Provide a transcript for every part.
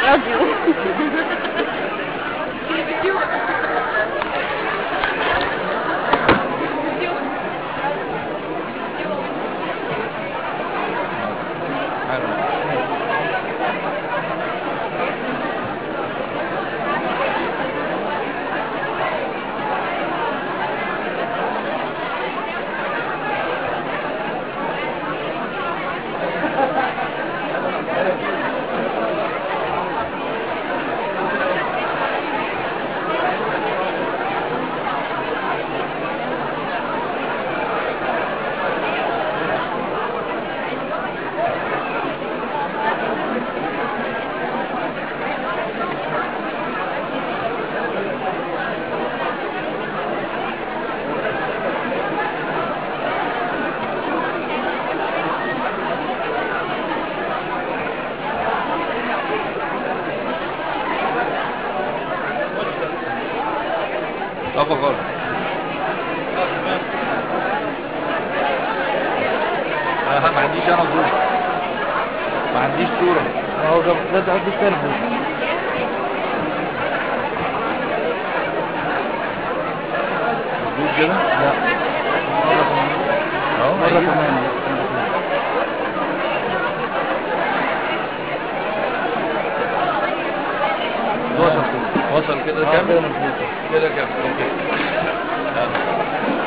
راديو طب خالص أنا ما عنديش انا صورة ما عنديش صورة هو ده ده ده عندي التلفون مظبوط كده لا اهو مرة أيوة. كمان وصل كده وصل كده آه، كام كده مظبوط. كده كام اوكي يلا.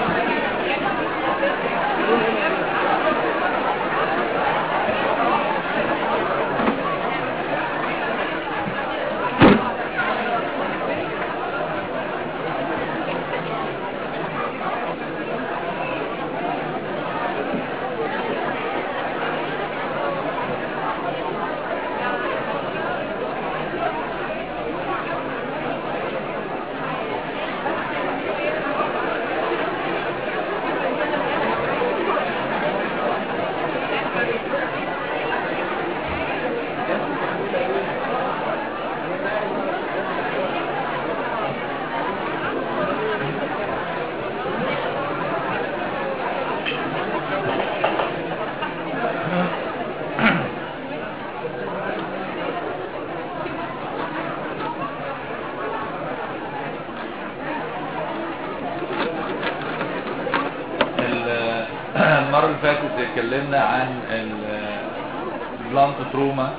ال- المرة اللي فاتت اتكلمنا عن البلانت تروما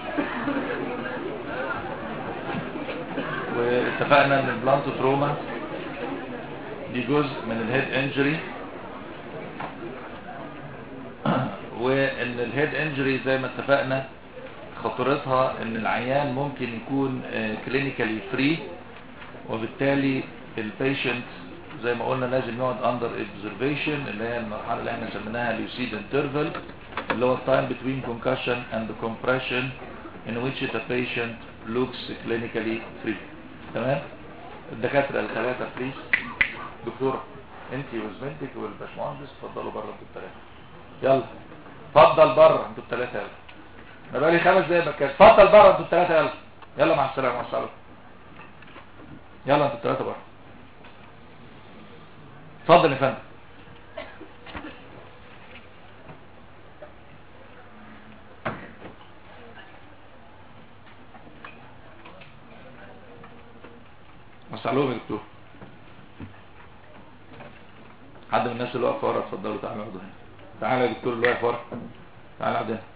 واتفقنا ان البلانت تروما دي جزء من الهيد انجري وان الهيد انجري زي ما اتفقنا خطورتها ان العيان ممكن يكون كلينيكالي فري وبالتالي البيشنت زي ما قلنا لازم يقعد اندر observation اللي هي المرحله اللي احنا سميناها lucid interval اللي هو time between concussion and compression in which the patient looks clinically free تمام الدكاتره الثلاثه بليز دكتوره انت وزميلتك والباشمهندس اتفضلوا بره انتوا الثلاثه يلا اتفضل بره انتوا الثلاثه يلا انا بقالي خمس دقايق بتكلم اتفضل بره انتوا الثلاثه يلا يلا مع السلامه مع السلامه يلا انتوا الثلاثه بره اتفضل يا فندم مسألوهم يا دكتور حد من الناس اللي واقف ورا اتفضلوا تعالوا اقعدوا هنا تعالى يا دكتور اللي واقف ورا تعالى اقعد هنا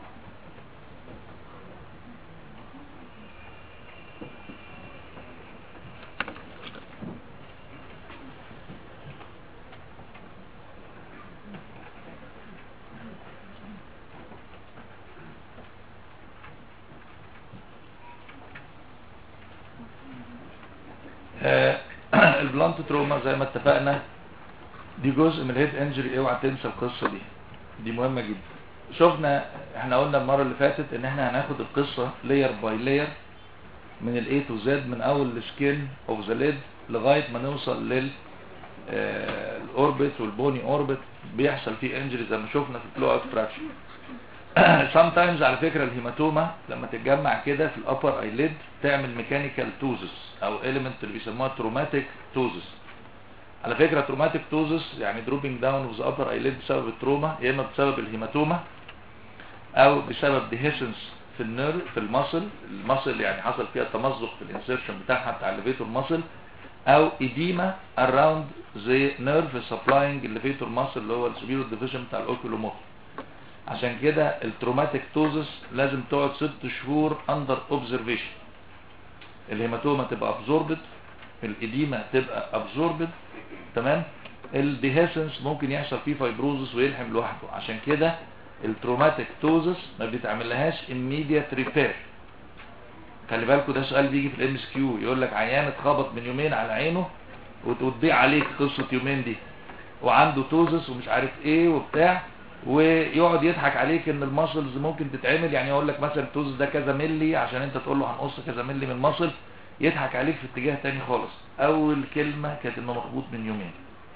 آه، البلانت تروما زي ما اتفقنا دي جزء من الهيد انجري اوعى تنسى القصه دي دي مهمه جدا شفنا احنا قلنا المره اللي فاتت ان احنا هناخد القصه لير باي لير من الاي تو زد من اول السكين اوف ذا ليد لغايه ما نوصل لل الاوربت والبوني اوربت بيحصل فيه انجري زي ما شفنا في الفلو اكستراكشن sometimes على فكرة الهيماتوما لما تتجمع كده في الابر ايليد تعمل ميكانيكال توزس او element اللي بيسموها تروماتيك توزس على فكرة تروماتيك توزس يعني دروبينج داون اوف ذا ابر ايليد بسبب التروما يا اما بسبب الهيماتوما او بسبب ديهيسنس في النير في المصل المصل يعني حصل فيها تمزق في الانسيرشن بتاعها بتاع الليفيتور مصل او اديما اراوند ذا نيرف سبلاينج الليفيتور مصل اللي هو السبيرو ديفيجن بتاع الاوكيلوموتر عشان كده التروماتيك توزس لازم تقعد ست شهور اندر اوبزرفيشن الهيماتوما تبقى ابزوربد الاديمه تبقى ابزوربد تمام الديهيسنس ممكن يحصل فيه فايبروزس ويلحم لوحده عشان كده التروماتيك توزس ما بيتعملهاش immediate repair خلي بالكوا ده سؤال بيجي في الام اس كيو يقول لك عيان اتخبط من يومين على عينه وت- وتضيع عليك قصه يومين دي وعنده توزس ومش عارف ايه وبتاع ويقعد يضحك عليك ان الماسلز ممكن تتعمل يعني يقول لك مثلا التوزس ده كذا ملي عشان انت تقول له هنقص كذا ملي من الماسل يضحك عليك في اتجاه تاني خالص اول كلمه كانت انه مخبوط من يومين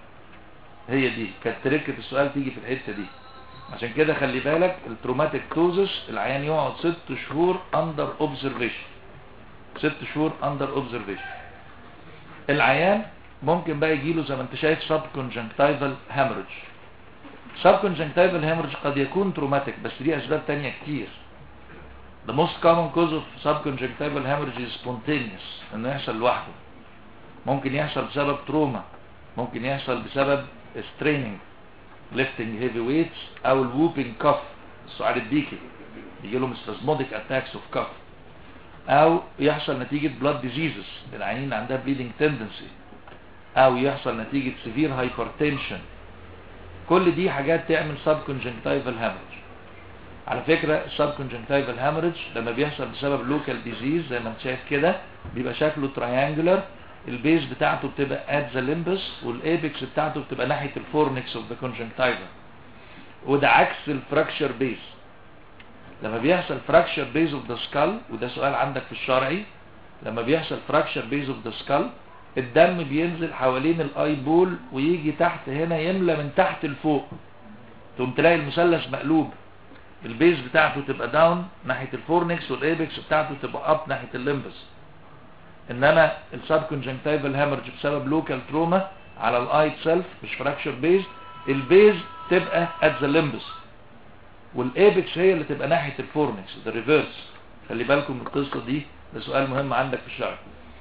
هي دي كانت تركه السؤال تيجي في الحته دي عشان كده خلي بالك التروماتيك توزس العيان يقعد ست شهور اندر اوبزرفيشن ست شهور اندر اوبزرفيشن العيان ممكن بقى يجيله زي ما انت شايف سب كونجنكتيفال هامرج سب كونجنكتيفال هامرج قد يكون تروماتيك بس دي اسباب تانية كتير the most common cause of subconjunctival hemorrhage is spontaneous انه يحصل لوحده ممكن يحصل بسبب تروما ممكن يحصل بسبب straining lifting heavy weights او الووبينج كف السعال الديكي يجي لهم spasmodic attacks of cough او يحصل نتيجة blood diseases العينين عندها bleeding tendency او يحصل نتيجة severe hypertension كل دي حاجات تعمل subconjunctival hemorrhage على فكرة subconjunctival hemorrhage لما بيحصل بسبب local disease زي ما انت شايف كده بيبقى شكله triangular البيز بتاعته بتبقى at the limbus والابيكس بتاعته بتبقى ناحية الفورنكس of the conjunctiva وده عكس الفراكشر بيز لما بيحصل فراكشر بيز اوف ذا سكال وده سؤال عندك في الشرعي لما بيحصل فراكشر بيز اوف ذا سكال الدم بينزل حوالين الاي بول ويجي تحت هنا يملى من تحت لفوق تقوم تلاقي المثلث مقلوب البيز بتاعته تبقى داون ناحية الفورنكس والايبكس بتاعته تبقى اب ناحية الليمبس انما السب كونجنكتيفال هامرج بسبب لوكال تروما على الاي سيلف مش فراكشر بيز البيز تبقى ات ذا ليمبس والايبكس هي اللي تبقى ناحية الفورنكس ده ريفيرس خلي بالكم من القصة دي ده سؤال مهم عندك في الشرع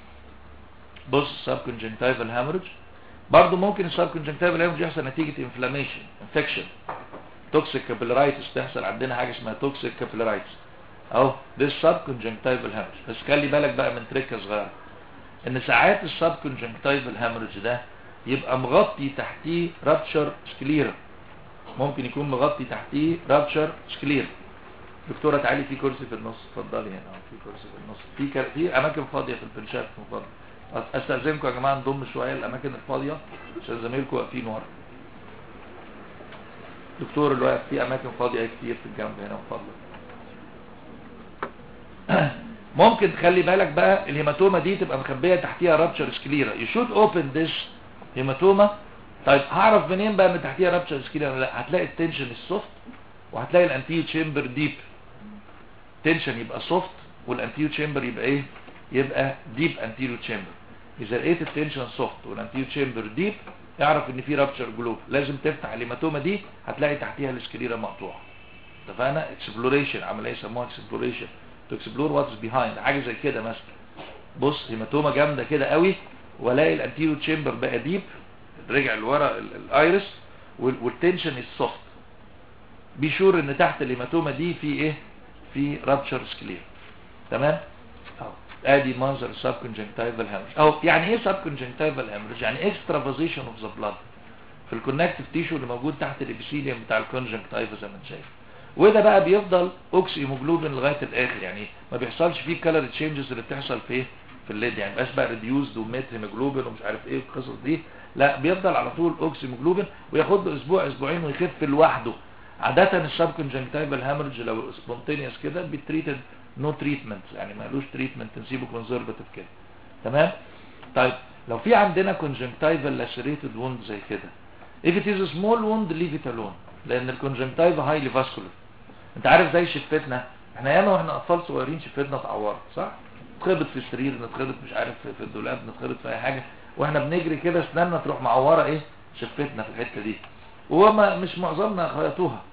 بص سب كونجنكتيفال هامرج برضه ممكن السب كونجنكتيفال هامرج يحصل نتيجة انفلاميشن انفكشن توكسيك كابيلارايتس تحصل عندنا حاجة اسمها توكسيك كابيلارايتس اهو ده السب كونجنكتيفال هامرج بس خلي بالك بقى من تريكه صغيره ان ساعات السب كونجنكتيفال هامرج ده يبقى مغطي تحتيه رابتشر سكليرا ممكن يكون مغطي تحتيه رابتشر سكليرا دكتوره تعالي في كرسي في النص اتفضلي هنا أهو، في كرسي في النص في كر... في اماكن فاضيه في البنشات من فضلك استاذنكم يا جماعه نضم شويه الاماكن الفاضيه عشان زمايلكم واقفين ورا دكتور اللي واقف في اماكن فاضيه كتير في الجنب هنا من فضلك ممكن تخلي بالك بقى الهيماتوما دي تبقى مخبيه تحتيها رابتشر سكليرا يو شود اوبن ذس هيماتوما طيب هعرف منين بقى ان تحتيها رابتشر سكليرا لا هتلاقي التنشن السوفت وهتلاقي الانتيو تشامبر ديب تنشن يبقى سوفت والانتيو تشامبر يبقى ايه يبقى ديب انتيريو تشامبر اذا لقيت التنشن سوفت والانتيو تشامبر ديب اعرف ان في رابتشر جلوب لازم تفتح الهيماتوما دي هتلاقي تحتيها السكليرا مقطوعه اتفقنا اكسبلوريشن عمليه يسموها اكسبلوريشن تو اكسبلور واتس بيهايند حاجه زي كده مثلا بص هيماتوما جامده كده قوي والاقي الانتيريو تشامبر بقى ديب رجع لورا ال- الايرس وال- والتنشن السوفت بيشور ان تحت الهيماتوما دي في ايه في رابتشر سكلير تمام اهو ادي منظر السب كونجنكتيفال هامرج او يعني ايه سب كونجنكتيفال هامرج يعني اكسترافازيشن اوف ذا بلاد في الكونكتيف تيشو اللي موجود تحت الابيثيليوم بتاع الكونجنكتيفا زي ما انت شايف وده بقى بيفضل اوكسي هيموجلوبين لغايه الاخر يعني ما بيحصلش فيه كلر تشينجز اللي بتحصل في ايه في الليد يعني بس بقى ريديوزد وميت هيموجلوبين ومش عارف ايه القصص دي لا بيفضل على طول اوكسي هيموجلوبين وياخد له اسبوع اسبوعين ويخف لوحده عادة السب كونجنكتيفال هامرج لو سبونتينيوس كده بيتريتد نو تريتمنت يعني مالوش تريتمنت نسيبه كونزرفاتيف كده تمام طيب لو في عندنا كونجنكتيفال لاسيريتد ووند زي كده if it is a small wound leave it alone لان الكونجنكتيفا هايلي فاسكولار انت عارف زي شفتنا احنا ياما واحنا اطفال صغيرين شفتنا اتعورت صح نتخبط في السرير نتخبط مش عارف في- في الدولاب نتخبط في اي حاجه واحنا بنجري كده اسناننا تروح معوره ايه شفتنا في الحته دي وهو ما مش معظمنا خيطوها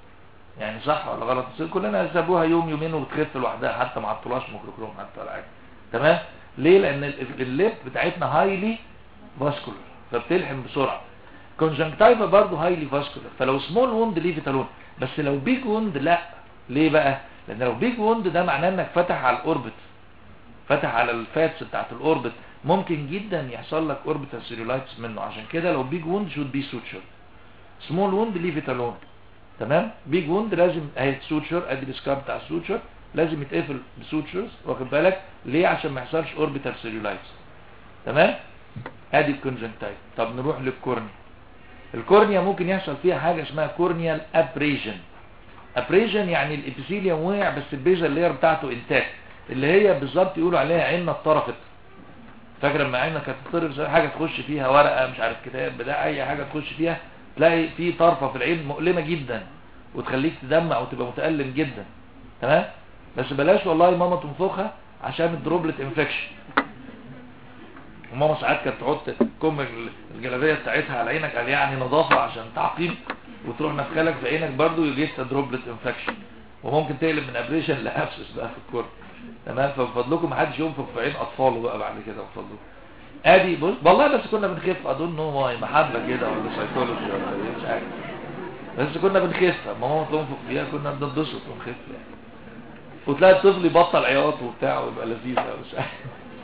يعني صح ولا غلط بس كلنا سابوها يوم يومين وبتخف لوحدها حتى ما عطلوهاش ميكروكروم حتى ولا حاجه تمام ليه لان ال- الليب بتاعتنا هايلي فاسكولار فبتلحم بسرعه كونجنكتايفا برضه هايلي فاسكولار فلو سمول ووند ليه فيتالون بس لو بيج ووند لا ليه بقى لان لو بيج ووند ده معناه انك فتح على الاوربت فتح على الفاتس بتاعت الاوربت ممكن جدا يحصل لك اوربيتال سيلولايتس منه عشان كده لو بيج ووند شود بي سوتشر سمول ووند ليه فيتالون تمام بيج ووند لازم اهي سوتشر ادي السكاب بتاع السوتشر لازم يتقفل بسوتشرز واخد بالك ليه عشان ما يحصلش اوربيتال سيلولايتس تمام ادي الكونجنكتايف طب نروح للكورنيا الكورنيا ممكن يحصل فيها حاجه اسمها كورنيال ابريجن ابريجن يعني الابيثيليوم وقع بس البيزل لاير بتاعته انتاك اللي هي بالظبط يقولوا عليها عيننا اتطرفت فاكر لما عينك هتطرف زي حاجه تخش فيها ورقه مش عارف كتاب بتاع اي حاجه تخش فيها تلاقي في طرفه في العين مؤلمه جدا وتخليك تدمع وتبقى متالم جدا تمام بس بلاش والله ماما تنفخها عشان الدروبلت انفكشن وماما ساعات كانت تحط كم الجلابيه بتاعتها على عينك قال يعني نظافه عشان تعقيم وتروح نفخلك في عينك برضو يجيك دروبلت انفكشن وممكن تقلب من ابريشن لابسس بقى في الكورن تمام فبفضلكم ما حدش ينفخ في عين اطفاله بقى بعد كده بفضلكم ادي بص والله بس كنا بنخف اظن هو محبه كده ولا سيكولوجي ولا ايه مش عارف بس كنا بنخف ماما تنفخ فيها كنا بننبسط ونخف يعني وتلاقي الطفل يبطل عياط وبتاع ويبقى لذيذ أوي، مش عارف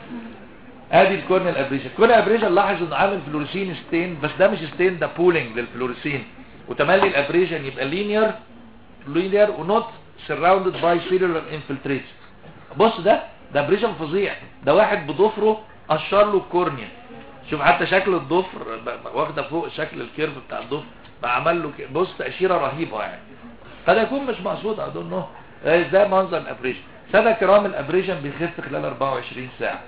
ادي الكورنيال ابريشن الكورنيال ابريشن لاحظ انه عامل فلوريسين ستين بس ده مش ستين ده بولينج للفلوريسين وتملي الابريشن يبقى لينير لينير ونوت سراوندد باي سيلولار انفلتريت بص ده ده ابريشن فظيع ده واحد بضفره قشر له الكورنيا شوف حتى شكل الضفر ب- ب- واخده فوق شكل الكيرف بتاع الضفر بقى عمل له ك- بص تاشيره رهيبه يعني قد يكون مش مقصود اظن ده منظر الابريشن سادة كرام الابريشن بيخف خلال 24 ساعه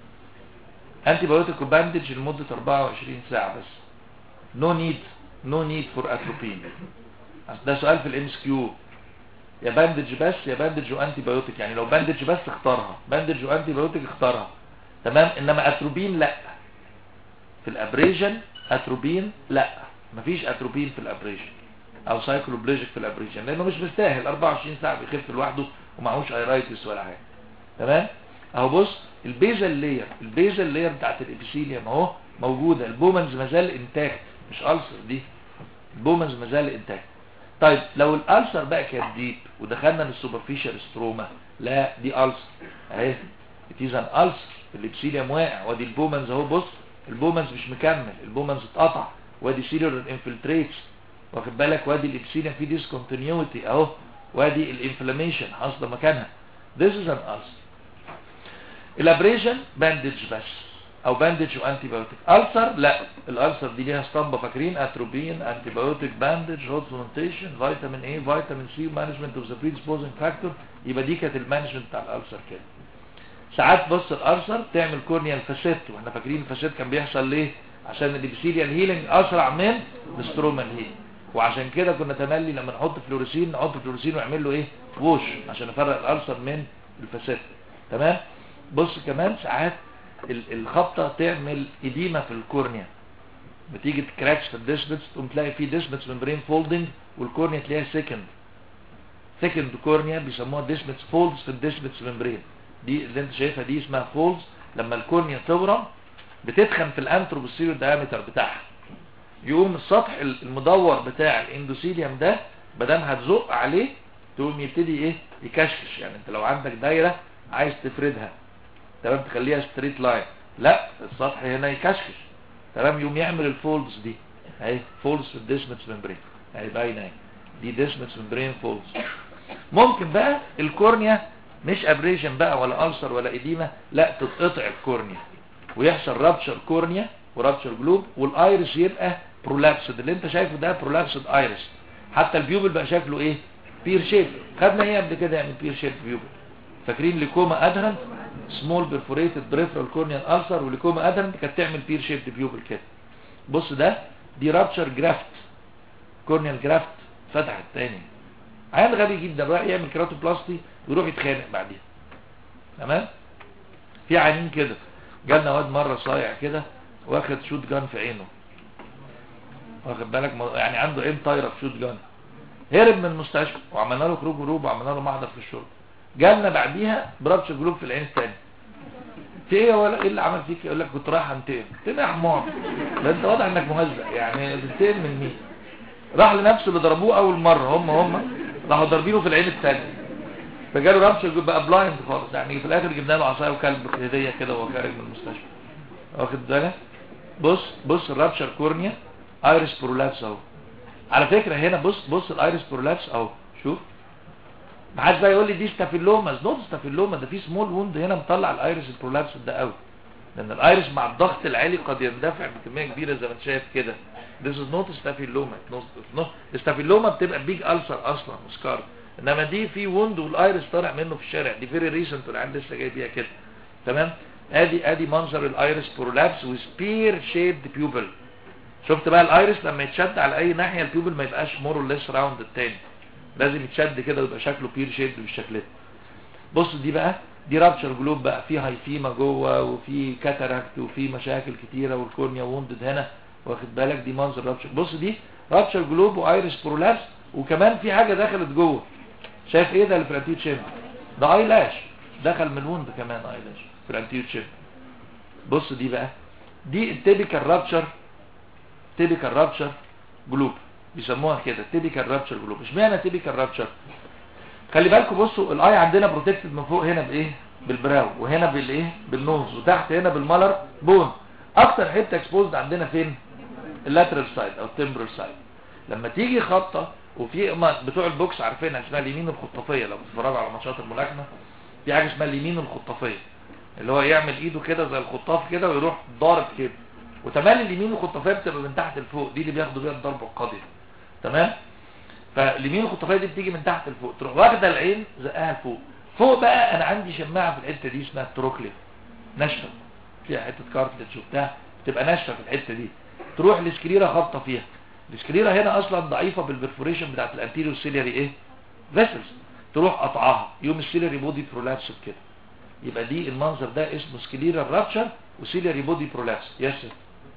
انتي بايوتيك باندج لمده 24 ساعه بس نو نيد نو نيد فور اتروبين ده سؤال في الام اس كيو يا باندج بس يا باندج وانتي بايوتيك يعني لو باندج بس اختارها باندج وانتي بايوتيك اختارها تمام انما اتروبين لا في الابريجن اتروبين لا مفيش اتروبين في الابريجن او سايكلوبليجيك في الابريجن لانه مش مستاهل 24 ساعه بيخف لوحده ومعهوش ايرايتس ولا حاجه تمام اهو بص البيزل لاير البيزل لاير بتاعت الابيثيليوم اهو موجوده البومنز مازال انتاكت مش ألسر دي البومنز مازال انتاكت طيب لو الألسر بقى كانت ديب ودخلنا للسوبرفيشال ستروما لا دي ألسر اهي اتيز ان ألسر الابيثيليوم واقع وادي البومنز اهو بص البومنز مش مكمل البومنز اتقطع وادي سيلولار انفلتريتس واخد بالك وادي الابسيليوم في ديسكونتينيوتي اهو وادي الانفلاميشن حاصله مكانها this is an ulcer الابريشن باندج بس او باندج وانتي بايوتيك السر لا الالسر دي ليها اسطمبه فاكرين اتروبين انتي بايوتيك باندج هوت فلونتيشن فيتامين اي فيتامين سي مانجمنت اوف ذا بريدسبوزنج فاكتور يبقى دي كانت المانجمنت بتاع الالسر كده ساعات بص الالسر تعمل كورنيال فاسيت واحنا فاكرين الفاسيت كان بيحصل ليه عشان الابيثيليال هيلينج اسرع من السترومال هيلينج وعشان كده كنا تملي لما نحط فلوريسين نحط فلوريسين ونعمل له ايه ووش عشان نفرق الالسر من الفاسيت تمام بص كمان ساعات ال- الخبطة تعمل إديمة في الكورنيا بتيجي تكراكش في الديسبتس تقوم تلاقي في ديسبتس ممبرين فولدنج والكورنيا تلاقيها سكند سكند كورنيا بيسموها ديسبتس فولدز في الديسبتس ممبرين دي اللي انت شايفها دي اسمها فولدز لما الكورنيا تورم بتتخن في الانتروبوسيريو دايمتر بتاعها يقوم السطح المدور بتاع الاندوثيليوم ده بدل هتزق عليه تقوم يبتدي ايه يكشكش يعني انت لو عندك دايره عايز تفردها تمام تخليها ستريت لاين لا السطح هنا يكشكش تمام يقوم يعمل الفولدز دي اهي فولدز في الديسمتس ممبرين اهي باينه اهي دي ديسمتس ممبرين فولدز ممكن بقى الكورنيا مش ابريشن بقى ولا ألسر ولا إديمة لا تتقطع الكورنيا ويحصل رابشر كورنيا ورابشر جلوب والايرس يبقى برولابسد اللي انت شايفه ده برولابسد ايرس حتى البيوبل بقى شكله ايه بير شيب خدنا ايه قبل كده يعني بير شيب بيوبل فاكرين ليكوما ادهرنت سمول بيرفوريتد بريفرال كورنيال ألسر وليكوما ادهرنت كانت تعمل بير شيب بيوبل كده بص ده دي رابشر جرافت كورنيال جرافت فتحت تاني عيان غبي جدا رايح يعمل كيراتوبلاستي ويروح يتخانق بعديها تمام في عيانين كده جالنا واد مره صايع كده واخد شوت جان في عينه واخد بالك م- يعني عنده عين طايره في شوت جان هرب من المستشفى وعملنا له خروج جروب وعملنا له محضر في الشرطه جالنا بعديها برابش جروب في العين الثاني انت ايه ولا ايه اللي عمل فيك يقول لك كنت رايح انتقم انت يا حمار ده انت واضح انك مهزأ يعني بتنتقم من مين راح لنفسه اللي ضربوه اول مره هم هم راحوا ضاربينه في العين الثانيه فجاله رابش بقى بلايند خالص يعني في الاخر جبنا له عصايه وكلب هديه كده وهو خارج من المستشفى واخد بالك بص بص الرابشر كورنيا ايرس برولابس اهو على فكره هنا بص بص الايرس برولابس اهو شوف ما حدش بقى يقول لي دي ستافيلوما نوت ستافيلوما ده في سمول ووند هنا مطلع الايرس البرولابس ده قوي لان الايرس مع الضغط العالي قد يندفع بكميه كبيره زي ما انت شايف كده this is not ستافيلوما ستافيلوما بتبقى بيج ألسر اصلا سكار انما دي في ووند والايرس طالع منه في الشارع دي فيري ريسنت والعيال لسه جاي بيها كده تمام ادي ادي منظر الايرس برولابس وسبير شيبد بيوبل شفت بقى الايرس لما يتشد على اي ناحيه البيوبل ما يبقاش مور اور ليس راوند التاني لازم يتشد كده ويبقى شكله بير شيبد بالشكل ده بص دي بقى دي رابشر جلوب بقى في هايفيما جوه وفي كاتاراكت وفي مشاكل كتيره والكورنيا ووندد هنا واخد بالك دي منظر رابشر بص دي رابشر جلوب وايرس برولابس وكمان في حاجه دخلت جوه شايف ايه ده اللي في الانتيو تشيمبر ده اي لاش دخل من الوند كمان اي لاش في الانتيو تشيمبر بص دي بقى دي التيبيكال رابشر تيبيكال رابشر جلوب بيسموها كده تيبيكال رابشر جلوب اشمعنى تيبيكال رابشر خلي بالكم بصوا الاي عندنا بروتكتد من فوق هنا بايه بالبراو وهنا بالايه بالنوز وتحت هنا بالمالر بون اكتر حته اكسبوزد عندنا فين اللاترال سايد او التمبرال سايد لما تيجي خبطه وفي ما- بتوع البوكس عارفينها اسمها اليمين الخطافيه لو بتتفرجوا على ماتشات الملاكمه في حاجه اسمها اليمين الخطافيه اللي هو يعمل ايده كده زي الخطاف كده ويروح ضارب كده وتمالي اليمين الخطافيه بتبقى من تحت لفوق دي اللي بياخدوا بيها الضربه القاضيه تمام فاليمين الخطافيه دي بتيجي من تحت لفوق تروح واخده العين زقها لفوق فوق بقى انا عندي شماعه في الحته دي اسمها التروكليف ناشفه فيها حته كارتلج وبتاع بتبقى ناشفه في الحته دي تروح السكريره خابطه فيها السكريره هنا اصلا ضعيفه بالبرفوريشن بتاعت الانتيريور سيلياري ايه فيسلز تروح قطعها يوم السيلياري بودي برولابس كده يبقى دي المنظر ده اسمه سكليرال رابشر وسيلياري بودي برولابس يس sir.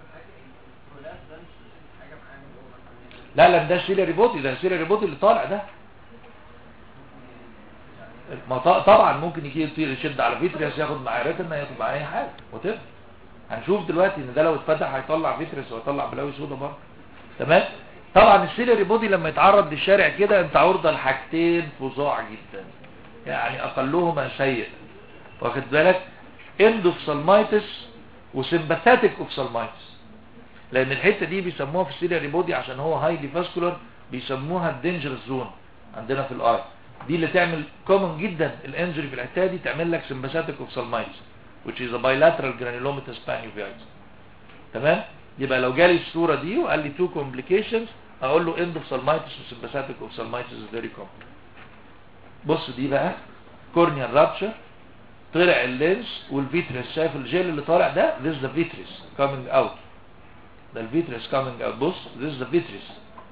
لا لا ده سيلياري بودي ده سيلياري بودي اللي طالع ده ما ط- طبعا ممكن يجي يطير يشد على فيتريس ياخد معاه ريتنا ياخد معاه اي حاجه وتفضل هنشوف دلوقتي ان ده لو اتفتح هيطلع فيتريس ويطلع بلاوي سودا برضه تمام طبعا السيلري بودي لما يتعرض للشارع كده انت عرضه لحاجتين فظاع جدا يعني اقلهما سيء واخد بالك اندوفسالمايتس وسمباثاتيك اوفسالمايتس لان الحته دي بيسموها في السيلري بودي عشان هو هايلي فاسكولار بيسموها الدينجرس زون عندنا في الاي دي اللي تعمل كومن جدا الانجري في الحته دي تعمل لك سمباثاتيك اوفسالمايتس which is a bilateral granulomatous panuveitis تمام يبقى لو جالي الصورة دي وقال لي two complications اقول له endophthalmitis وsympathetic ophthalmitis is very common بص دي بقى corneal rupture طلع اللينس والفيتريس شايف الجيل اللي طالع ده this is the vitreous coming out ده الفيتريس coming out بص this is the vitreous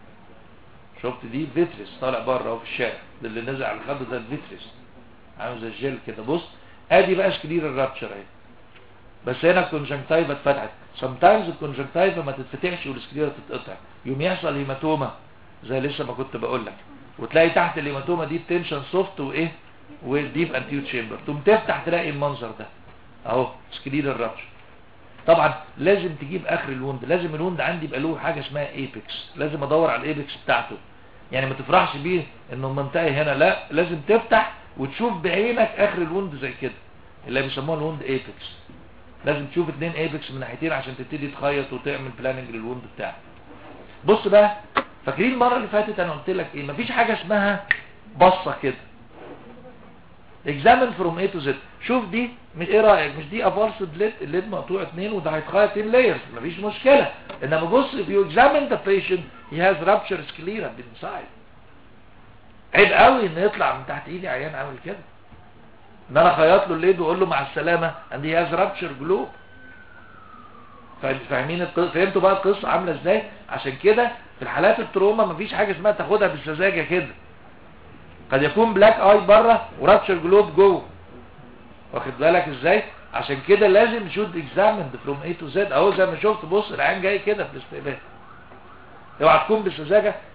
شفت دي فيتريس طالع بره اهو في الشارع ده اللي نزل على الخد ده الفيتريس عامل زي الجيل كده بص ادي بقى سكلير الرابشر اهي بس هنا الكونجنكتيفا اتفتحت sometimes الكونجنكتيفا ما تتفتحش والسكليرا تتقطع يوم يحصل هيماتوما زي لسه ما كنت بقول لك وتلاقي تحت الهيماتوما دي التنشن سوفت وايه والديب انتيو تشامبر تقوم تفتح تلاقي المنظر ده اهو سكلير الرابشر طبعا لازم تجيب اخر الوند لازم الوند عندي يبقى له حاجه اسمها ايبكس لازم ادور على الايبكس بتاعته يعني ما تفرحش بيه انه المنطقه هنا لا لازم تفتح وتشوف بعينك اخر الوند زي كده اللي بيسموها الوند ايبكس لازم تشوف اتنين ايبكس من ناحيتين عشان تبتدي تخيط وتعمل بلاننج للوند بتاعك بص بقى فاكرين المره اللي فاتت انا قلت لك ايه مفيش حاجه اسمها بصه كده examine from A to Z شوف دي مش ايه رايك مش دي افالسد ليد الليد مقطوع اتنين وده هيتخيط اتنين لايرز مفيش مشكله انما بص if you examine the patient he has rupture sclera inside عيب قوي ان يطلع من تحت ايدي عيان عامل كده ان انا خيط له الليد واقول له مع السلامه and he has rupture globe فا- فاهمين القصه فهمتوا بقى القصه عامله ازاي عشان كده في الحالات التروما مفيش حاجه اسمها تاخدها بالسذاجه كده قد يكون بلاك اي بره ورابشر جلوب جوه واخد بالك ازاي عشان كده لازم شود اكزامند فروم اي تو زد اهو زي ما شفت بص العين جاي كده في الاستقبال اوعى تكون بالسذاجه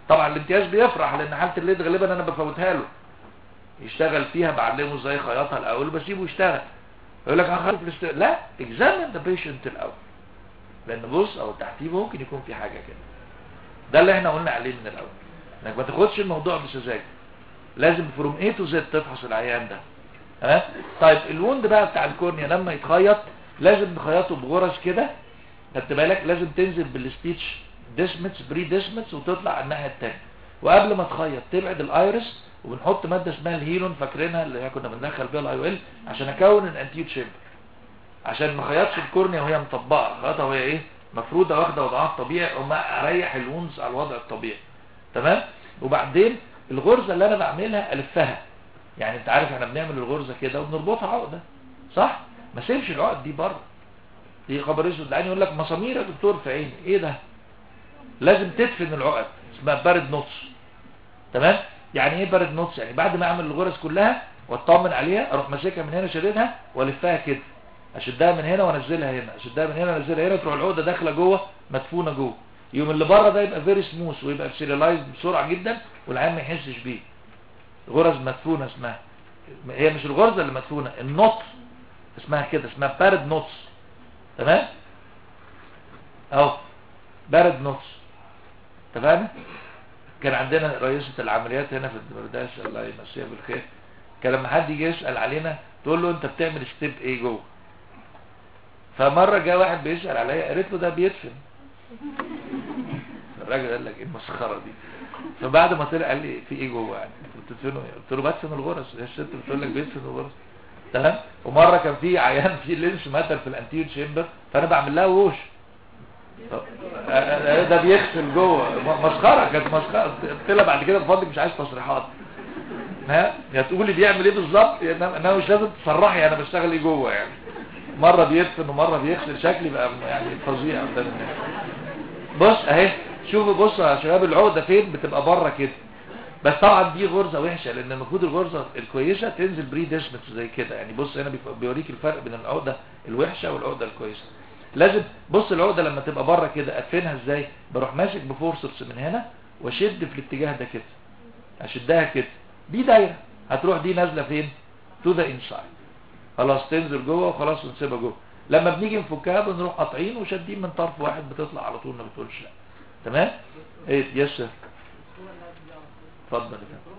طبعا الامتياز بيفرح لان حاله الليد غالبا انا بفوتها له يشتغل فيها بعلمه ازاي يخيطها الاول بسيبه يشتغل يقول لك هخلف الاست... لا examine the patient الاول لان بص او التحتيم ممكن يكون في حاجه كده ده اللي احنا قلنا عليه من الاول انك ما تاخدش الموضوع بسذاجه لازم فروم اي تو زد تفحص العيان ده ها طيب الوند بقى بتاع الكورنيا لما يتخيط لازم نخيطه بغرز كده خدت بالك لازم تنزل بالستيتش ديسمتس بري ديسمتس وتطلع على الناحيه الثانيه وقبل ما تخيط تبعد الايرس وبنحط ماده اسمها الهيلون فاكرينها اللي هي كنا بندخل بيها الاي او ال عشان اكون الانتيو تشامبر عشان ما خيطش الكورنيا وهي مطبقه خيطها وهي ايه مفروضه واخده وضعها الطبيعي وما اريح الونز على الوضع الطبيعي تمام وبعدين الغرزه اللي انا بعملها الفها يعني انت عارف احنا بنعمل الغرزه كده وبنربطها عقده صح ما سيبش العقد دي بره دي خبر اسود العين يقول لك مسامير يا دكتور في عيني ايه ده لازم تدفن العقد اسمها بارد نوتس تمام يعني ايه بارد نوتس يعني بعد ما اعمل الغرز كلها واطمن عليها اروح ماسكها من هنا شديدها والفها كده اشدها من هنا وانزلها هنا اشدها من هنا وانزلها هنا تروح العقده داخله جوه مدفونه جوه يوم اللي بره ده يبقى فيري سموث ويبقى سيريلايز بسرعه جدا والعين ما يحسش بيه غرز مدفونه اسمها هي مش الغرزه اللي مدفونه النوت اسمها كده اسمها بارد نوتس تمام اهو بارد نوتس تمام كان عندنا رئيسة العمليات هنا في الدرداش الله يمسيها بالخير كان لما حد يجي يسأل علينا تقول له انت بتعمل ستيب ايه جوه فمرة جاء واحد بيسأل عليا قالت له ده بيدفن الراجل قال لك ايه المسخرة دي فبعد ما طلع قال لي في ايه جوه يعني قلت له قلت له بدفن الغرز هي الست بتقول لك بيدفن الغرز تمام ومرة كان في عيان في لينس ماتر في الانتير تشامبر فانا بعمل لها ووش ده بيغسل جوه مسخره كانت مسخره قلت لها بعد كده بفضلك مش عايز تصريحات ها يا تقولي بيعمل ايه بالظبط انا مش لازم تصرحي انا بشتغل ايه جوه يعني مره بيدفن ومره بيغسل شكلي بقى يعني فظيع قدام الناس بص اهي شوفوا بصوا يا شباب العقده فين بتبقى بره كده بس طبعا دي غرزه وحشه لان المفروض الغرزه الكويسه تنزل بري ديسمتس زي كده يعني بص هنا بيوريك الفرق بين العقده الوحشه والعقده الكويسه لازم بص العقده لما تبقى بره كده ادفنها ازاي بروح ماسك بفورسبس من هنا واشد في الاتجاه ده كده اشدها كده دي دايره هتروح دي نازله فين تو ذا انسايد خلاص تنزل جوه وخلاص ونسيبها جوه لما بنيجي نفكها بنروح قاطعين وشادين من طرف واحد بتطلع على طول ما بتقولش لا تمام ايه يس سير اتفضل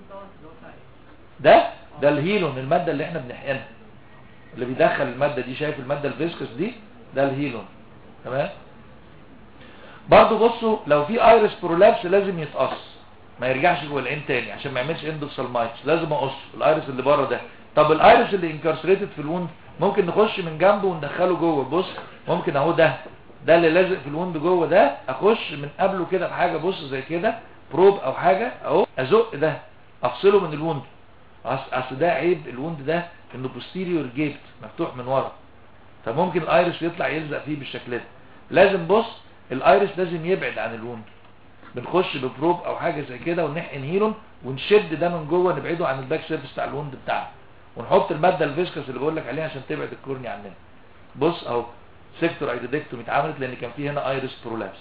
ده ده الهيلون الماده اللي احنا بنحقنها اللي بيدخل الماده دي شايف الماده الفيسكس دي ده الهيلون تمام برضو بصوا لو في ايرس برولابس لازم يتقص ما يرجعش جوه العين تاني عشان ما يعملش اندوسالمايتس لازم اقص الايرس اللي بره ده طب الايرس اللي انكارسريتد في الوند ممكن نخش من جنبه وندخله جوه بص ممكن اهو ده ده اللي لازق في الوند جوه ده اخش من قبله كده بحاجه بص زي كده بروب او حاجه اهو ازق ده افصله من الوند اصل ده عيب الوند ده انه بوستيريور جيت مفتوح من ورا فممكن الايرس يطلع يلزق فيه بالشكل ده لازم بص الايرس لازم يبعد عن الوند بنخش ببروب او حاجه زي كده ونحقن هيلون ونشد ده من جوه نبعده عن الباك سيرفيس بتاع الوند بتاعنا ونحط الماده الفيسكس اللي بقول لك عليها عشان تبعد الكورني عننا بص اهو سيكتور ايديدكتومي اتعملت لان كان في هنا ايرس برولابس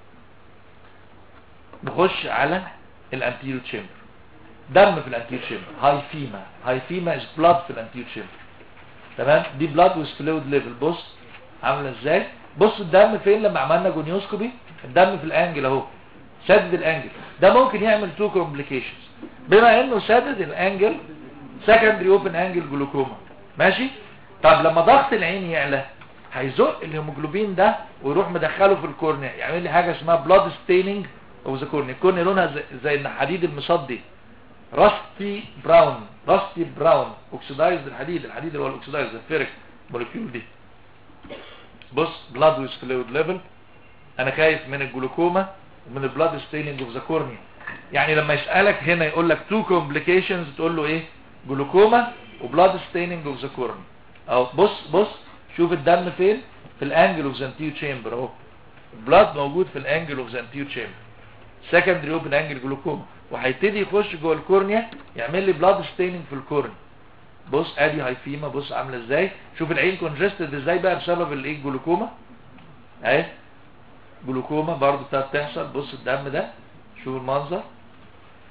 نخش على الانتيريو تشامبر دم في الانتيريو تشامبر هايفيما هايفيما از بلاد في الانتيريو تشامبر تمام دي بلاد ويز فلويد ليفل بص عامله ازاي بص الدم فين لما عملنا جونيوسكوبي الدم في الانجل اهو شدد الانجل ده ممكن يعمل تو كومبليكيشنز بما انه شدد الانجل سكندري اوبن انجل جلوكوما ماشي طب لما ضغط العين يعلى هيزق الهيموجلوبين ده ويروح مدخله في الكورنيا يعمل لي حاجه اسمها بلاد ستيننج اوف ذا كورنيا الكورنيا لونها زي, زي الحديد المصدي راستي براون راستي براون اوكسيدايزد الحديد الحديد اللي هو الاوكسيدايزد الفيريك مولكيول دي بص بلاد ويز فلويد ليفل انا خايف من الجلوكوما ومن البلاد ستيننج اوف ذا كورنيا يعني لما يسالك هنا يقول لك تو كومبليكيشنز تقول له ايه جلوكوما وبلاد ستيننج اوف ذا كورنيا اهو بص بص شوف الدم فين في الانجل اوف زانتيو تشامبر اهو البلاد موجود في الانجل اوف زانتيو تشامبر سكندري اوبن انجل جلوكوما وهيبتدي يخش جوه الكورنيا يعمل لي بلاد ستيننج في الكورنيا بص ادي هايفيما بص عامله ازاي شوف العين كونجستد ازاي بقى بسبب الايه الجلوكوما اهي جلوكوما برضو بتاعت تحصل بص الدم ده شوف المنظر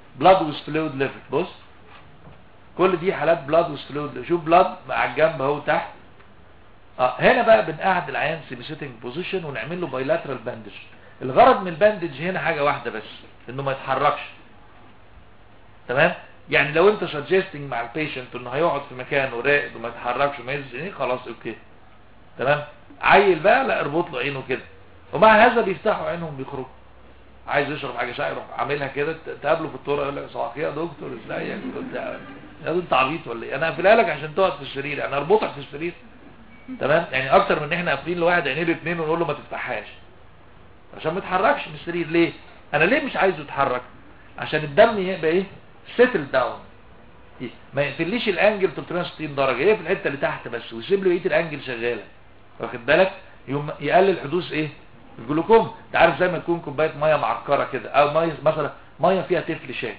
بلاد ويز فلويد ليفل بص كل دي حالات بلاد ويز فلويد شوف بلاد على الجنب اهو تحت اه هنا بقى بنقعد العيان سيمي سيتنج بوزيشن ونعمل له بايلاترال باندج الغرض من الباندج هنا حاجه واحده بس انه ما يتحركش تمام يعني لو انت سجستنج مع البيشنت انه هيقعد في مكانه راقد وما يتحركش وما ينزل عينيه خلاص اوكي تمام عيل بقى لا اربط له عينه كده ومع هذا بيفتحوا عينهم بيخرجوا عايز يشرب حاجه شاي يروح عاملها كده تقابله في الطرق يقول لك صباح الخير يا دكتور ازيك كنت يا انت عبيط ولا ايه انا هقفلها لك عشان تقعد في السرير انا اربطك في السرير تمام يعني اكتر من ان احنا قافلين لواحد عينيه الاثنين ونقول له ما تفتحهاش عشان ما يتحركش من السرير ليه انا ليه مش عايزه يتحرك عشان الدم يبقى ايه سيتل داون ما يقفليش الانجل 360 درجه يقفل الحته اللي تحت بس ويسيب له بقيه الانجل شغاله واخد بالك يقوم يقلل حدوث ايه الجلوكوم انت عارف زي ما تكون كوبايه ميه معكره كده او ميه مثلا ميه فيها تفل شاي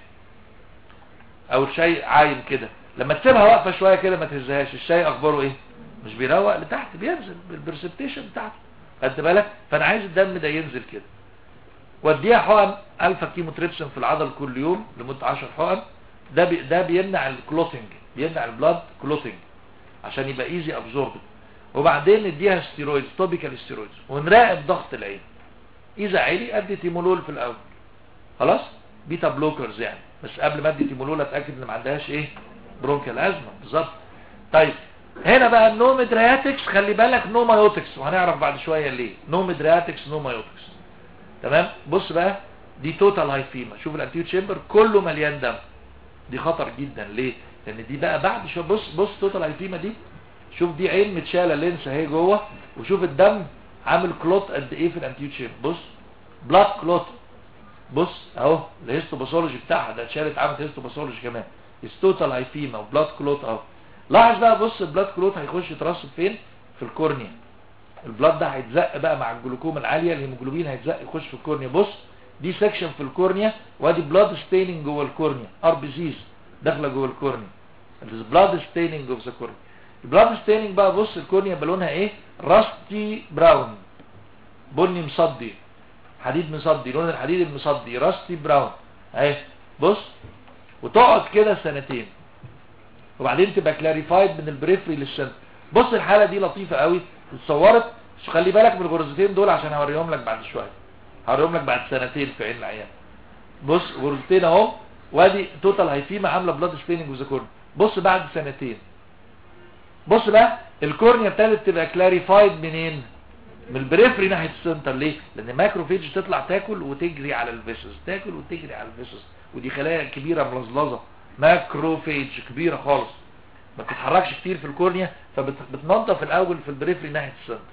او الشاي عايم كده لما تسيبها واقفه شويه كده ما تهزهاش الشاي اخباره ايه مش بيروق لتحت بينزل بالبرسبتيشن بتاعته خدت بالك فانا عايز الدم ده ينزل كده واديها حقن الفا كيموتريبسين في العضل كل يوم لمده 10 حقن ده بي ده بيمنع الكلوتنج بيمنع البلاد كلوتنج عشان يبقى ايزي ابزوربد وبعدين نديها ستيرويدز توبيكال ستيرويدز ونراقب ضغط العين اذا عالي ادي تيمولول في الاول خلاص بيتا بلوكرز يعني بس قبل ما ادي تيمولول اتاكد ان ما عندهاش ايه برونكيال ازمه بالظبط طيب هنا بقى النوميدرياتكس خلي بالك نومايوتكس وهنعرف بعد شويه ليه نوميدرياتكس نومايوتكس تمام بص بقى دي توتال هايفيما شوف الانتيو تشامبر كله مليان دم دي خطر جدا ليه لان دي بقى بعد شويه بص بص توتال هايفيما دي شوف دي عين متشاله لينس اهي جوه وشوف الدم عامل كلوت قد ايه في الانتيو تشامبر بص بلاد كلوت بص اهو الهيستوباثولوجي بتاعها ده اتشالت عملت هيستوباثولوجي كمان توتال هايفيما وبلاد كلوت اهو لاحظ بقى بص البلاد كلوت هيخش يترسب فين في الكورنيا البلاد ده هيتزق بقى مع الجلوكوم العاليه الهيموجلوبين هيتزق يخش في الكورنيا بص دي سكشن في الكورنيا وادي بلاد ستيننج جوه الكورنيا ار بي سيز داخله جوه الكورنيا البلاد ستيننج اوف ذا كورنيا البلاد ستيننج بقى بص الكورنيا بلونها ايه راستي براون بني مصدي حديد مصدي لون الحديد المصدي راستي براون اهي بص وتقعد كده سنتين وبعدين تبقى كلاريفايد من البريفري للسنتر بص الحاله دي لطيفه قوي اتصورت خلي بالك من الغرزتين دول عشان هوريهم لك بعد شويه هوريهم لك بعد سنتين في عين العيان بص غرزتين اهو وادي توتال هايفيما عامله بلاد ستيننج وذا بص بعد سنتين بص بقى الكورنيا ابتدت تبقى كلاريفايد منين من البريفري ناحيه السنتر ليه لان الماكروفيج تطلع تاكل وتجري على الفيسس تاكل وتجري على الفيسس ودي خلايا كبيره ملظلظه ماكروفيج كبيره خالص ما بتتحركش كتير في الكورنيا فبتنظف الاول في البريفري ناحيه السنتر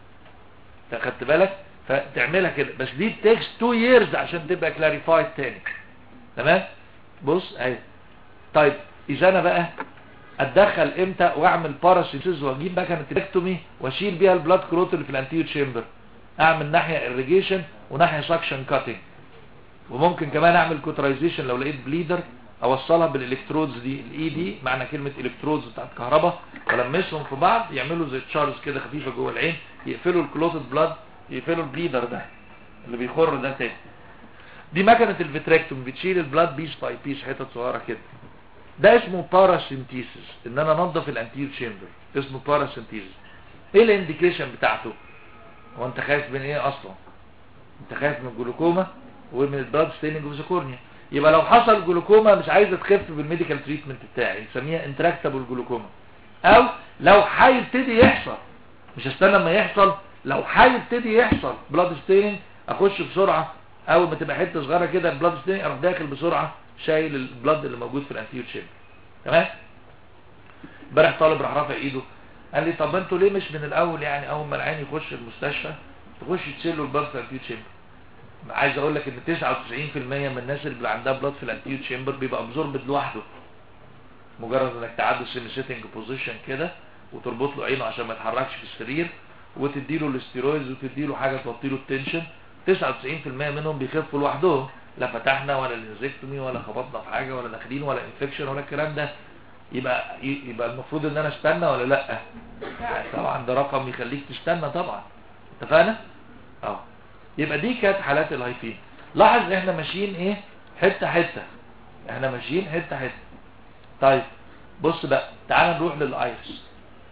خدت بالك فتعملها كده بس دي تيكس 2 ييرز عشان تبقى كلاريفايد تاني تمام بص اهي طيب اذا انا بقى اتدخل امتى واعمل باراسيتيز واجيب مكنه تراكتومي واشيل بيها البلاد كلوت اللي في الانتيو تشامبر اعمل ناحيه اريجيشن وناحيه سكشن كاتنج وممكن كمان اعمل كوترايزيشن لو لقيت بليدر اوصلها بالالكترودز دي الاي دي معنى كلمه الكترودز بتاعت كهرباء والمسهم في بعض يعملوا زي تشارج كده خفيفه جوه العين يقفلوا الكلوتد بلاد يقفلوا البليدر ده اللي بيخر ده تاني دي مكنه الفيتريكتوم بتشيل البلاد بيس باي بيس حتت صغيره كده ده اسمه باراسينتيسيس ان انا انضف الانتير تشامبر اسمه باراسينتيسيس ايه الانديكيشن بتاعته هو انت خايف من ايه اصلا انت خايف من الجلوكوما ومن البلاد ستيننج اوف ذا كورنيا يبقى لو حصل جلوكوما مش عايزه تخف بالميديكال تريتمنت بتاعي نسميها انتراكتابل جلوكوما او لو هيبتدي يحصل مش استنى لما يحصل لو هيبتدي يحصل بلاد ستيننج اخش بسرعه اول ما تبقى حته صغيره كده البلاد ستيننج اروح داخل بسرعه شايل البلاد اللي موجود في الانتيور شيب تمام امبارح طالب راح رافع ايده قال لي طب انتوا ليه مش من الاول يعني اول ما العين يخش المستشفى تخش تشيلوا البلاد في الانتيور شيب عايز اقول لك ان 99% من الناس اللي بيبقى عندها بلاد في الانتيور تشامبر بيبقى ابزوربد لوحده مجرد انك تعدي سيمي سيتنج بوزيشن كده وتربط له عينه عشان ما يتحركش في السرير وتدي له الاستيرويدز وتدي له حاجه توطي له التنشن 99% منهم بيخفوا لوحدهم لا فتحنا ولا الانزكتومي ولا خبطنا في حاجه ولا داخلين ولا انفكشن ولا الكلام ده يبقى يبقى المفروض ان انا استنى ولا لا يعني طبعا ده رقم يخليك تستنى طبعا اتفقنا اه يبقى دي كانت حالات الهايفين لاحظ احنا ماشيين ايه حته حته احنا ماشيين حته حته طيب بص بقى تعال نروح للايرس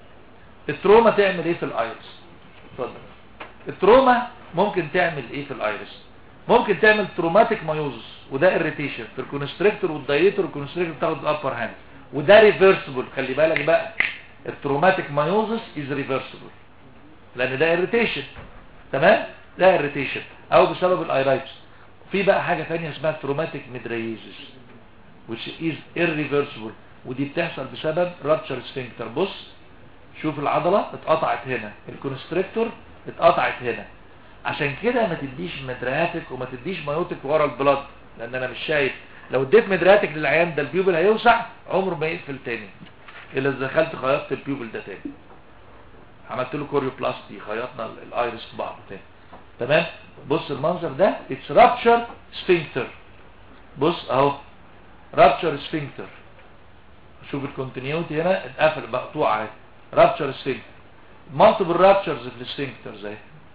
التروما تعمل ايه في الايرس اتفضل التروما ممكن تعمل ايه في الايرس ممكن تعمل تروماتيك مايوزس وده اريتيشن في الكونستريكتور والدايتور الكونستريكتور بتاخد الابر هاند وده ريفرسبل خلي بالك بقى التروماتيك مايوزس از ريفرسبل لان ده اريتيشن تمام ده اريتيشن او بسبب الايرايتس في بقى حاجه ثانيه اسمها تروماتيك ميدريزس which is irreversible ودي بتحصل بسبب rupture sphincter بص شوف العضلة اتقطعت هنا الكونستريكتور اتقطعت هنا عشان كده ما تديش مدرياتك وما تديش مايوتك ورا البلد لان انا مش شايف لو اديت مدرياتك للعيان ده البيوبل هيوسع عمره ما يقفل تاني الا اذا دخلت خيطت البيوبل ده تاني عملت له كوريوبلاستي خيطنا الايرس في بعض تاني تمام بص المنظر ده اتس رابتشر سفنكتر بص اهو رابتشر سفنكتر شوف الكونتينيوتي هنا اتقفل مقطوع اهي رابتشر سفنكتر مالتيبل رابتشرز في السفنكتر زي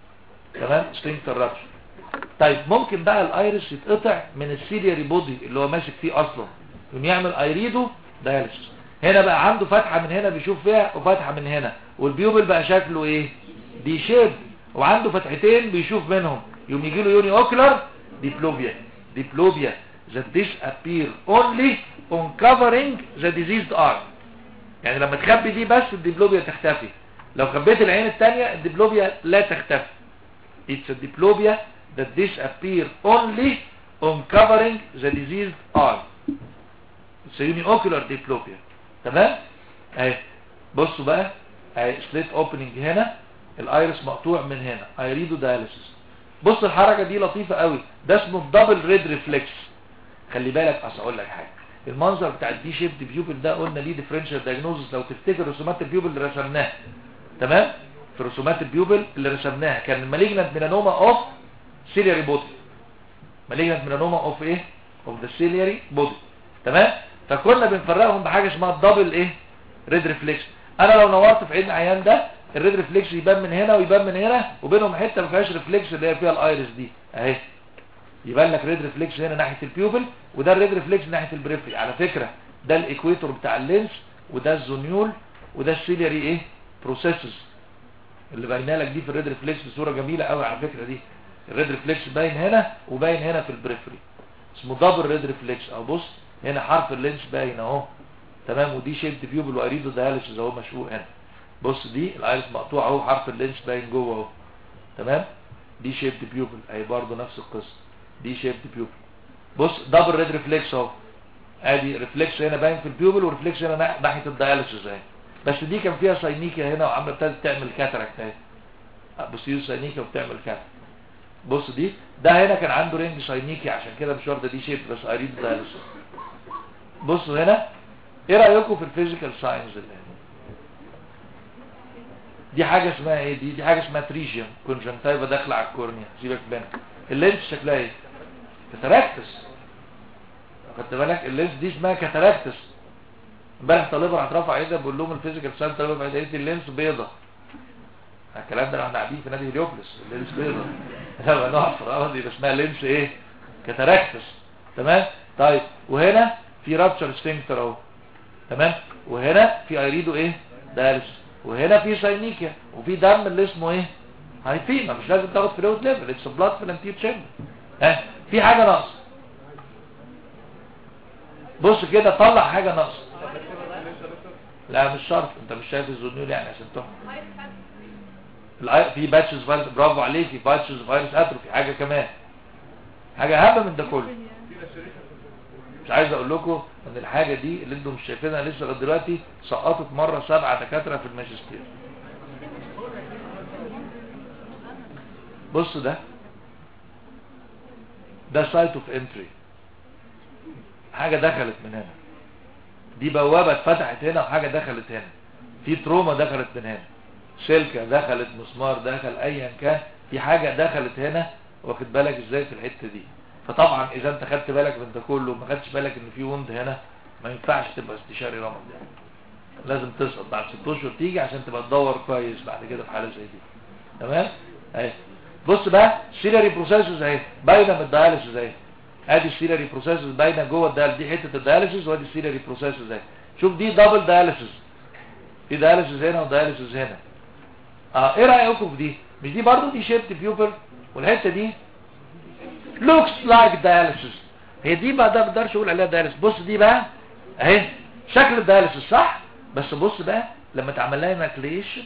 تمام سفنكتر رابتشر طيب ممكن بقى الايرس يتقطع من السيلياري بودي اللي هو ماسك فيه اصلا يقوم يعمل ايريدو دايلس هنا بقى عنده فتحة من هنا بيشوف فيها وفتحة من هنا والبيوبل بقى شكله ايه دي شيب وعنده فتحتين بيشوف منهم يوم يجي له يوني اوكلر ديبلوبيا ديبلوبيا that disappear only on covering the diseased eye يعني لما تخبي دي بس الديبلوبيا تختفي لو خبيت العين التانية الديبلوبيا لا تختفي it's a diplopia that disappear only on covering the diseased eye it's a uniocular diplopia تمام اهي بصوا بقى اهي سليت اوبننج هنا الايرس مقطوع من هنا ايريدو دايليسيس بص الحركه دي لطيفه قوي ده اسمه الدبل ريد ريفلكس خلي بالك اصل اقول لك حاجه المنظر بتاع الدي شيفت بيوبل ده قلنا ليه ديفرنشال دايجنوزس لو تفتكر رسومات البيوبل اللي رسمناها تمام في رسومات البيوبل اللي رسمناها كان المالجنت ميلانوما اوف سيلياري بودي مالجنت ميلانوما اوف ايه اوف ذا سيلياري بودي تمام فكنا بنفرقهم بحاجه اسمها الدبل ايه ريد ريفلكس انا لو نورت في عين العيان ده الريد ريفلكس يبان من هنا ويبان من هنا وبينهم حته ما فيهاش ريفلكس اللي هي فيها الايرس دي اهي يبان لك ريد ريفلكس هنا ناحيه البيوبل وده الريد ريفلكس ناحيه البريفري على فكره ده الايكويتور بتاع اللينس وده الزونيول وده السيلياري ايه بروسيسز اللي باينه لك دي في الريد ريفلكس بصوره جميله قوي على فكره دي الريد ريفلكس باين هنا وباين هنا في البريفري اسمه دبل ريد ريفلكس او بص هنا حرف اللينس باين اهو تمام ودي شيبت بيوبل واريدو دايلسيس اهو مشقوق هنا بص دي الايرس مقطوع اهو حرف اللينس باين جوه اهو تمام دي شيبت بيوبل اهي برضه نفس القصه دي شيبت بيوبل بص دبل ريد ريفلكس اهو ادي ريفلكس هنا باين في البيوبل وريفلكس هنا ناحيه الدايلسيس اهي بس دي كان فيها ساينيكيا هنا وعماله ابتدت تعمل كاتراكت اهي بص دي ساينيكيا وبتعمل كاتراكت بص دي ده هنا كان عنده رينج ساينيكيا عشان كده مش واخده دي شيب بس اريد دايلسيس بصوا هنا ايه رايكم في الفيزيكال ساينز اللي هنا دي حاجه اسمها ايه دي دي حاجه اسمها تريجيوم كونجنتايفا داخله على الكورنيا سيبك منها اللينس شكلها ايه كاتاراكتس خدت بالك اللينس دي اسمها كاتاراكتس امبارح طالبه راح رافع ايدها بقول لهم الفيزيكال ساينس طالبه بعد ايدي اللينس بيضه الكلام ده احنا قاعدين في نادي هليوبلس اللينس بيضه لما نقف في الارض يبقى اسمها لينس ايه كاتاراكتس تمام طيب وهنا في رابتشر سفنكتر اهو تمام وهنا في ايريدو ايه دالس وهنا في ساينيكيا وفي دم اللي اسمه ايه هايفيما مش لازم تاخد فلويد ليفل اتس بلاد في الانتير تشامبر ها في حاجه ناقصه بص كده طلع حاجه ناقصه لا مش شرط انت مش شايف الزونيول يعني عشان تحكم في باتشز فايروس برافو عليك في باتشز فايروس اتروفي حاجه كمان حاجه اهم من ده كله مش عايز اقول لكم ان الحاجة دي اللي انتم مش شايفينها لسه لغايه دلوقتي سقطت مرة سبعة دكاترة في الماجستير بص ده ده سايت اوف انتري حاجة دخلت من هنا دي بوابة اتفتحت هنا وحاجة دخلت هنا في تروما دخلت من هنا سلكة دخلت مسمار دخل ايا كان في حاجة دخلت هنا واخد بالك ازاي في الحتة دي فطبعا اذا انت خدت بالك من ده كله ما خدتش بالك ان في وند هنا ما ينفعش تبقى استشاري رمض يعني لازم تسقط بعد ست اشهر تيجي عشان تبقى تدور كويس بعد كده في حاله زي دي تمام اهي بص بقى سيلري بروسيسز اهي باينه من الدايلسيس اهي ادي السيلري بروسيسز باينه جوه الدال دي حته الدياليسيس وادي السيلري بروسيسز اهي شوف دي دبل دياليسيس في دياليسيس هنا ودياليسيس هنا اه ايه رايكم في دي مش دي برضو دي شيبت بيوبل والحته دي لوكس لايك دياليسيس هي دي بقى ده ما اقدرش اقول عليها دياليسيس بص دي بقى اهي شكل الدياليسيس صح بس بص بقى لما اتعمل لها ماكليشن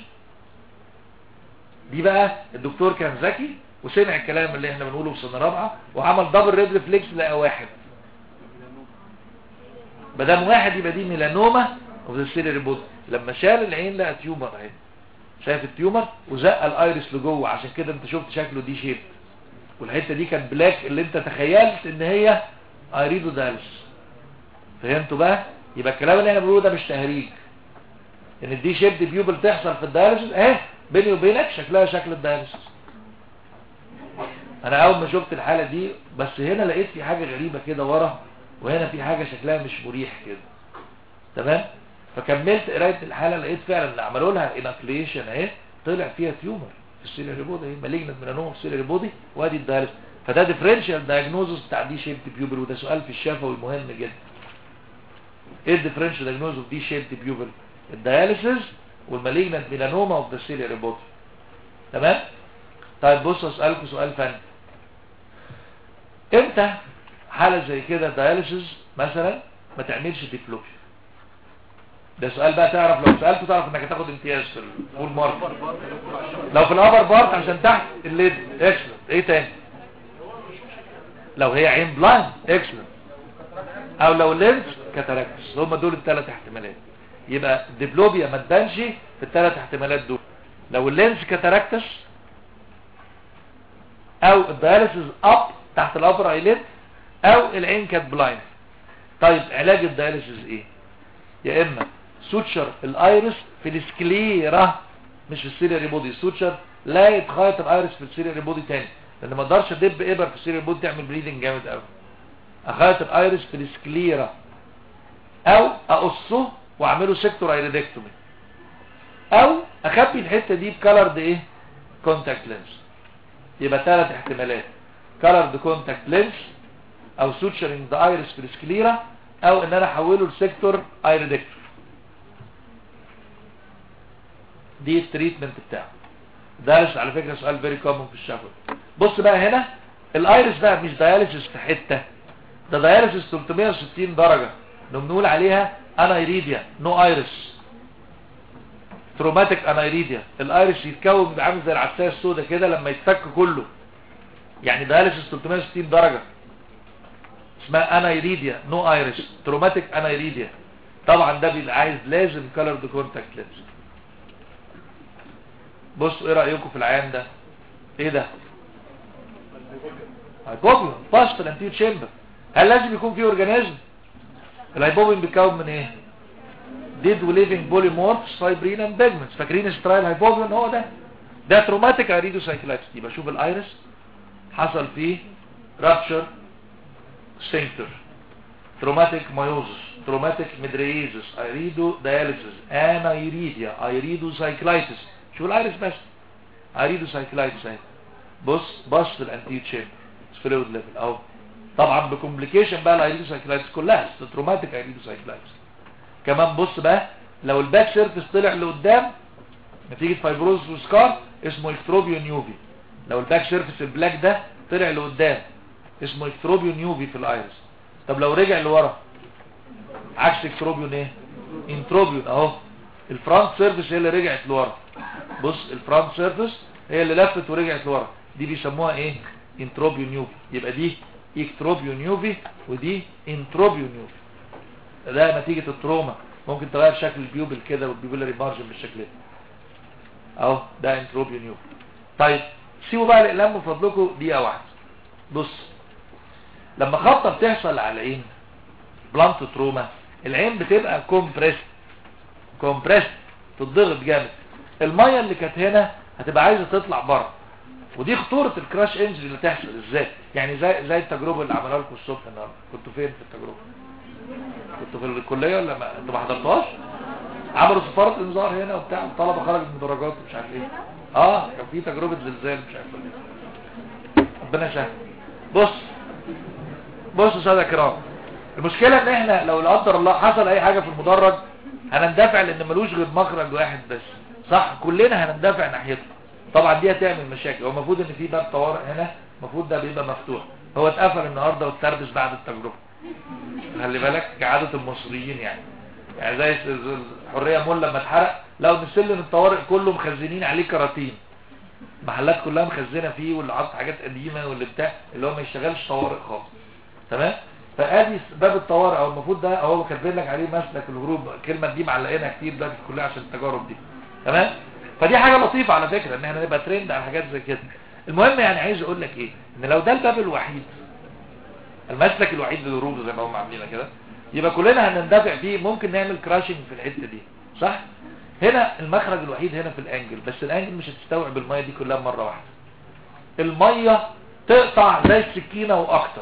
دي بقى الدكتور كان ذكي وسمع الكلام اللي احنا بنقوله في سنه رابعه وعمل دبل ريد ريفلكس لقى واحد ما دام واحد يبقى دي ميلانوما اوف ذا سيلري بود لما شال العين لقى تيومر اهي شايف التيومر وزق الايرس لجوه عشان كده انت شفت شكله دي شيب والحته دي كانت بلاك اللي انت تخيلت ان هي ايريدو دالس فهمتوا بقى يبقى الكلام اللي احنا بنقوله ده مش تهريج ان الدي شيب دي بيوبل تحصل في الدايلسيس اهي بيني وبينك شكلها شكل الدايلسيس انا اول ما شفت الحاله دي بس هنا لقيت في حاجه غريبه كده ورا وهنا في حاجه شكلها مش مريح كده تمام فكملت قرايه الحاله لقيت فعلا اللي عملوا لها اناكليشن اهي طلع فيها تيومر في السيلري بودي اهي مالجنت ميلانوما في السيلري بودي وادي الدايلسيس فده ديفرنشال دايجنوزس بتاع دي شيبت بيوبل وده سؤال في الشفوي مهم جدا ايه الديفرنشال دايجنوز اوف دي شيبت بيوبل الدياليسيس والمالجنت ميلانوما اوف ذا سيلري بودي تمام طيب بصوا اسالكم سؤال فني امتى حاله زي كده دياليسيس مثلا ما تعملش ديبلوبيا ده سؤال بقى تعرف لو سالته تعرف انك هتاخد امتياز في الفول مارك لو في الابر بارت عشان تحت الليد اكسلنت ايه تاني لو هي عين بلايند اكسلنت او لو لينس كاتاراكتس هم دول الثلاث احتمالات يبقى الديبلوبيا ما تبانش في الثلاث احتمالات دول لو اللينس كاتاراكتس او الدياليسيس اب تحت الابر ايليد او العين كانت بلايند طيب علاج الدياليسيس ايه يا اما سوتشر الايرس في السكليرا مش في السيلري بودي سوتشر لا يتخيط الايرس في السيلري بودي تاني لان ما اقدرش ادب ابر في السيلري بودي تعمل بليدنج جامد قوي اخيط الايرس في السكليرا او اقصه واعمله سيكتور ايريدكتومي او اخبي الحته دي بكالرد ايه كونتاكت لينس يبقى ثلاث احتمالات كالرد كونتاكت لينس او سوتشرنج ذا ايرس في السكليرا او ان انا احوله لسيكتور ايريدكتور دي التريتمنت بتاعه ده على فكره سؤال فيري كومن في الشفوي بص بقى هنا الايرس بقى مش دياليسيس في حته ده دياليسيس 360 درجه اللي بنقول عليها انايريديا نو ايرس تروماتيك انايريديا الايرس يتكون عامل زي العدسيه السوداء كده لما يتفك كله يعني دياليسيس 360 درجه اسمها انايريديا نو ايرس تروماتيك انايريديا طبعا ده بيبقى عايز لازم كالرد كونتاكت لينز بصوا ايه رايكم في العيان ده ايه ده هايبوبيون باست الانتيو تشامبر هل لازم يكون فيه اورجانيزم الهايبوبيون بيتكون من ايه ديد وليفنج بوليمورفز فايبرين اند بيجمنتس فاكرين سترايل هايبوبيون هو ده ده تروماتيك اريدو سايكلايتس يبقى شوف الايرس حصل فيه رابشر سفنكتر تروماتيك مايوزس تروماتيك ميدريزس ايريدو دياليسيس انايريديا ايريدو سايكلايتس شوف الايرس بس ايريدو سايكلايتس اهي بص بص في الانتيو تشامبر فلويد ليفل اهو طبعا بكومبليكيشن بقى الايريدو سايكلايتس كلها تروماتيك ايريدو سايكلايتس كمان بص بقى لو الباك سيرفيس طلع لقدام نتيجه فايبروز وسكار اسمه اكتروبيو نيوفي لو الباك سيرفيس البلاك ده طلع لقدام اسمه اكتروبيو نيوفي في الايرس طب لو رجع لورا عكس اكتروبيون ايه انتروبيون اهو الفرونت سيرفيس هي اللي رجعت لورا بص الفرونت سيرفيس هي اللي لفت ورجعت لورا دي بيسموها ايه انتروبيون نيوفي يبقى دي اكتروبيون نيوفي ودي انتروبيون نيوفي ده نتيجة التروما ممكن تغير شكل البيوبل كده والبيوبلري مارجن بالشكل ده اهو ده انتروبيون نيوفي طيب سيبوا بقى الاقلام من فضلكم دقيقه واحده بص لما خبطه بتحصل على العين بلانت تروما العين بتبقى كومبريس كومبريس تتضغط جامد الميه اللي كانت هنا هتبقى عايزه تطلع بره ودي خطوره الكراش انجري اللي تحصل ازاي يعني زي زي التجربه اللي عملها لكم الصبح النهارده كنتوا فين في التجربه كنتوا في الكليه ولا ما انتوا ما حضرتوهاش عملوا سفاره انذار هنا وبتاع الطلبه خرجت من درجات ومش عارف ايه اه كان في تجربه زلزال مش عارف ايه ربنا يسهل بص بصوا ساده كرام المشكله ان احنا لو لا قدر الله حصل اي حاجه في المدرج هنندفع لان ملوش غير مخرج واحد بس صح كلنا هنندفع ناحيته طبعا دي هتعمل مشاكل هو المفروض ان في باب طوارئ هنا المفروض ده بيبقى مفتوح هو اتقفل النهارده واتربس بعد التجربه خلي بالك كعاده المصريين يعني يعني زي الحريه مول لما اتحرق لو ان سلم الطوارئ كله مخزنين عليه كراتين محلات كلها مخزنه فيه واللي حاطط حاجات قديمه واللي بتاع اللي هو ما يشتغلش طوارئ خالص تمام فادي باب الطوارئ او المفروض ده هو كاتبين لك عليه مسلك الهروب الكلمه دي معلقينها كتير دلوقتي في الكليه عشان التجارب دي تمام فدي حاجه لطيفه على فكره ان احنا نبقى ترند على حاجات زي كده المهم يعني عايز اقول لك ايه ان لو ده الباب الوحيد المسلك الوحيد للهروب زي ما هم عاملينها كده يبقى كلنا هنندفع فيه ممكن نعمل كراشنج في الحته دي صح هنا المخرج الوحيد هنا في الانجل بس الانجل مش هتستوعب الميه دي كلها مره واحده الميه تقطع زي السكينه واكتر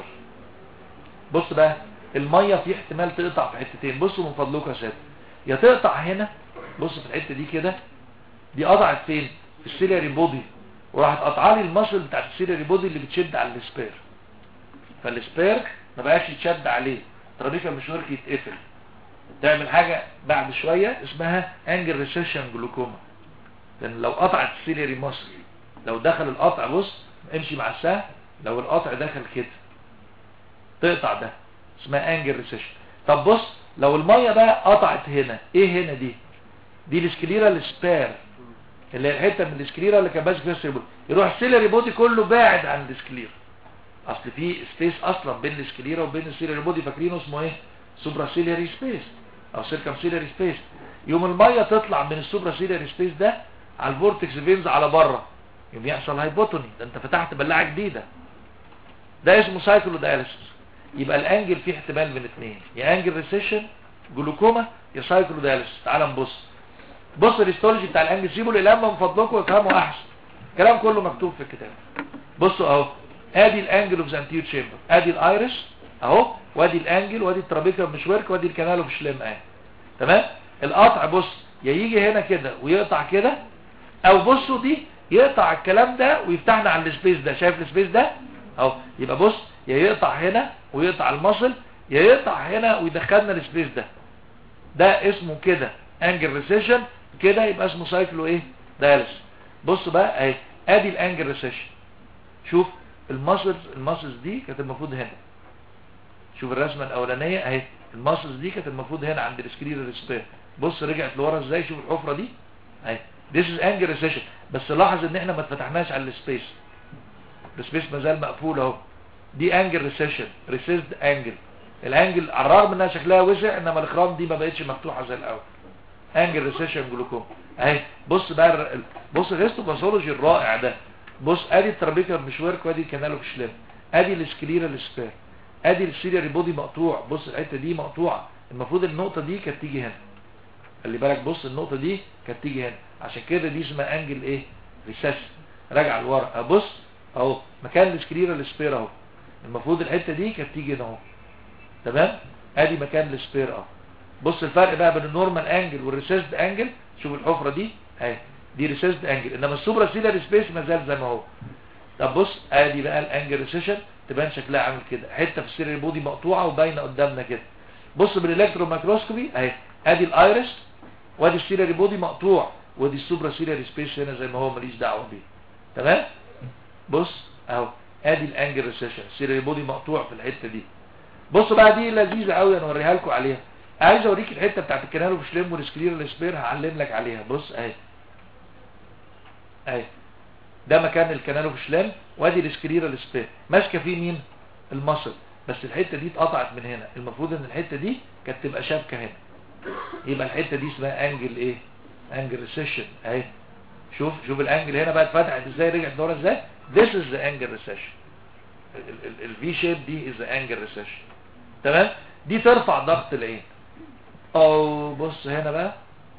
بص بقى الميه في احتمال تقطع في حتتين بصوا من فضلكم يا شباب يا تقطع هنا بص في الحته دي كده دي قطعت فين في السيلياري بودي وراحت قطعه لي المصل بتاعت السيلياري بودي اللي بتشد على السبير فالسبير ما بقاش يتشد عليه ترانيفا مش ورك يتقفل تعمل حاجة بعد شوية اسمها انجل ريسيشن جلوكوما لان لو قطعت السيلياري مصل لو دخل القطع بص امشي مع السهم لو القطع دخل كده تقطع ده اسمها انجل ريسيشن طب بص لو المية بقى قطعت هنا ايه هنا دي دي الاسكليرا السبير اللي هي الحته من الاسكليرا اللي كان ماسك فيها السيلري يروح السيلري بودي كله باعد عن الاسكليرا اصل في سبيس اصلا بين الاسكليرا وبين السيلري بودي فاكرينه اسمه ايه سوبرا سيلري سبيس او سيركم سيلري سبيس يوم الميه تطلع من السوبرا سيلري سبيس ده على الفورتكس فينز على بره يوم يحصل هايبوتوني ده انت فتحت بلاعه جديده ده اسمه سايكلو داياليسيس يبقى الانجل فيه احتمال من اثنين يا انجل ريسيشن جلوكوما يا سايكلو داياليسيس تعال نبص بص الهيستولوجي بتاع الانجل سيبوا الالام من فضلكم وافهموا احسن الكلام كله مكتوب في الكتاب بصوا اهو ادي الانجل اوف زانتيو تشامبر ادي الايرس اهو وادي الانجل وادي الترابيكا مش ورك وادي الكانال اوف شليم اهي تمام القطع بص يا يجي هنا كده ويقطع كده او بصوا دي يقطع الكلام ده ويفتحنا على السبيس ده شايف السبيس ده اهو يبقى بص يا يقطع هنا ويقطع المصل يا يقطع هنا ويدخلنا السبيس ده ده اسمه كده انجل ريسيشن كده يبقى اسمه سايكلو ايه دايلس بص بقى اهي ادي الانجل ريسيشن شوف الماسلز الماسلز دي كانت المفروض هنا شوف الرسمه الاولانيه اهي الماسلز دي كانت المفروض هنا عند السكرير السبير بص رجعت لورا ازاي شوف الحفره دي اهي This is angle recession بس لاحظ ان احنا ما اتفتحناش على السبيس السبيس ما زال مقفول اهو دي انجل ريسيشن ريسيسد انجل الانجل على الرغم انها شكلها وسع انما الاخرام دي ما بقتش مفتوحه زي الاول انجل ريسيشن جلوكوم اهي بص بقى ال- بص الهيستوباثولوجي الرائع ده بص ادي الترابيكا مشوارك وادي الكانال اوف شليم ادي السكليرا السبير ادي السيلياري بودي مقطوع بص الحته دي مقطوعه المفروض النقطه دي كانت تيجي هنا خلي بالك بص النقطه دي كانت تيجي هنا عشان كده دي اسمها انجل ايه ريسيشن راجع لورا بص اهو مكان السكليرا السبير اهو المفروض الحته دي كانت تيجي هنا اهو تمام ادي مكان السبير اهو بص الفرق بقى بين النورمال انجل والريسيسد انجل شوف الحفره دي اهي دي ريسيسد انجل انما السوبرا سيلر سبيس ما زال زي ما هو طب بص ادي بقى الانجل ريسيشن تبان شكلها عامل كده حته في السيلر بودي مقطوعه وباينه قدامنا كده بص بالالكترون مايكروسكوبي اهي ادي الايرس وادي السيلر بودي مقطوع ودي السوبرا سيلر سبيس هنا زي ما هو ماليش دعوه بيه تمام بص اهو ادي الانجل ريسيشن السيلر بودي مقطوع في الحته دي بص بقى دي لذيذه قوي انا اوريها لكم عليها عايز اوريك الحته بتاعت الكنال وفشليم والسكلير السبير هعلم لك عليها بص اهي اهي ده مكان الكنال وفشليم وادي السكلير السبير ماسكه فيه مين المصل بس الحته دي اتقطعت من هنا المفروض ان الحته دي كانت تبقى شابكه هنا يبقى الحته دي اسمها انجل ايه انجل ريسيشن اهي شوف شوف الانجل هنا بقى اتفتحت ازاي رجعت لورا ازاي this is the angle recession الفي شيب دي is the angle recession تمام دي ترفع ضغط العين او بص هنا بقى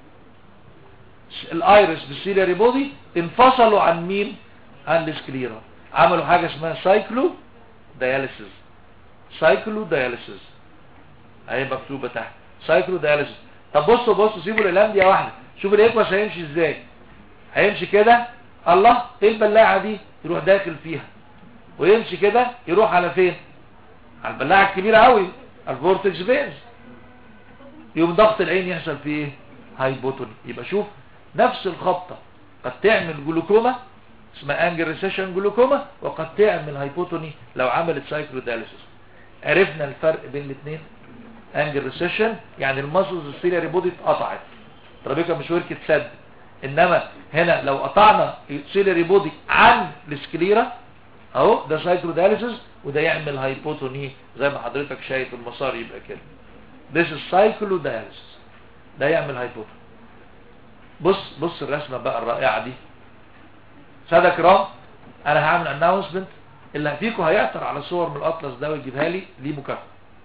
الايرس بالسيلياري بودي انفصلوا عن مين عن السكليرا عملوا حاجة اسمها سايكلو دياليسيس سايكلو دياليسيس اهي مكتوبة تحت سايكلو دياليسيس طب بصوا بصوا سيبوا الالام دي واحدة شوف الاكواس هيمشي ازاي هيمشي كده الله ايه البلاعة دي يروح داخل فيها ويمشي كده يروح على فين على البلاعه الكبيره قوي الفورتكس فينز يوم ضغط العين يحصل فيه ايه هايبوتوني يبقى شوف نفس الخبطه قد تعمل جلوكوما اسمها انجل ريسيشن جلوكوما وقد تعمل هايبوتوني لو عملت سايكلوداليسيس عرفنا الفرق بين الاثنين انجل ريسيشن يعني الماسلز السيلياري بودي اتقطعت ترابيكا مش ورك تسد انما هنا لو قطعنا السيلياري بودي عن السكليرا اهو ده سايكلوداليسيس وده يعمل هايبوتوني زي ما حضرتك شايف المسار يبقى كده this is cyclodialysis ده يعمل هايبوتوني بص بص الرسمه بقى الرائعه دي ساده كرام انا هعمل اناونسمنت اللي فيكم هيعثر على صور من الاطلس ده ويجيبها لي ليه مكافاه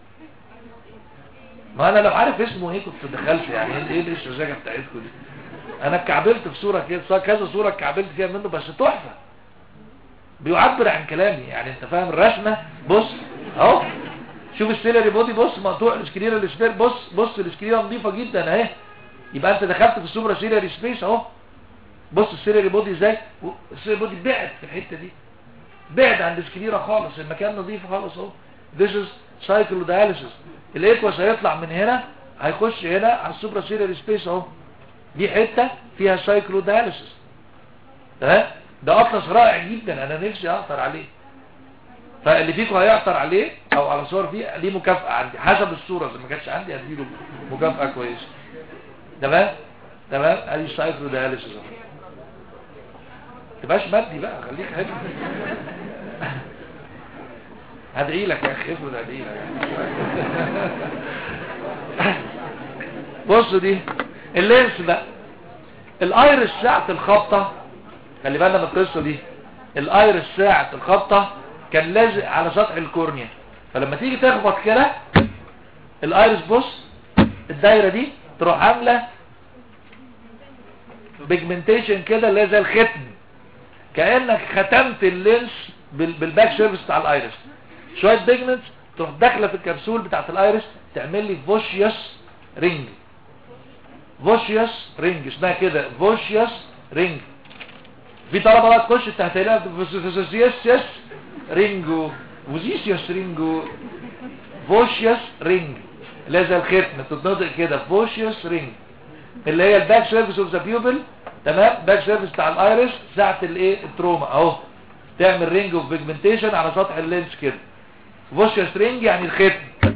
ما انا لو عارف اسمه ايه كنت دخلت يعني ايه ايه الشجاعه بتاعتكم دي انا اتكعبلت في صوره كده كذا صوره اتكعبلت فيها منه بس تحفه بيعبر عن كلامي يعني انت فاهم الرسمه بص اهو شوف السيلري بودي بص مقطوع السكريره السبير بص بص السكريره نظيفه جدا اهي يبقى انت دخلت في السوبرا سيلري سبيس اهو بص السيلري بودي ازاي السيلري بودي بعد في الحته دي بعد عن السكريره خالص المكان نظيف خالص اهو this is cyclodialysis الايكوس هيطلع من هنا هيخش هنا على السوبرا سيلري سبيس اهو دي حته فيها سايكلوداليسيس تمام ده اطلس رائع جدا انا نفسي اقطر عليه فاللي فيكم هيعثر عليه او على صور فيه ليه مكافأة عندي حسب الصورة اذا ما كانتش عندي هديله مكافأة كويسة تمام تمام ادي سايكلو دياليسيس تبقاش مادي بقى خليك حلو هدعي لك يا اخي افرض هدعي لك بصوا دي اللينس بقى الايرس ساعة الخبطة خلي بالنا من القصة دي الايرس ساعة الخبطة كان لازق على سطح الكورنيا فلما تيجي تخبط كده الايرس بص الدايرة دي تروح عاملة بيجمنتيشن كده اللي هي زي الختم كأنك ختمت اللينس بالباك سيرفيس بتاع الايرس شوية بيجمنت تروح داخله في الكبسول بتاعت الايرس تعمل لي فوشيوس رينج فوشيوس رينج اسمها كده فوشيوس رينج في طلبه بقى تخش تحت هنا فوشيوس رينجو وزيسيوس رينجو فوشيوس رينج اللي هي زي الختم تتنطق كده فوشيوس رينج اللي هي الباك سيرفيس اوف ذا بيوبل تمام باك سيرفيس بتاع الايرس ساعه الايه التروما اهو تعمل رينج اوف بيجمنتيشن على سطح اللينس كده فوشيوس رينج يعني الختم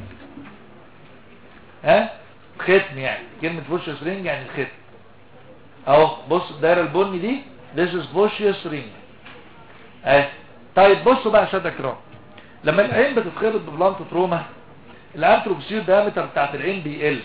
ها ختم يعني كلمه فوشيوس رينج يعني الختم اهو بص الدايره البني دي this is فوشيوس رينج اهي طيب بصوا بقى يا ساده كرام لما العين بتتخلط ببلانت تروما الانتروبسير دايمتر بتاعت العين بيقل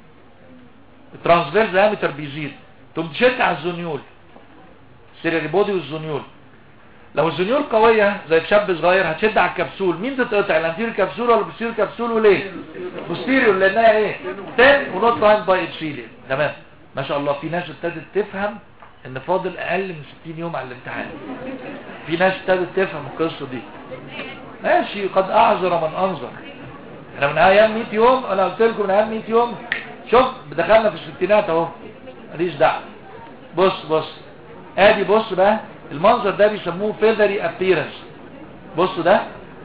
الترانسفير دايمتر بيزيد تقوم تشد على الزونيول السيريري بودي والزونيول لو الزونيول قوية زي شاب صغير هتشد على الكبسول مين تتقطع الانتيريور كبسول ولا البوستيريور كبسول وليه بوستيريور لانها ايه تان ونوت لاين باي اتشيليا تمام ما شاء الله في ناس ابتدت تفهم ان فاضل اقل من 60 يوم على الامتحان في ناس ابتدت تفهم القصة دي ماشي قد اعذر من انظر احنا من ايام 100 يوم انا قلت لكم من ايام 100 يوم شوف دخلنا في الستينات اهو ماليش دعوه بص بص ادي بص بقى المنظر ده بيسموه فيذري ابييرنس بص ده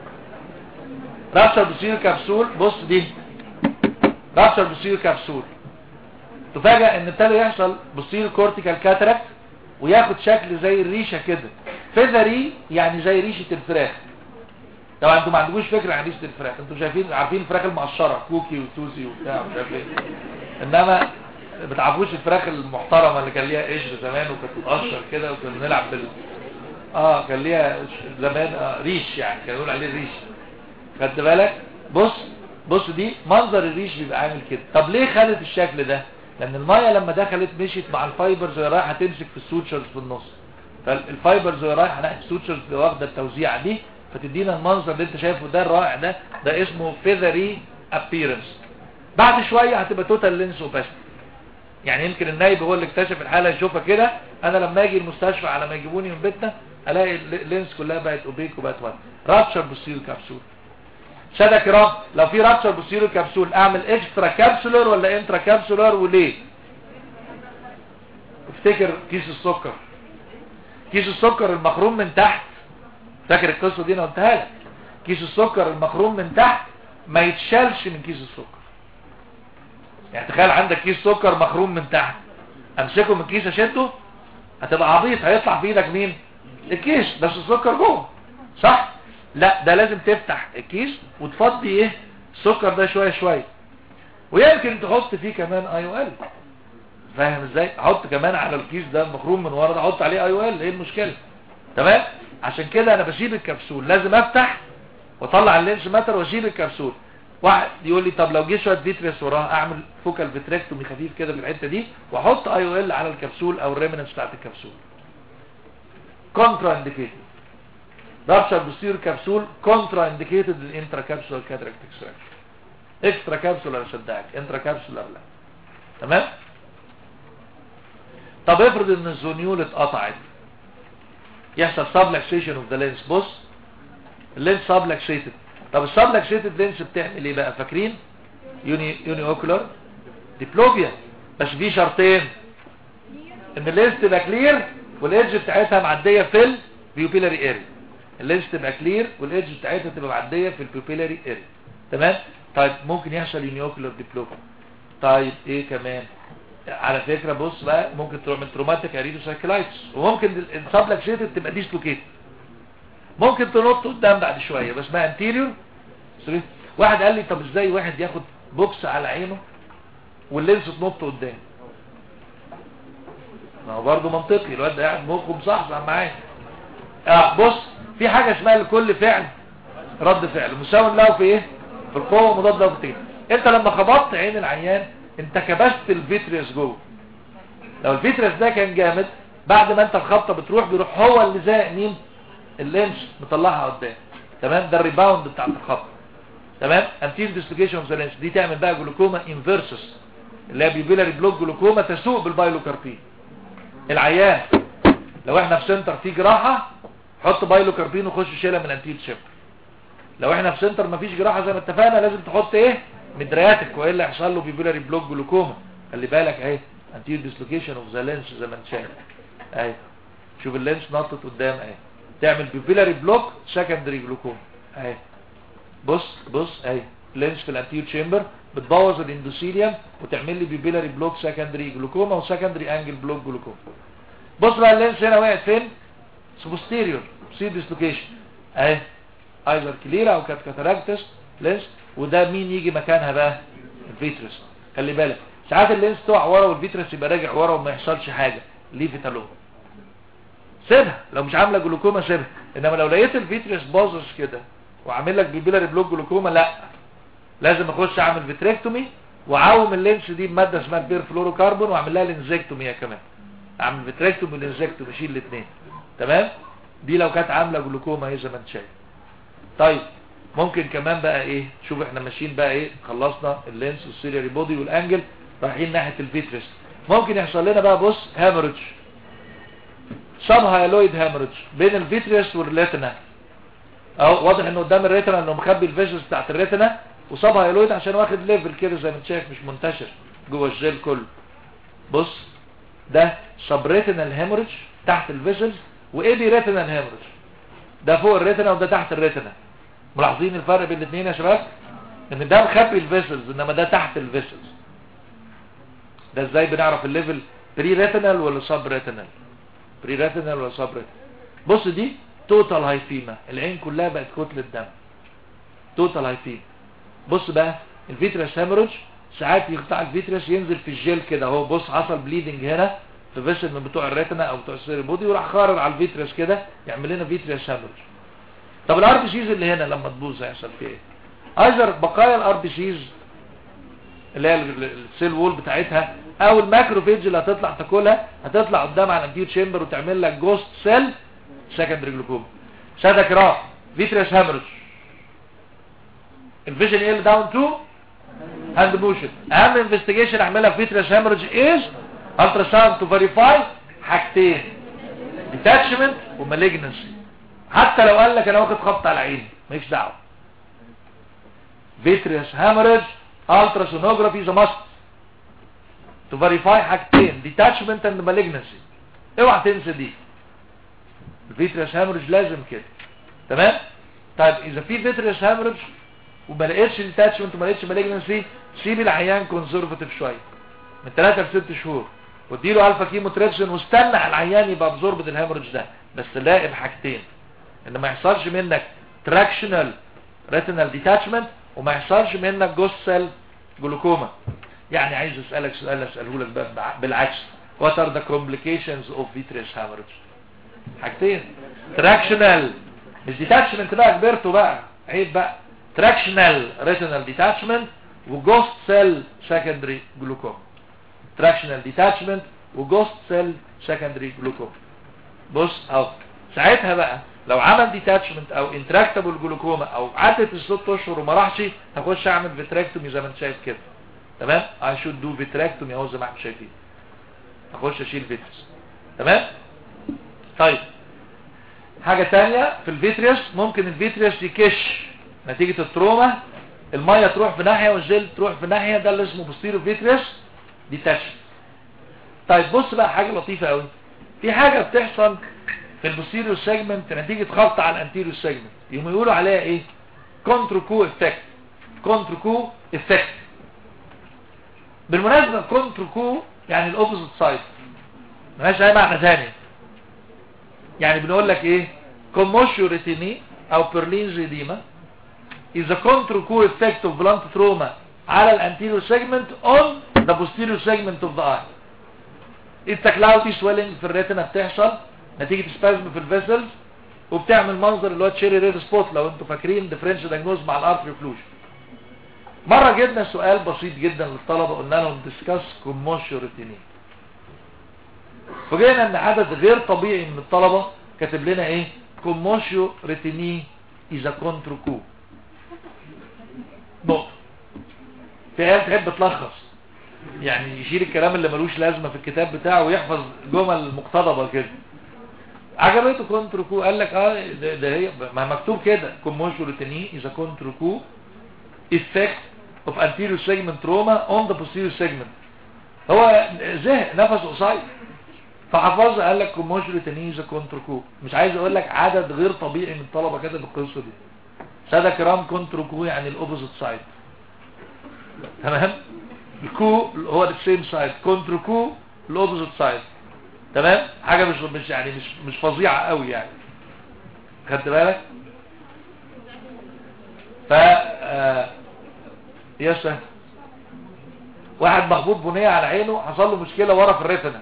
رابشر بصير كبسول بص دي رابشر بصير كبسول تفاجأ ان ابتدى يحصل بصير كورتيكال كاتراكت وياخد شكل زي الريشة كده فيذري يعني زي ريشة الفراخ طبعا انتوا ما عندكوش فكره عن ريشه الفراخ انتوا شايفين عارفين الفراخ المقشره كوكي وتوسي وبتاع مش عارف ايه انما ما بتعرفوش الفراخ المحترمه اللي كان ليها قشر زمان وكانت بتقشر كده وكنا بنلعب بال اه كان ليها زمان آه ريش يعني كانوا يقولوا عليه ريش خدت بالك بص بص دي منظر الريش بيبقى عامل كده طب ليه خدت الشكل ده لان الميه لما دخلت مشيت مع الفايبرز وهي رايحه تمسك في السوتشرز في النص فالفايبرز وهي رايحه ناحيه السوتشرز واخده التوزيعه دي فتدينا المنظر اللي انت شايفه ده الرائع ده ده اسمه فيذري ابييرنس بعد شوية هتبقى توتال لينس اوباسيتي يعني يمكن النايب هو اللي اكتشف الحالة يشوفها كده انا لما اجي المستشفى على ما يجيبوني من بيتنا الاقي اللينس كلها بقت اوبيك وبقت واضحه رابشر بوستيريور كابسول ساده كرام لو في رابشر بوستيريور كابسول اعمل اكسترا كابسولر ولا انترا كابسولر وليه افتكر كيس السكر كيس السكر المخروم من تحت فاكر القصه دي انا قلتها لك كيس السكر المخروم من تحت ما يتشالش من كيس السكر يعني تخيل عندك كيس سكر مخروم من تحت امسكه من كيس اشده هتبقى عبيط هيطلع في ايدك مين الكيس بس السكر جوه صح لا ده لازم تفتح الكيس وتفضي ايه السكر ده شويه شويه ويمكن تحط فيه كمان اي او ال فاهم ازاي احط كمان على الكيس ده المخروم من ورا ده احط عليه اي او ال ايه المشكله تمام عشان كده انا بسيب الكبسول لازم افتح واطلع اللينش ماتر واشيل الكبسول واحد يقول لي طب لو جه شويه فيتريس وراها اعمل فوكال فيتريكتومي خفيف كده في الحته دي واحط اي او ال على الكبسول او الريمننس بتاعت الكبسول كونترا انديكيتد رابشر بوستير كبسول كونترا انديكيتد للانترا كابسولار كاتراكت اكستراكشن اكسترا كابسولار شدعك انترا كابسولار لا تمام طب افرض ان الزونيول اتقطعت يحصل سبلكسيشن اوف ذا لينس بص اللينس سبلكسيتد طب السبلكسيتد لينس بتعمل ايه بقى فاكرين يوني يوني اوكولار ديبلوبيا بس في شرطين ان اللينس تبقى كلير والايدج بتاعتها معديه في البيوبيلاري اري اللينس تبقى كلير والايدج بتاعتها تبقى معديه في البيوبيلاري اري تمام طيب ممكن يحصل يوني اوكولار ديبلوبيا طيب ايه كمان على فكرة بص بقى ممكن تروح من تروماتيك اريدوسايكلايتس وممكن السبلكسيتد تبقى ديسلوكيتد ممكن تنط قدام بعد شوية بس ما انتيريور واحد قال لي طب ازاي واحد ياخد بوكس على عينه واللينس تنط قدام ما هو برضه منطقي الواد ده قاعد مخه مصحصح معايا اه بص في حاجة اسمها لكل فعل رد فعل مساوي له في ايه في القوة مضاد له في التاني انت لما خبطت عين العيان انت كبست الفيتريس جوه لو الفيتريس ده كان جامد بعد ما انت الخبطه بتروح بيروح هو اللي زائق مين اللينس مطلعها قدام تمام ده الريباوند بتاعت الخبطه تمام انتير ديسلوكيشن اوف ذا لينس دي تعمل بقى جلوكوما انفيرسس اللي هي بيبيلاري بلوك جلوكوما تسوق بالبايلوكاربين العيان لو احنا في سنتر في جراحه حط بايلوكاربين وخش شيلها من الانتير شيمبر لو احنا في سنتر مفيش جراحه زي ما اتفقنا لازم تحط ايه مدرياتك والا يحصل له بيبولاري بلوك جلوكوما خلي بالك اهي انتير ديسلوكيشن اوف ذا لينس زي ما انت شايف اهي شوف اللينس نطت قدام اهي تعمل بيبولاري بلوك سكندري جلوكوما اهي بص بص اهي لينس في الانتير تشامبر بتبوظ الاندوثيليوم وتعمل لي بيبولاري بلوك سكندري جلوكوما وسكندري انجل بلوك جلوكوما بص بقى اللينس هنا وقعت فين سوبوستيريور سي ديسلوكيشن اهي ايزر كليرا او كانت كاتاراكتس لينس وده مين يجي مكانها بقى الفيترس خلي بالك ساعات اللينس تقع ورا والفيترس يبقى راجع ورا وما يحصلش حاجه ليه فيتالون سيبها لو مش عامله جلوكوما سيبها انما لو لقيت الفيترس باظظ كده وعامل لك بيبيلاري بلوك جلوكوما لا لازم اخش اعمل فيتريكتومي واعوم اللينس دي بماده اسمها البير فلوروكربون واعمل لها الانزكتومي كمان اعمل فيتريكتومي والانزكتومي اشيل الاثنين تمام دي لو كانت عامله جلوكوما هي زي ما انت شايف طيب ممكن كمان بقى ايه شوف احنا ماشيين بقى ايه خلصنا اللينس والسيلياري بودي والانجل رايحين ناحيه الفيترس ممكن يحصل لنا بقى بص هامرج سب هايلويد هامرج بين الفيترس والريتنا اهو واضح انه قدام الريتنا انه مخبي الفيجنز بتاعت الريتنا وسب هايلويد عشان واخد ليفل كده زي ما انت شايف مش منتشر جوه الجيل كله بص ده سب ريتنال هامرج تحت الفيجنز وايبي ريتنال هامرج ده فوق الريتنا وده تحت الريتنا ملاحظين الفرق بين الاثنين يا شباب ان ده مخبي الفيسلز انما ده تحت الفيسلز ده ازاي بنعرف الليفل بري ريتينال ولا سب ريتينال بري ريتينال ولا سب ريتينال بص دي توتال هايفيما العين كلها بقت كتله دم توتال هايفيما بص بقى الفيترس هيموريدج ساعات يقطع الفيترس ينزل في الجيل كده اهو بص حصل بليدنج هنا في فيسل من بتوع الريتنا او بتوع السير بودي وراح خارج على الفيترس كده يعمل لنا فيترس هيموريدج طب الار بي سيز اللي هنا لما تبوظ هيحصل فيها ايه ايذر بقايا الار بي سيز اللي هي السيل وول بتاعتها او الماكروفيج اللي هتطلع تاكلها هتطلع قدام على الانتيو تشامبر وتعمل لك جوست سيل سكندري جلوكوما سادك راح فيتريس هامرج الفيجن ايه داون تو هاند موشن اهم انفستيجيشن اعملها في فيتريس هامرج از الترا ساوند تو فيريفاي حاجتين ديتاتشمنت ومالجنسي حتى لو قال لك انا واخد خبط على عيني ماليش دعوه فيتريس هامرج الترا سونوجرافي ذا ماست تو فيريفاي حاجتين ديتاتشمنت اند مالجنسي اوعى تنسى دي الفيتريس هامرج لازم كده تمام طيب اذا في فيتريس هامرج وما لقيتش ديتاتشمنت وما لقيتش مالجنسي سيب العيان كونسرفتيف شويه من 3 ل 6 شهور واديله الفا كيموتريبسين واستنى على العيان يبقى ابزوربد الهامرج ده بس لاقي بحاجتين ان ما يحصلش منك تراكشنال ريتينال ديتاتشمنت وما يحصلش منك جوسل جلوكوما يعني عايز اسالك سؤال اساله لك بقى بالعكس what are the complications of vitreous hemorrhage حاجتين تراكشنال مش ديتاتشمنت بقى كبرته بقى عيب بقى تراكشنال ريتينال ديتاتشمنت وجوست سيل سكندري جلوكوما تراكشنال ديتاتشمنت وجوست سيل سكندري جلوكوما بص اهو ساعتها بقى لو عمل ديتاتشمنت او انتراكتابل جلوكوما او عدت الست اشهر وما راحش هخش اعمل فيتراكتومي زي ما انت شايف كده تمام اي شود دو فيتراكتومي اهو زي ما احنا شايفين اخش اشيل فيترس تمام طيب حاجة تانية في الفيتريس ممكن الفيتريس يكش نتيجة التروما المية تروح في ناحية والجلد تروح في ناحية ده اللي اسمه بوستيرو فيتريس ديتاتشن طيب بص بقى حاجة لطيفة قوي في حاجة بتحصل في البوستيريو سيجمنت نتيجة خبط على الانتيريو سيجمنت يقوموا يقولوا عليها ايه كونتر كو افكت كونتر كو افكت بالمناسبة كونتر كو يعني الاوبوزيت سايد ملهاش اي معنى ثاني يعني بنقول لك ايه كوموشيو ريتيني او بيرلينز اديما is a contra co effect of blunt trauma على الانتيريو segment on the posterior segment of the eye it's a cloudy swelling في الريتنا بتحصل نتيجة سبازم في الفيسلز وبتعمل منظر اللي هو تشيري ريد سبوت لو انتوا فاكرين ديفرنشال دايجنوز مع الارتري فلوجن مرة جبنا سؤال بسيط جدا للطلبة قلنا لهم ديسكاس كوموشيو ريتيني فجينا ان عدد غير طبيعي من الطلبة كاتب لنا ايه كوموشيو ريتيني اذا كونتركو نقطة في عيال تحب تلخص يعني يشيل الكلام اللي ملوش لازمة في الكتاب بتاعه ويحفظ جمل مقتضبة كده عجبته كونتركو قال لك اه ده, ده هي ما مكتوب كده كوموشيو ريتيني اذا كونتركو effect of anterior segment trauma on the posterior segment هو زهق نفسه قصير فحفظ قال لك كوموشيو تنيزا كونتركو مش عايز اقول لك عدد غير طبيعي من الطلبه كده بالقصه دي ساده كرام كونتركو يعني الاوبوزيت سايد تمام الكو هو السيم سايد كونتركو الاوبوزيت سايد تمام حاجه مش مش يعني مش مش فظيعه قوي يعني خدت بالك ف آه يسه واحد مخبوط بنيه على عينه حصل له مشكله ورا في الريتنا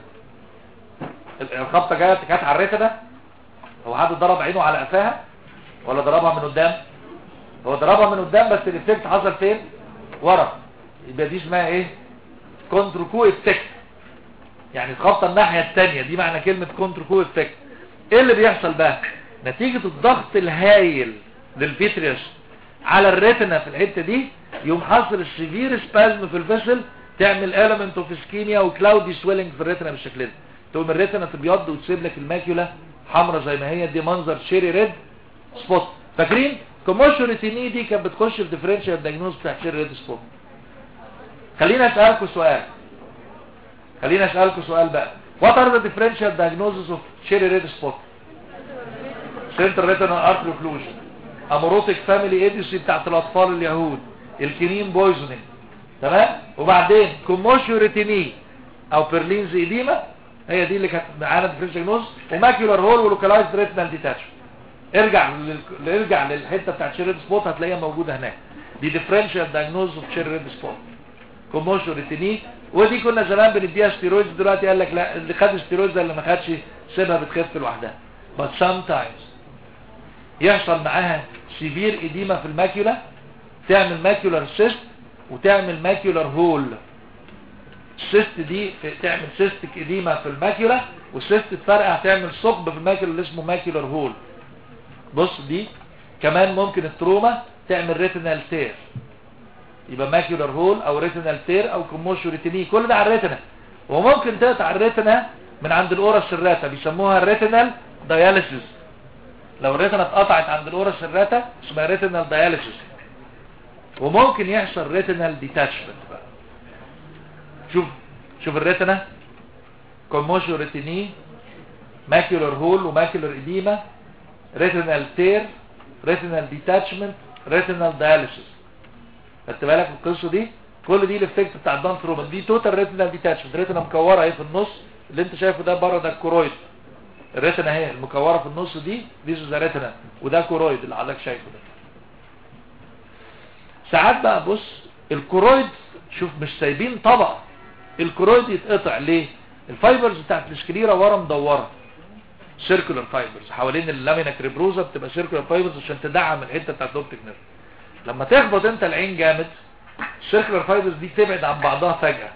الخبطه جت كانت على الريتنا هو حد ضرب عينه على قفاها ولا ضربها من قدام هو ضربها من قدام بس الافكت حصل فين ورا يبقى دي اسمها ايه كونتركو افكت يعني الخبطه الناحيه الثانيه دي معنى كلمه كونتركو افكت ايه اللي بيحصل بقى نتيجه الضغط الهائل للفيتريوس على الريتنا في الحته دي يوم حصل السيفير سبازم في الفيسل تعمل element اوف اسكيميا وكلاودي سويلنج في الريتنا بالشكل ده تقوم الريتنا تبيض وتسيب لك الماكيولا حمراء زي ما هي دي منظر شيري ريد سبوت فاكرين كوموشو ريتيني دي كانت بتخش في ديفرنشال دايجنوز بتاع شيري ريد سبوت خلينا اسالكم سؤال خلينا اسالكم سؤال بقى وات ار ذا ديفرنشال دايجنوزز اوف شيري ريد سبوت سنتر ريتنال ارتري فلوجن اموروتيك فاميلي ايديسي بتاعت الاطفال اليهود الكنين بويزنينج تمام وبعدين كوموشيو ريتيني او بيرلينز ايديما هي دي اللي كانت معانا ديفرنشال نوز وماكيولار هول ولوكالايزد ريتنال ديتاتشمنت ارجع لل... ارجع للحته بتاعت شيريد سبوت هتلاقيها موجوده هناك دي ديفرنشال دايجنوز اوف شيريد سبوت كوموشيو ريتيني ودي كنا زمان بنديها ستيرويدز دلوقتي قال لك لا اللي خد ستيرويدز ده اللي ما خدش سيبها بتخف لوحدها but sometimes يحصل معاها سيفير اديما في الماكيولا تعمل ماكيولار سيست وتعمل ماكيولار هول السيست دي تعمل سيستك اديما في الماكيولا والسيست تفرقع تعمل ثقب في الماكيولا اللي اسمه ماكيولار هول بص دي كمان ممكن التروما تعمل ريتينال تير يبقى ماكيولار هول او ريتينال تير او كوموشيو ريتيني كل ده على الريتنا وممكن تقطع الريتنا من عند الاورا السراتا بيسموها الريتينال داياليسيس لو الريتنا اتقطعت عند الاورا السراتا اسمها ريتينال داياليسيس وممكن يحصل ريتينال ديتاتشمنت بقى شوف شوف الريتنا كوموشيو ريتيني ماكيولار هول وماكيولار اديما ريتينال تير ريتينال ديتاتشمنت ريتينال داياليسيس خدت بالك من القصه دي كل دي الافكت بتاع الدان تروما دي توتال ريتينال ديتاتشمنت ريتينا مكوره اهي في النص اللي انت شايفه ده بره ده الكورويد الريتنا اهي المكوره في النص دي دي ذا ريتنا وده كورويد اللي حضرتك شايفه ده ساعات بقى بص الكورويد شوف مش سايبين طبقه الكورويد يتقطع ليه الفايبرز بتاعت السكليرا ورا مدوره سيركولار فايبرز حوالين اللامينا كريبروزا بتبقى سيركولار فايبرز عشان تدعم الحته بتاعت الاوبتيك نيرف لما تخبط انت العين جامد السيركولار فايبرز دي تبعد عن بعضها فجاه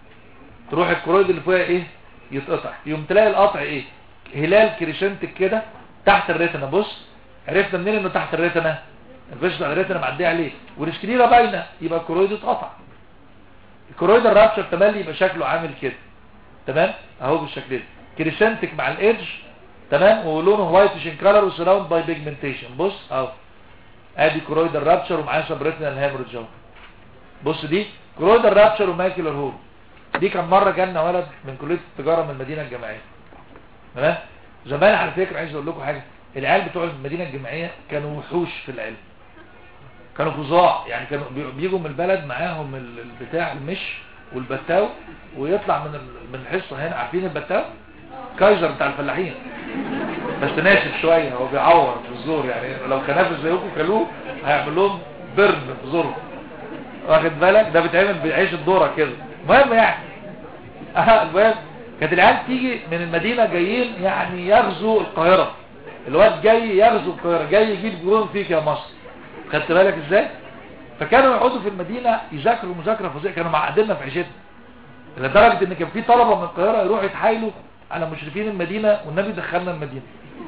تروح الكرويد اللي فوقها ايه يتقطع يوم تلاقي القطع ايه هلال كريشنتك كده تحت الريتنا بص عرفنا منين انه تحت الريتنا الفيش على الريتنا معديه عليه والسكليرا باينه يبقى الكرويد اتقطع الكرويد الرابشر تملي يبقى شكله عامل كده تمام اهو بالشكل ده كريشنتك مع الايدج تمام ولونه وايتش ان كلر وسراوند باي بيجمنتيشن بص اهو ادي كرويد الرابشر ومعاه سبريتنال هيموريدج اهو بص دي كرويد الرابشر وماكيولار هول دي كان مره جالنا ولد من كليه التجاره من المدينه الجامعيه تمام زمان على فكره عايز اقول لكم حاجه العيال بتوع المدينه الجامعيه كانوا وحوش في العلم كانوا فظاع يعني كانوا بي- بيجوا من البلد معاهم ال- البتاع المش والبتاو ويطلع من ال- من الحصه هنا عارفين البتاو كايزر بتاع الفلاحين بس ناشف شويه هو بيعور في الزور يعني لو كنافس زيكم كلوه هيعمل لهم برن في زورهم واخد بالك ده بيتعمل بعيش الذره كده المهم يعني اه المهم كانت العيال تيجي من المدينه جايين يعني يغزوا القاهره الواد جاي يغزو القاهره جاي يجيب جون فيك يا مصر خدت بالك ازاي فكانوا يقعدوا في المدينه يذاكروا مذاكره فظيعه كانوا معقديننا في عيشتنا لدرجه ان كان في طلبه من القاهره يروحوا يتحايلوا على مشرفين المدينه والنبي دخلنا المدينه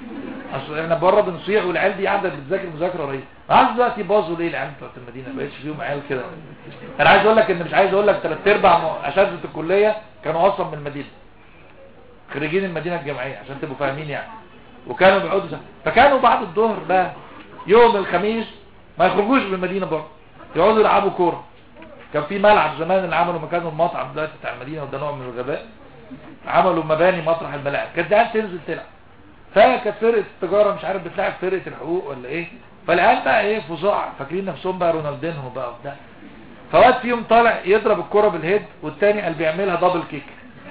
اصل احنا بره بنصيح والعيال دي قاعده بتذاكر مذاكره رهيبه عايز دلوقتي باظوا ليه العيال بتوع المدينه ما بقتش فيهم عيال كده انا عايز اقول لك ان مش عايز اقول لك ثلاث ارباع م- اساتذه الكليه كانوا اصلا من المدينه خريجين المدينه الجامعيه عشان تبقوا فاهمين يعني وكانوا بيقعدوا زي- فكانوا بعد الظهر بقى يوم الخميس ما يخرجوش من المدينه بره يقعدوا يلعبوا كوره كان في ملعب زمان اللي عملوا مكانه المطعم دلوقتي بتاع المدينه وده نوع من الغباء عملوا مباني مطرح الملاعب كانت العيال تنزل تلعب فكانت فرقه التجاره مش عارف بتلعب فرقه الحقوق ولا ايه فالعيال بقى ايه فظاع فاكرين نفسهم بقى رونالدينهو بقى وبتاع فواد فيهم طالع يضرب الكرة بالهيد والتاني قال بيعملها دبل كيك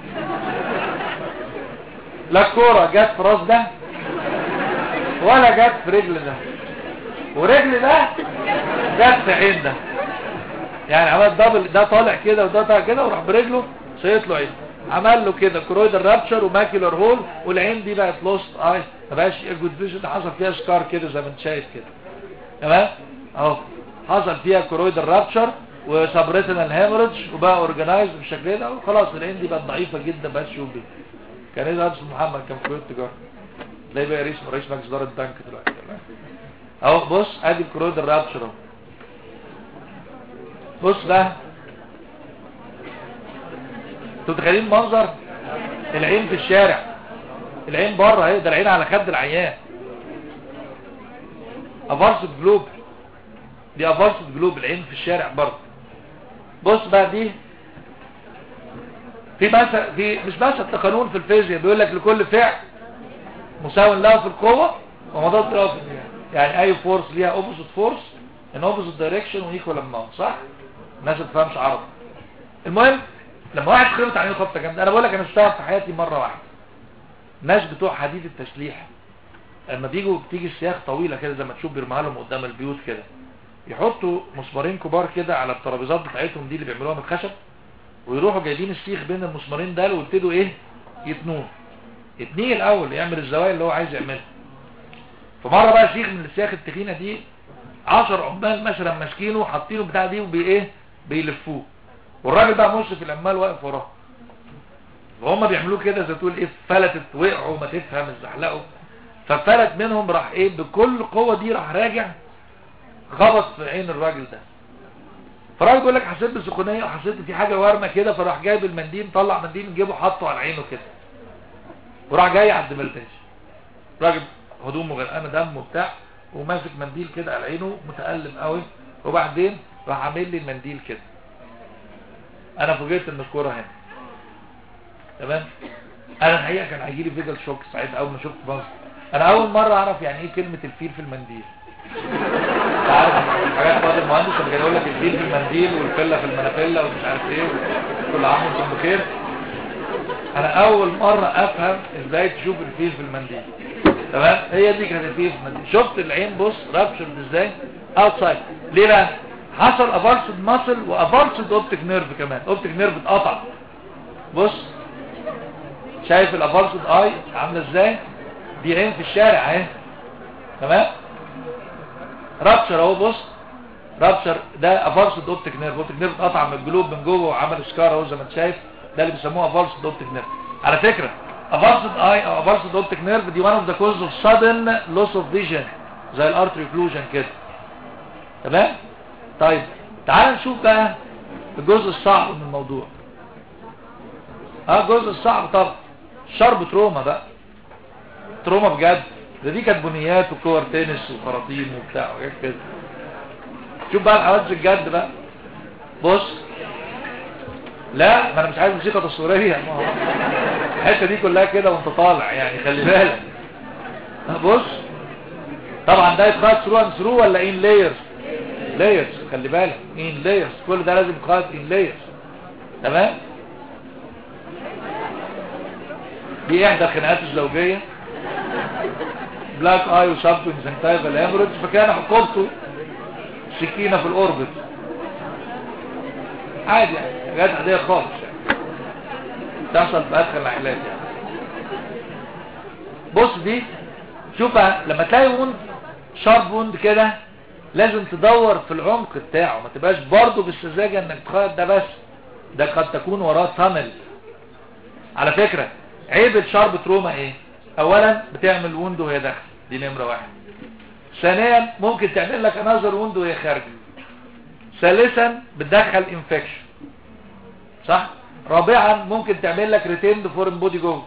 لا الكرة جت في راس ده ولا جت في رجل ده ورجل ده جت في عين ده يعني عمل دبل ده طالع كده وده طالع كده وراح برجله شيط له عين عمل له كده كرويدال رابشر وماكيولار هول والعين دي بقت لوست اي ما بقاش جود فيجن حصل فيها سكار كده زي ما انت شايف كده تمام اهو حصل فيها كرويدال رابشر وسبريتنال هيموريدج وبقى اورجنايز بالشكل ده وخلاص العين دي بقت ضعيفه جدا بقاش تشوف بيها كان ايه ده محمد كان في كليه التجاره تلاقي بقى رئيس رئيس مجلس اداره البنك دلوقتي اهو بص ادي الكرويدال رابشر اهو بص ده انتوا متخيلين منظر العين في الشارع العين بره اهي ده العين على خد العيان افارسد جلوب دي افارسد جلوب العين في الشارع بره بص بقى دي في مثل في مش مثل قانون في الفيزياء بيقول لك لكل فعل مساو له في القوه ومضاد له في الاتجاه يعني اي فورس ليها اوبوزيت فورس ان اوبوزيت دايركشن وايكوال اماونت صح الناس ما بتفهمش عربي المهم لما واحد خبط عليه خبطه جامده انا بقول لك انا اشتغلت في حياتي مره واحده ناس بتوع حديد التشليح لما بيجوا بتيجي السياخ طويله كده زي ما تشوف بيرميها لهم قدام البيوت كده يحطوا مسمارين كبار كده على الترابيزات بتاعتهم دي اللي بيعملوها من الخشب ويروحوا جايبين السيخ بين المسمارين ده ويبتدوا ايه يتنوه يتنيه الاول يعمل الزوايا اللي هو عايز يعملها فمره بقى شيخ من السياخ التخينه دي 10 عمال مثلا ماسكينه وحاطينه بتاع دي وبايه بيلفوه والراجل بقى مشرف العمال واقف وراه وهم بيعملوه كده زي تقول ايه فلتت وقعوا ما تفهم اتزحلقوا ففلت منهم راح ايه بكل قوه دي راح راجع خبط في عين الراجل ده فالراجل بيقول لك حسيت بسخونيه وحسيت في حاجه وارمه كده فراح جايب المنديل طلع منديل من جيبه حطه على عينه كده وراح جاي على الدملتاج راجل هدومه غرقانه دم وبتاع وماسك منديل كده على عينه متألم قوي وبعدين راح عامل لي المنديل كده انا فوجئت ان الكوره هنا تمام انا الحقيقه كان هيجي لي فيجل شوك ساعتها اول ما شفت مصر انا اول مره اعرف يعني ايه كلمه الفيل في المنديل انت عارف حاجات فؤاد المهندس اللي كان يقول لك الفيل في المنديل والفله في المنافله ومش عارف ايه كل عام وانتم بخير انا اول مرة افهم ازاي تشوف الفيل في المنديل تمام هي دي كانت الفيل في المنديل شفت العين بص رابشرد ازاي اوتسايد ليه بقى حصل افارسد ماسل وافارسد اوبتيك نيرف كمان اوبتيك نيرف اتقطع بص شايف الافارسد اي عامله ازاي دي عين في الشارع اهي تمام رابشر اهو بص رابشر ده افارسد اوبتيك نيرف اوبتيك نيرف اتقطع من الجلوب من جوه وعمل سكار اهو زي ما انت شايف ده اللي بيسموه افارسد اوبتيك نيرف على فكره افارسد اي او افارسد اوبتيك نيرف دي وان اوف ذا كوز اوف sudden loss of vision زي الارتري اوكلوجن كده تمام طيب تعال نشوف بقى الجزء الصعب من الموضوع اه الجزء الصعب طبعا شرب تروما بقى تروما بجد ده دي كانت بنيات وكور تنس وخراطيم وبتاع وحاجات كده شوف بقى الحوادث الجد بقى بص لا ما انا مش عايز موسيقى تصويريه ما هو الحته دي كلها كده وانت طالع يعني خلي بالك بص طبعا ده يتخيط ثرو اند ثرو ولا ان لايرز لايرز خلي بالك ان لايرز كل ده لازم يتخيط ان لايرز تمام دي احدى الخناقات الزوجيه بلاك اي وسبتو انسنتايفال هيموريدج فكان عقوبته سكينه في الاوربت عادي يعني حاجات عاديه خالص يعني تحصل في ادخل العلاج يعني بص دي شوف لما تلاقي وند شارب وند كده لازم تدور في العمق بتاعه ما تبقاش برضه بالسذاجه انك تخيط ده بس ده قد تكون وراه تانل على فكرة عيب الشارب تروما ايه اولا بتعمل وند وهي داخل دي نمرة واحد ثانيا ممكن تعمل لك انذر وند وهي خارجه ثالثا بتدخل انفكشن صح رابعا ممكن تعمل لك ريتيند فورن بودي جوه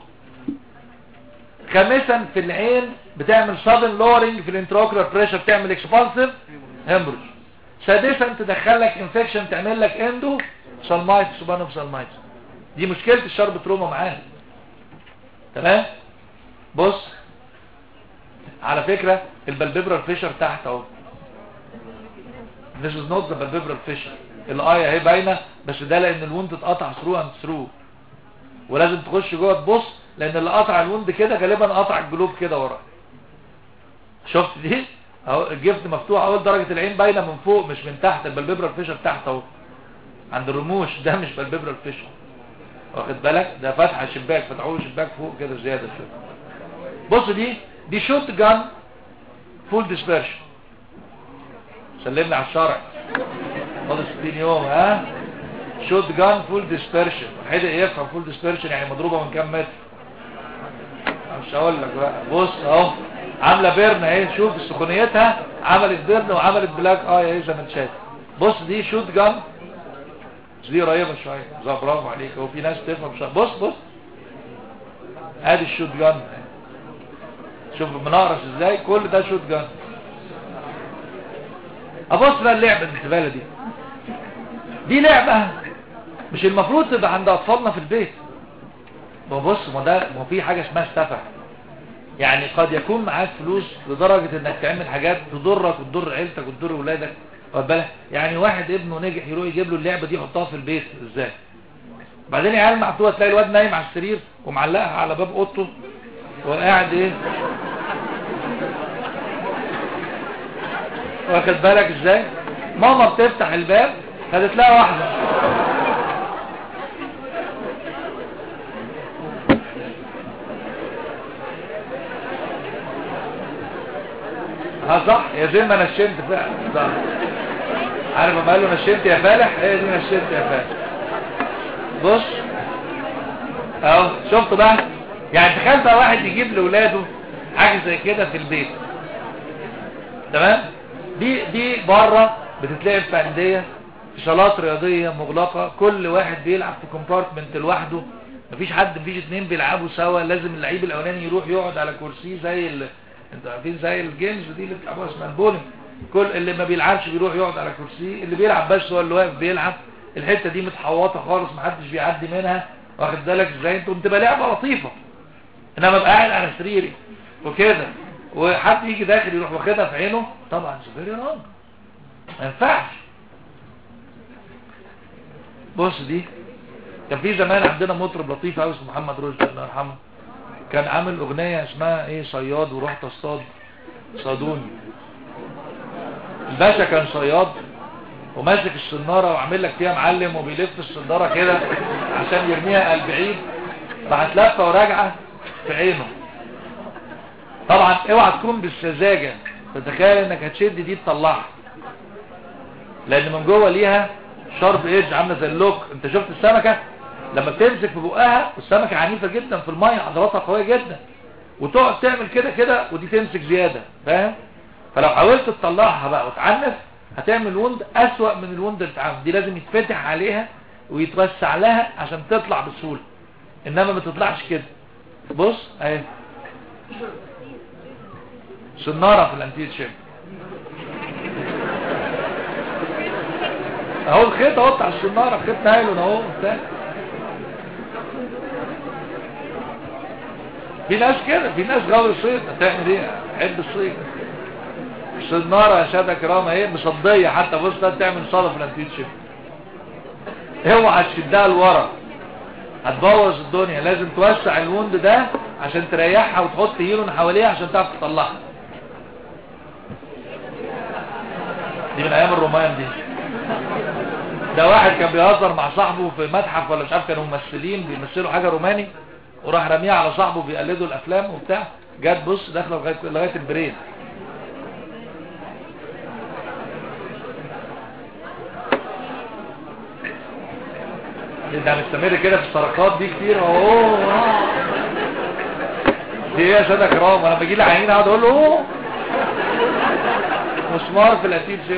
خامسا في العين بتعمل sudden lowering في الانتراكولار بريشر بتعمل اكسبانسيف هيمبرج سادسا تدخل لك انفكشن تعمل لك اندو سالمايتس سوبانوف سالمايتس دي مشكلة الشرب تروما معاها تمام بص على فكرة البلببرال فيشر تحت اهو This is not the palpebral fissure الايه اهي باينه بس ده لان الوند اتقطع ثرو اند ثرو ولازم تخش جوه تبص لان اللي قطع الوند كده غالبا قطع الجلوب كده ورا شفت دي اهو الجفت مفتوح اول درجه العين باينه من فوق مش من تحت البلببرال فيشر تحت اهو عند الرموش ده مش بالببرال فيشر واخد بالك ده فتحه شباك فتحوه شباك فوق كده زياده شويه بص دي دي شوت جان فول ديسبرشن سلمنا على الشرع فاضل 60 يوم ها شوت جان فول ديسبرشن حد يفهم فول ديسبرشن يعني مضروبه من كام متر مش هقول لك بقى بص اهو عامله بيرن اهي شوف سخونيتها عملت بيرن وعملت بلاك اي اهي زي ما انت شايف بص دي شوت جان دي قريبه شويه زي برافو عليك هو في ناس تفهم شويه بص بص ادي الشوت جان شوف بنقرش ازاي كل ده شوت جان ابص بقى اللعبه الزباله دي دي لعبه مش المفروض تبقى عند اطفالنا في البيت ما بص ما ده ما في حاجه اسمها استفع يعني قد يكون معاك فلوس لدرجه انك تعمل حاجات تضرك وتضر عيلتك وتضر ولادك واخد بالك يعني واحد ابنه نجح يروح يجيب له اللعبه دي يحطها في البيت ازاي بعدين عيال معتوه تلاقي الواد نايم على السرير ومعلقها على باب اوضته وقاعد ايه واخد بالك ازاي ماما بتفتح الباب خدت لها واحده ها صح يا زي ما نشنت فعلا صح عارف لما قال له نشنت يا فالح هي دي نشنت يا فالح بص اهو شفت بقى يعني تخيل بقى واحد يجيب لاولاده حاجه زي كده في البيت تمام دي دي بره بتتلعب في انديه في صالات رياضيه مغلقه كل واحد بيلعب في كومبارتمنت لوحده مفيش حد مفيش اتنين بيلعبوا سوا لازم اللعيب الاولاني يروح يقعد على كرسي زي ال... انتوا عارفين زي الجيمز دي اللي بتلعبوها اسمها البولينج كل اللي ما بيلعبش بيروح يقعد على كرسي اللي بيلعب بس هو اللي واقف بيلعب الحته دي متحوطه خالص محدش بيعدي منها واخد بالك ازاي انتوا بتبقى لعبه لطيفه انما ابقى قاعد على سريري وكده وحد يجي داخل يروح واخدها في عينه طبعا فيري رونج ما ينفعش بص دي كان في زمان عندنا مطرب لطيف قوي اسمه محمد رشدي الله يرحمه كان عامل اغنيه اسمها ايه صياد ورحت اصطاد صادوني الباشا كان صياد وماسك السناره وعامل لك فيها معلم وبيلف السناره كده عشان يرميها البعيد راحت لفه وراجعه في عينه طبعا اوعى تكون بالسذاجه تتخيل انك هتشد دي تطلعها لان من جوه ليها شارب ايدج عامله زي اللوك انت شفت السمكه لما بتمسك في بقها والسمكه عنيفه جدا في الميه عضلاتها قويه جدا وتقعد تعمل كده كده ودي تمسك زياده فاهم فلو حاولت تطلعها بقى وتعنف هتعمل وند اسوأ من الوند اللي اتعمل دي لازم يتفتح عليها ويتوسع لها عشان تطلع بسهوله انما ما تطلعش كده بص اهي سناره في الانتيت شيب اهو الخيط اهو بتاع السناره خيط نايلون اهو بتاع في ناس كده في ناس غاوي الصيد هتعمل ايه عد الصيد السناره يا ساده كرام اهي مصديه حتى بص ده تعمل صدى في الانتيت شيب اوعى تشدها لورا هتبوظ الدنيا لازم توسع الوند ده عشان تريحها وتحط هيلون حواليها عشان تعرف تطلعها دي من ايام الرومان دي ده واحد كان بيهزر مع صاحبه في متحف ولا مش عارف كانوا ممثلين بيمثلوا حاجه روماني وراح رميها على صاحبه بيقلدوا الافلام وبتاع جت بص داخله لغايه لغايه البرين ده مستمر كده في السرقات دي كتير اهو دي ايه يا ساده كرام وانا بجي لي عينين اقعد اقول له اوه مسمار في الاتيب جيم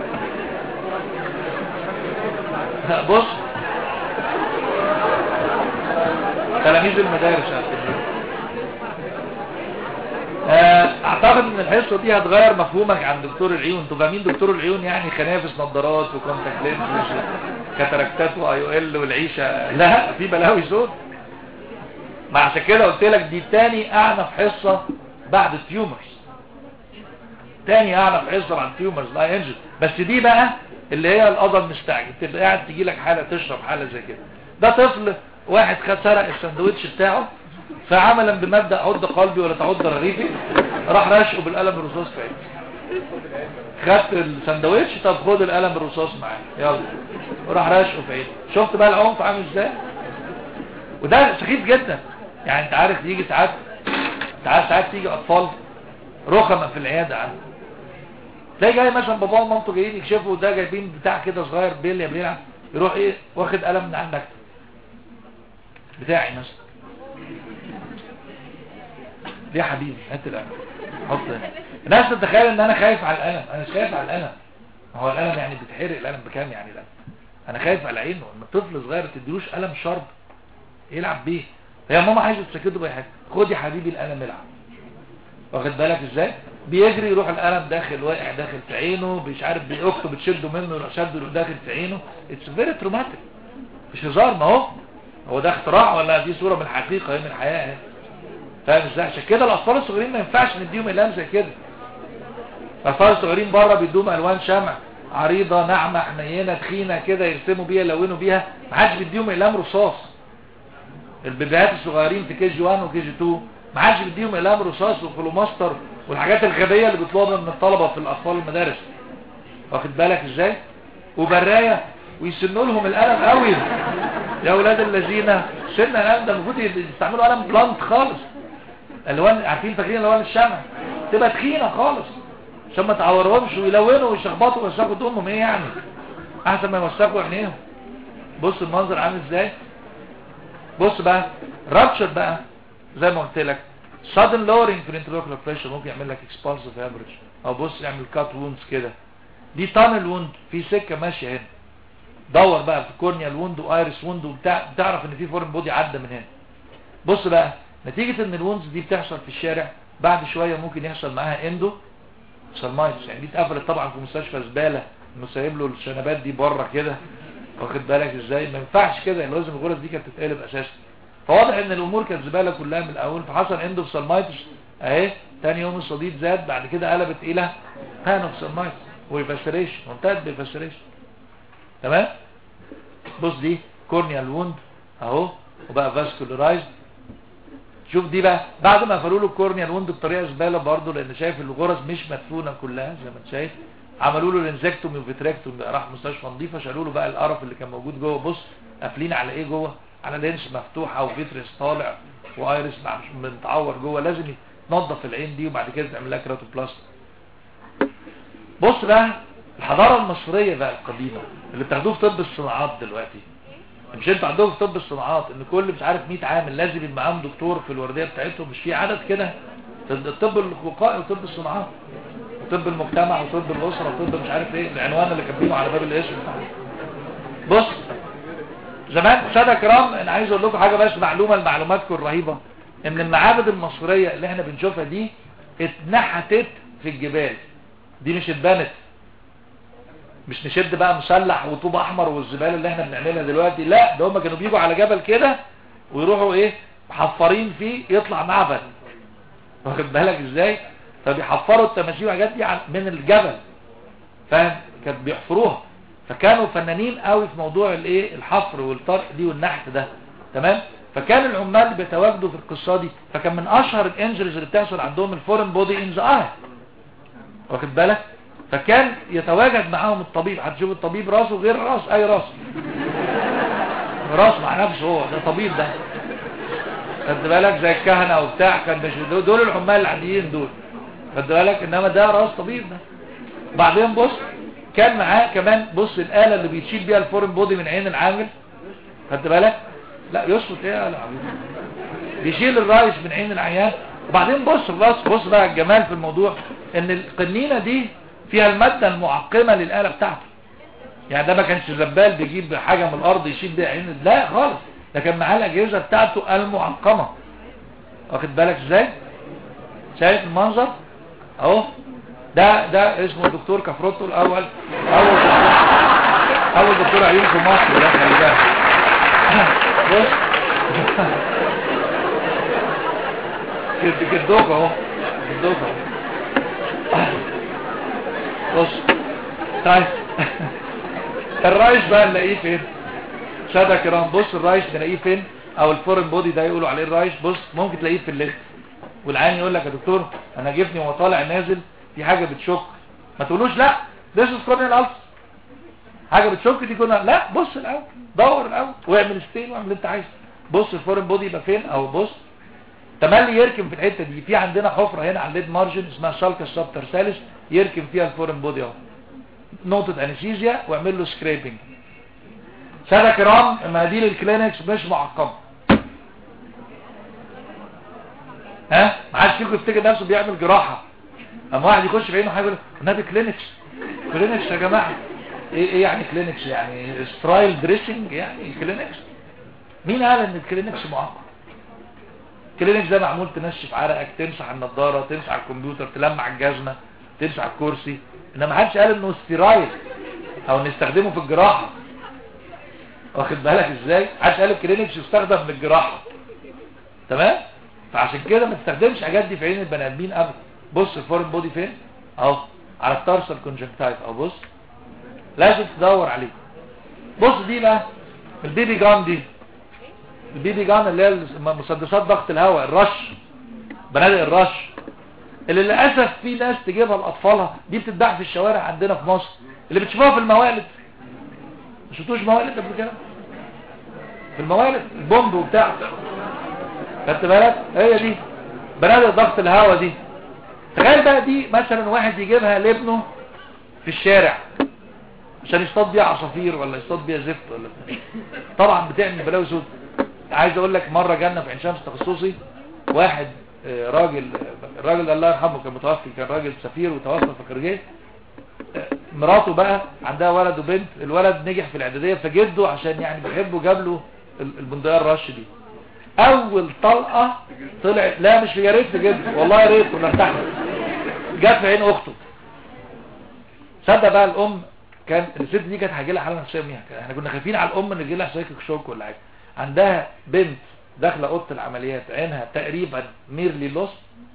بص تلاميذ المدارس اعتقد ان الحصه دي هتغير مفهومك عن دكتور العيون انتوا فاهمين دكتور العيون يعني خنافس نظارات وكونتاكت لينز كاتاراكتات واي او ال والعيشه لا في بلاوي سود ما عشان كده قلت لك دي تاني اعنف حصه بعد التيومرز تاني اعنف حصه بعد التيومرز لا ينزل بس دي بقى اللي هي القضاء المستعجل تبقى قاعد تجي لك حاله تشرب حاله زي كده ده طفل واحد خد سرق الساندوتش بتاعه فعملا بمبدا عد قلبي ولا تعد رغيفي راح راشقه بالقلم الرصاص في عينه خدت الساندوتش طب خد القلم الرصاص معاه يلا وراح راشقه في عينه شفت بقى العنف عامل ازاي وده سخيف جدا يعني انت عارف يجي ساعات ساعات ساعات تيجي اطفال رخمه في العياده عنده تلاقي جاي مثلا باباه ومامته جايين يكشفوا ده جايبين بتاع كده صغير بيليا بيلعب يروح ايه واخد قلم من عندك بتاعي مثلا ليه يا حبيبي هات القلم حط هنا الناس تتخيل ان انا خايف على القلم انا مش خايف على القلم هو القلم يعني بتحرق القلم بكام يعني القلم انا خايف على عينه لما طفل صغير تديلوش قلم شرب يلعب بيه هي ماما عايزه تسكته باي حاجه خد يا حبيبي القلم العب واخد بالك ازاي بيجري يروح القلم داخل واقع داخل في عينه مش عارف بيأخته بتشده منه يروح شده يروح داخل في عينه اتس فيري تروماتيك مش هزار ما هو هو ده اختراع ولا دي صوره من الحقيقه هي من الحياه اهي فاهم ازاي عشان كده الاطفال الصغيرين ما ينفعش نديهم اقلام زي كده الاطفال الصغيرين بره بيدوهم الوان شمع عريضه ناعمه حنينه تخينه كده يرسموا بيها يلونوا بيها ما حدش بيديهم اقلام رصاص البيبيهات الصغيرين في كي جي 1 وكي جي 2 ما حدش بيديهم اقلام رصاص وفلوماستر والحاجات الغبيه اللي بيطلبها من الطلبه في الاطفال المدارس واخد بالك ازاي وبرايه ويسنوا لهم القلم قوي يا اولاد الذين سن القلم ده المفروض يستعملوا قلم بلانت خالص الوان عارفين فاكرين الوان الشمع تبقى تخينه خالص عشان ما تعورهمش ويلونوا ويشخبطوا ويوسخوا دمهم ايه يعني احسن ما يوسخوا عينيهم بص المنظر عامل ازاي بص بقى رابشر بقى زي ما قلت لك sudden lowering في الانتروكولار بريشر ممكن يعمل لك expansive hemorrhage او بص يعمل كات ووندز كده دي تانل ووند في سكه ماشيه هنا دور بقى في كورنيال ووند وايرس ووند وبتاع تعرف ان في فورن بودي عدى من هنا بص بقى نتيجة ان الوندز دي بتحصل في الشارع بعد شوية ممكن يحصل معاها اندو سلمايتس يعني دي اتقفلت طبعا في مستشفى زبالة انه سايب له الشنبات دي بره كده واخد بالك ازاي ما ينفعش كده يعني لازم الغرز دي كانت تتقلب اساسا فواضح ان الامور كانت زبالة كلها من الاول فحصل اندو سلمايتس اهي تاني يوم الصديد زاد بعد كده قلبت الى بانوكسيمايت ويفسريشن وانتهت بيفسريشن تمام بص دي كورنيال ووند اهو وبقى فاسكولارايزد شوف دي بقى بعد ما قفلوا له الكورنيال ووند بطريقه زباله برضه لان شايف الغرز مش مدفونه كلها زي ما انت شايف عملوا له الانزكتومي وفيتريكتومي راح مستشفى نظيفه شالوا له بقى القرف اللي كان موجود جوه بص قافلين على ايه جوه على لينس مفتوحه وفيتريس طالع وايرس مع- متعور جوه لازم يتنضف العين دي وبعد كده تعمل لها كراتوبلاست بص بقى الحضاره المصريه بقى القديمه اللي بتاخدوه في طب الصناعات دلوقتي مش انتوا عندكم في طب الصناعات ان كل مش عارف 100 عامل لازم يبقى معاهم دكتور في الورديه بتاعتهم مش في عدد كده في الطب الوقائي وطب الصناعات وطب المجتمع وطب الاسره وطب مش عارف ايه العنوان اللي كاتبينه على باب الاسم بص زمان سادة كرام انا عايز اقول لكم حاجه بس معلومه لمعلوماتكم الرهيبه ان المعابد المصريه اللي احنا بنشوفها دي اتنحتت في الجبال دي مش اتبنت مش نشد بقى مسلح وطوب احمر والزباله اللي احنا بنعملها دلوقتي لا ده هم كانوا بيجوا على جبل كده ويروحوا ايه محفرين فيه يطلع معبد واخد بالك ازاي فبيحفروا التماثيل والحاجات دي عن- من الجبل فاهم كانوا بيحفروها فكانوا فنانين قوي في موضوع الايه الحفر والطرق دي والنحت ده تمام فكان العمال بيتواجدوا في القصه دي فكان من اشهر الانجريز اللي بتحصل عندهم الفورن بودي ان ذا اي واخد بالك فكان يتواجد معاهم الطبيب هتشوف الطبيب راسه غير راس اي راس راس مع نفسه هو ده طبيب ده خد بالك زي الكهنه وبتاع كان مش دول- دول العمال العاديين دول خد بالك انما ده راس طبيب ده بعدين بص كان معاه كمان بص الآلة اللي بيشيل بيها الفورن بودي من عين العامل خدت بالك لا يسقط ايه يا عبيد بيشيل الرايش من عين العيان وبعدين بص الراس بص بقى الجمال في الموضوع ان القنينة دي فيها المادة المعقمة للآلة بتاعته يعني ده ما كانش زبال بيجيب حاجة من الارض يشيل بيها عين لا خالص ده كان معاه الاجهزة بتاعته المعقمة واخد بالك ازاي شايف المنظر اهو ده ده اسمه الدكتور كفروتو الاول اول دكتور اول دكتور عيون في مصر ده خلي بالك بص كد كدوك اهو كدوك اهو بص طيب الرايش بقى نلاقيه فين سادة كرام بص الرايش نلاقيه فين او الفورن بودي ده يقولوا عليه الرايش بص ممكن تلاقيه في الليست والعين يقول لك يا دكتور انا جبني وهو طالع نازل في حاجة بتشك ما تقولوش لا this is corneal ulcer حاجة بتشك دي كنا لا بص الاول دور الاول واعمل ستين واعمل اللي انت عايزه بص الفورن بودي يبقى فين او بص تملي يركن في الحتة دي في عندنا حفرة هنا على الليد مارجن اسمها شالكا الشابتر ثالث يركن فيها الفورن بودي اهو نقطة انستيزيا واعمل له سكريبنج سادة كرام مناديل الكلينكس مش معقمة ها ما حدش فيكم يفتكر نفسه بيعمل جراحة اما واحد يخش في عينه حاجه يقول النبي كلينكس كلينكس يا جماعه ايه ايه يعني كلينكس يعني سترايل دريسنج يعني كلينكس مين قال ان الكلينكس معقم الكلينكس ده معمول تنشف عرقك تمسح النضاره تمسح الكمبيوتر تلمع الجزمه تمسح الكرسي انما ما حدش قال انه سترايل او نستخدمه في الجراحه واخد بالك ازاي حدش قال الكلينكس يستخدم في الجراحه تمام فعشان كده ما تستخدمش الحاجات دي في عين البني ادمين ابدا بص الفورن بودي فين اهو على التارسال كونجكتايف اهو بص لازم تدور عليه بص دي بقى البيبي جان دي البيبي جان اللي هي مسدسات ضغط الهواء الرش بنادق الرش اللي للاسف في ناس تجيبها لاطفالها دي بتتباع في الشوارع عندنا في مصر اللي بتشوفوها في الموالد ما شفتوش موالد قبل كده في الموالد البومب وبتاع خدت بالك هي دي بنادق ضغط الهواء دي تخيل بقى دي مثلا واحد يجيبها لابنه في الشارع عشان يصطاد بيها عصافير ولا يصطاد بيها زفت ولا بتاع. طبعا بتعمل بلاوي سود عايز اقول لك مره جالنا في عين شمس تخصصي واحد آه، راجل آه، الراجل ده الله يرحمه كان متوفي كان راجل سفير وتوفى في خارجيه آه، مراته بقى عندها ولد وبنت الولد نجح في الاعداديه فجده عشان يعني بيحبه جاب له ال- البندقيه الرش دي اول طلقه طلعت لا مش يا ريت جدا والله يا ريت كنا ارتحنا جت في عين اخته صدق بقى الام كان الست دي كانت هيجي لها حاله نفسيه منها احنا كنا خايفين على الام ان يجي لها سايكيك شوك ولا حاجه عندها بنت داخله اوضه العمليات عينها تقريبا ميرلي لوس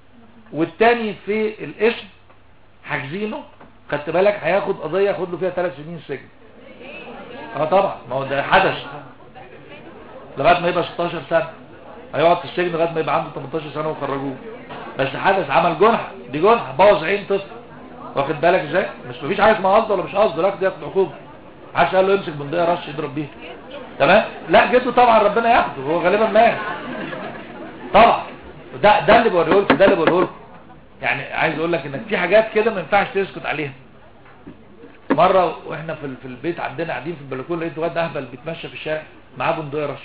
والتاني في الاسم حاجزينه خدت بالك هياخد قضية ياخد له فيها ثلاث سنين سجن اه طبعا ما هو ده حدث لغاية ما يبقى 16 سنة هيقعد في السجن لغاية ما يبقى عنده 18 سنة وخرجوه بس حدث عمل جنح دي جنح بوظ عين طفل واخد بالك ازاي مش مفيش حاجه اسمها قصد ولا مش قصد لا ياخد عقوبه محدش قال له يمسك بندقيه رش يضرب بيها تمام لا جده طبعا ربنا ياخده هو غالبا مات طبعا ده ده اللي بوريه لكم ده اللي بوريه لكم يعني عايز اقول لك انك في حاجات كده ما ينفعش تسكت عليها مره واحنا في في البيت عندنا قاعدين في البلكونه لقيت واد اهبل بيتمشى في الشارع معاه بندقيه رش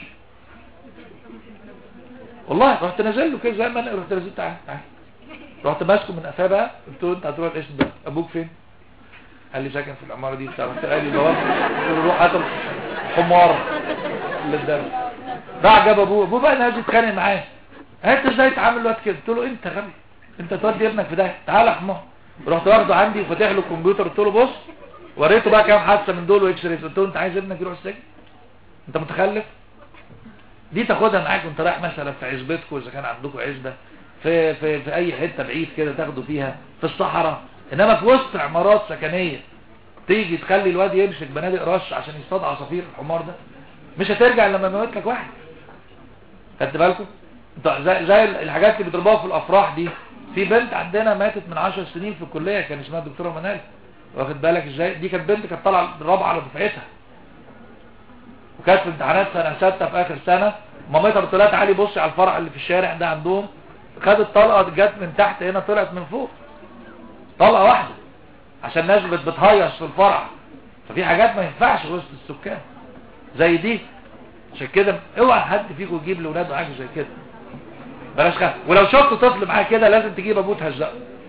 والله رحت نازل له كده زي ما انا رحت نازل تعالى تعالى رحت ماسكه من قفاه بقى قلت له انت هتروح الاسم ده ابوك فين قال لي ساكن في العماره دي بتاع رحت قال لي بابا قلت له روح هات حمار للدرس راح جاب ابوه ابوه بقى نازل يتخانق معاه انت ازاي تعامل الواد كده قلت له انت غبي انت تودي ابنك في ده تعالى يا حمار رحت واخده عندي وفاتح له الكمبيوتر قلت له بص وريته بقى كام حادثه من دول واكس رايز قلت له انت عايز ابنك يروح السجن انت متخلف دي تاخدها معاك وانت رايح مثلا في عزبتكم اذا كان عندكم عزبه في في في اي حته بعيد كده تاخدوا فيها في الصحراء انما في وسط عمارات سكنيه تيجي تخلي الواد يمسك بنادق رش عشان يصطاد عصافير الحمار ده مش هترجع لما يموت لك واحد خدت بالكم زي, زي الحاجات اللي بيضربوها في الافراح دي في بنت عندنا ماتت من 10 سنين في الكليه كان اسمها الدكتوره منال واخد بالك ازاي دي كانت بنت كانت طالعه الرابعه على دفعتها وكانت في امتحانات سنه سته في اخر سنه مامتها بتقول لها تعالي بصي على الفرع اللي في الشارع ده عندهم خدت طلقه جت من تحت هنا طلعت من فوق طلقه واحده عشان الناس بتهيص في الفرع ففي حاجات ما ينفعش وسط السكان زي دي عشان كده اوعى حد فيكم يجيب لاولاده حاجه زي كده بلاش خاف ولو شفت طفل معاه كده لازم تجيب ابوه تهزقه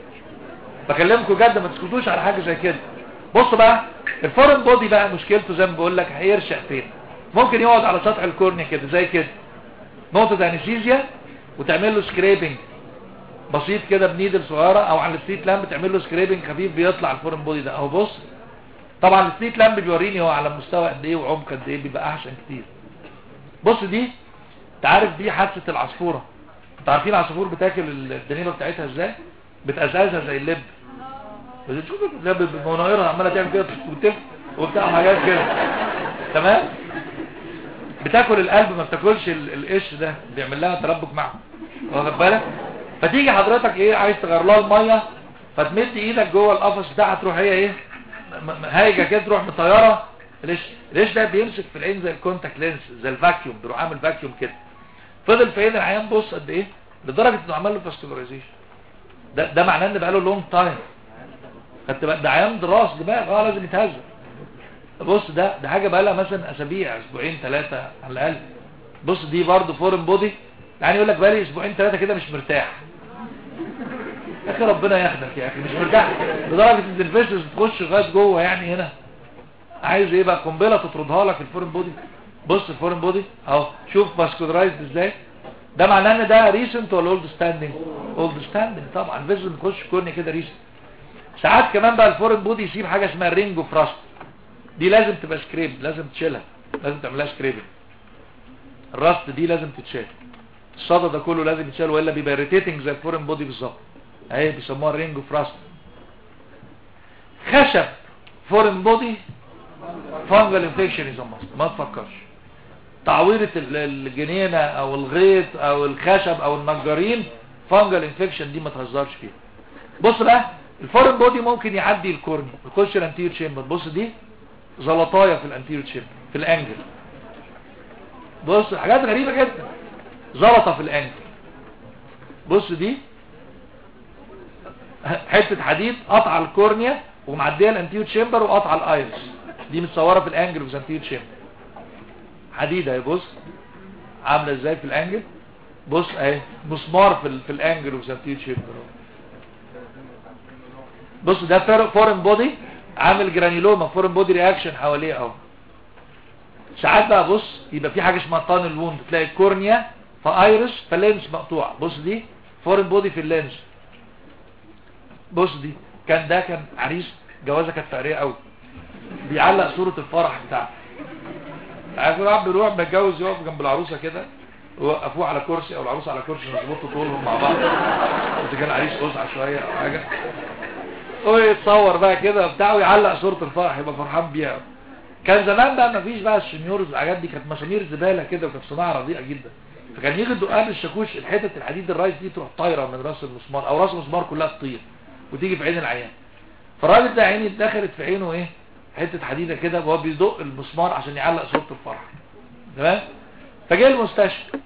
بكلمكم جد ما تسكتوش على حاجه زي كده بص بقى الفورن بودي بقى مشكلته زي ما بقول لك هيرشق فين ممكن يقعد على سطح الكورنيا كده زي كده نقطه انستيزيا وتعمل له سكريبنج بسيط كده بنيدل صغيره او على الستريت لامب تعمل له سكريبنج خفيف بيطلع الفورن بودي ده اهو بص طبعا الستريت لامب بيوريني هو على مستوى قد ايه وعمق قد ايه بيبقى احسن كتير بص دي تعرف دي حادثه العصفوره انتوا عارفين العصفور بتاكل الدنيبه بتاعتها ازاي بتقزقزها زي اللب بتشوف اللب بمنايرها عماله تعمل كده وتف وبتاع حاجات كده تمام بتاكل القلب ما بتاكلش القش ده بيعمل لها تربك معه واخد بالك فتيجي حضرتك ايه عايز تغير لها الميه فتمد ايدك جوه القفص بتاعها تروح هي ايه هايجه كده تروح مطيره القش القش ده بيمسك في العين زي الكونتاكت لينس زي الفاكيوم بيروح عامل فاكيوم كده فضل في عين العيان بص قد ايه لدرجه انه عمل له فاسكولاريزيشن ده ده معناه ان بقاله لونج تايم خدت بقى ده عيان دراس دماغ اه لازم يتهزم بص ده ده حاجه بقى لها مثلا اسابيع اسبوعين ثلاثه على الاقل بص دي برضه فورن بودي يعني يقول لك بقالي اسبوعين ثلاثه كده مش مرتاح يا اخي ربنا ياخدك يا اخي مش مرتاح لدرجه ان الفيشز تخش لغايه جوه يعني هنا عايز ايه بقى قنبله تطردها لك الفورن بودي بص الفورن بودي اهو شوف فاسكولارايزد ازاي ده معناه ان ده ريسنت ولا اولد ستاندنج اولد ستاندنج طبعا الفيشز تخش كورني كده ريسنت ساعات كمان بقى الفورن بودي يسيب حاجه اسمها رينج اوف راست دي لازم تبقى سكريب لازم تشيلها لازم تعملها سكريبنج الراست دي لازم تتشال الصدى ده كله لازم يتشال والا بيبقى ريتيتنج زي الفورن بودي بالظبط اهي بيسموها رينج اوف راست خشب فورن بودي فانجل انفكشن از ما تفكرش تعويرة الجنينة او الغيط او الخشب او النجارين فانجل انفكشن دي ما تهزرش فيها بص بقى الفورن بودي ممكن يعدي الكورني يخش الانتير تشامبر بص دي زلطايه في الانتير تشامبر في الانجل بص حاجات غريبة جدا زلطة في الانجل بص دي حتة حديد قطع الكورنيا ومعديه الانتير تشامبر وقطع الايرس دي متصوره في الانجل في الانتير تشامبر حديد اهي بص عامله ازاي في الانجل بص اهي مسمار في ال في الانجل وفي الانتير تشامبر بص ده فورن بودي عامل جرانيلوما فورن بودي رياكشن حواليه اهو ساعات بقى بص يبقى في حاجه اسمها طان الوند تلاقي الكورنيا فايرس فلينس مقطوع بص دي فورن بودي في اللينس بص دي كان ده كان عريس جوازه كانت فقريه قوي بيعلق صوره الفرح بتاعه عارف الواحد بيروح متجوز يقف جنب العروسه كده ووقفوه على كرسي او العروس على كرسي يظبطوا طولهم مع بعض اذا كان عريس قزعه شويه او حاجه ويتصور بقى كده وبتاع ويعلق صوره الفرح يبقى فرحان بيها كان زمان بقى مفيش بقى الشنيورز والحاجات دي كانت مسامير زباله كده وكانت صناعه رديئه جدا فكان يجي الدقان الشاكوش الحتت الحديد الرايس دي تروح طايره من راس المسمار او راس المسمار كلها تطير وتيجي في عين العيان فالراجل ده عيني دخلت في عينه ايه حته حديده كده وهو بيدق المسمار عشان يعلق صوره الفرح تمام فجاء المستشفى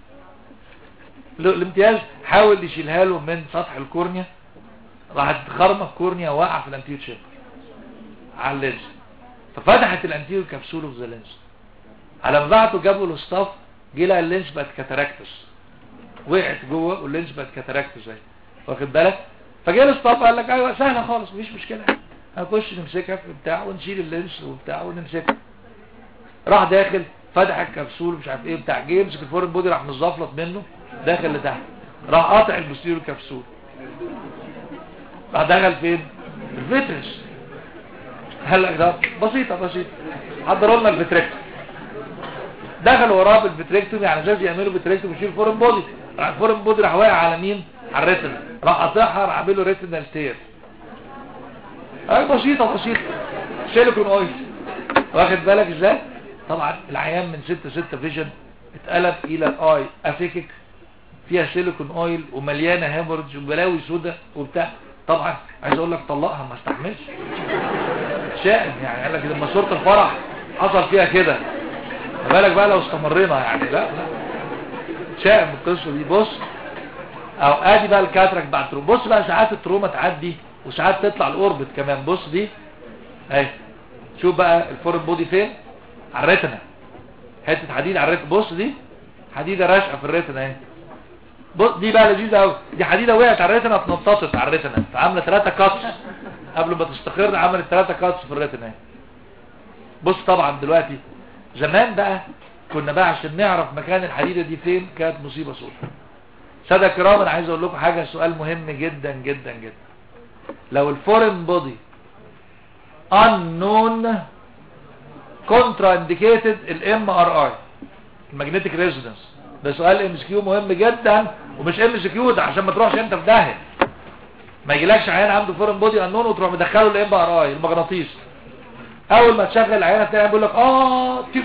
له- الامتياز حاول يشيلها له من سطح الكورنيا راحت خرمه الكورنيا واقعه في الانتيور شيب على اللينز ففتحت الانتيور كبسول اوف ذا لينز على ما بعته جابوا له ستاف جه لقى اللينز بقت كاتاراكتس وقعت جوه واللينز بقت كاتاراكتس زي واخد بالك فجه الستاف قال لك ايوه سهله خالص مفيش مشكله هنخش نمسكها في بتاع ونشيل اللينز وبتاع ونمسكها راح داخل فتح الكبسول مش عارف ايه بتاع جه يمسك الفورن بودي راح مزفلط منه داخل لتحت راح قاطع البوستيريور كبسول راح دخل فين الفيترس قال لك ده بسيطه بسيطه حضروا لنا الفيتريكتوم دخل وراه بالفيتريكتوم يعني اساس يعملوا فيتريكتوم يشيل الفورن بودي راح الفورن بودي راح واقع على مين على الريتنا راح قاطعها راح عامل له ريتنال تير اي بسيطه بسيطه سيليكون اويل واخد بالك ازاي طبعا العيان من 6 6 فيجن اتقلب الى اي افيكك فيها سيليكون اويل ومليانه هيمورج وبلاوي سودا وبتاع طبعا عايز اقول لك طلقها ما استحملش شائم يعني قال لك لما صوره الفرح حصل فيها كده ما بالك بقى لو استمرينا يعني لا لا شائم القصه دي بص او ادي بقى الكاتراك بعد تروما بص بقى ساعات التروما تعدي وساعات تطلع الاوربت كمان بص دي اهي شوف بقى الفورن بودي فين على الريتنا حته حديد على الريتنا بص دي حديده راشقه في الريتنا اهي بص دي بقى لذيذه قوي دي حديده وقعت على الريتنا اتنططت على الريتنا فعامله ثلاثه كاتس قبل ما تستقر عملت ثلاثه كاتس في الريتنا اهي بص طبعا دلوقتي زمان بقى كنا بقى عشان نعرف مكان الحديده دي فين كانت مصيبه سوداء ساده الكرام انا عايز اقول لكم حاجه سؤال مهم جدا جدا جدا لو الفورن بودي unknown contraindicated الام ار اي المagnetic resonance ده سؤال ام اس كيو مهم جدا ومش ام اس كيو ده عشان ما تروحش انت في داهيه ما يجيلكش عيان عنده فورن بودي انون وتروح مدخله الام ار اي المغناطيس اول ما تشغل العيان هتلاقي بيقول لك اه تيف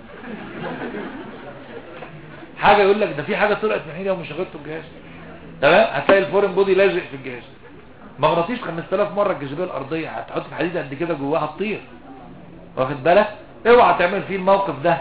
حاجه يقول لك ده في حاجه طلعت من هنا ومش شغلته الجهاز تمام هتلاقي الفورن بودي لازق في الجهاز مغناطيس 5000 مره الجاذبيه الارضيه هتحط في حديد قد كده جواها تطير واخد بالك اوعى تعمل فيه الموقف ده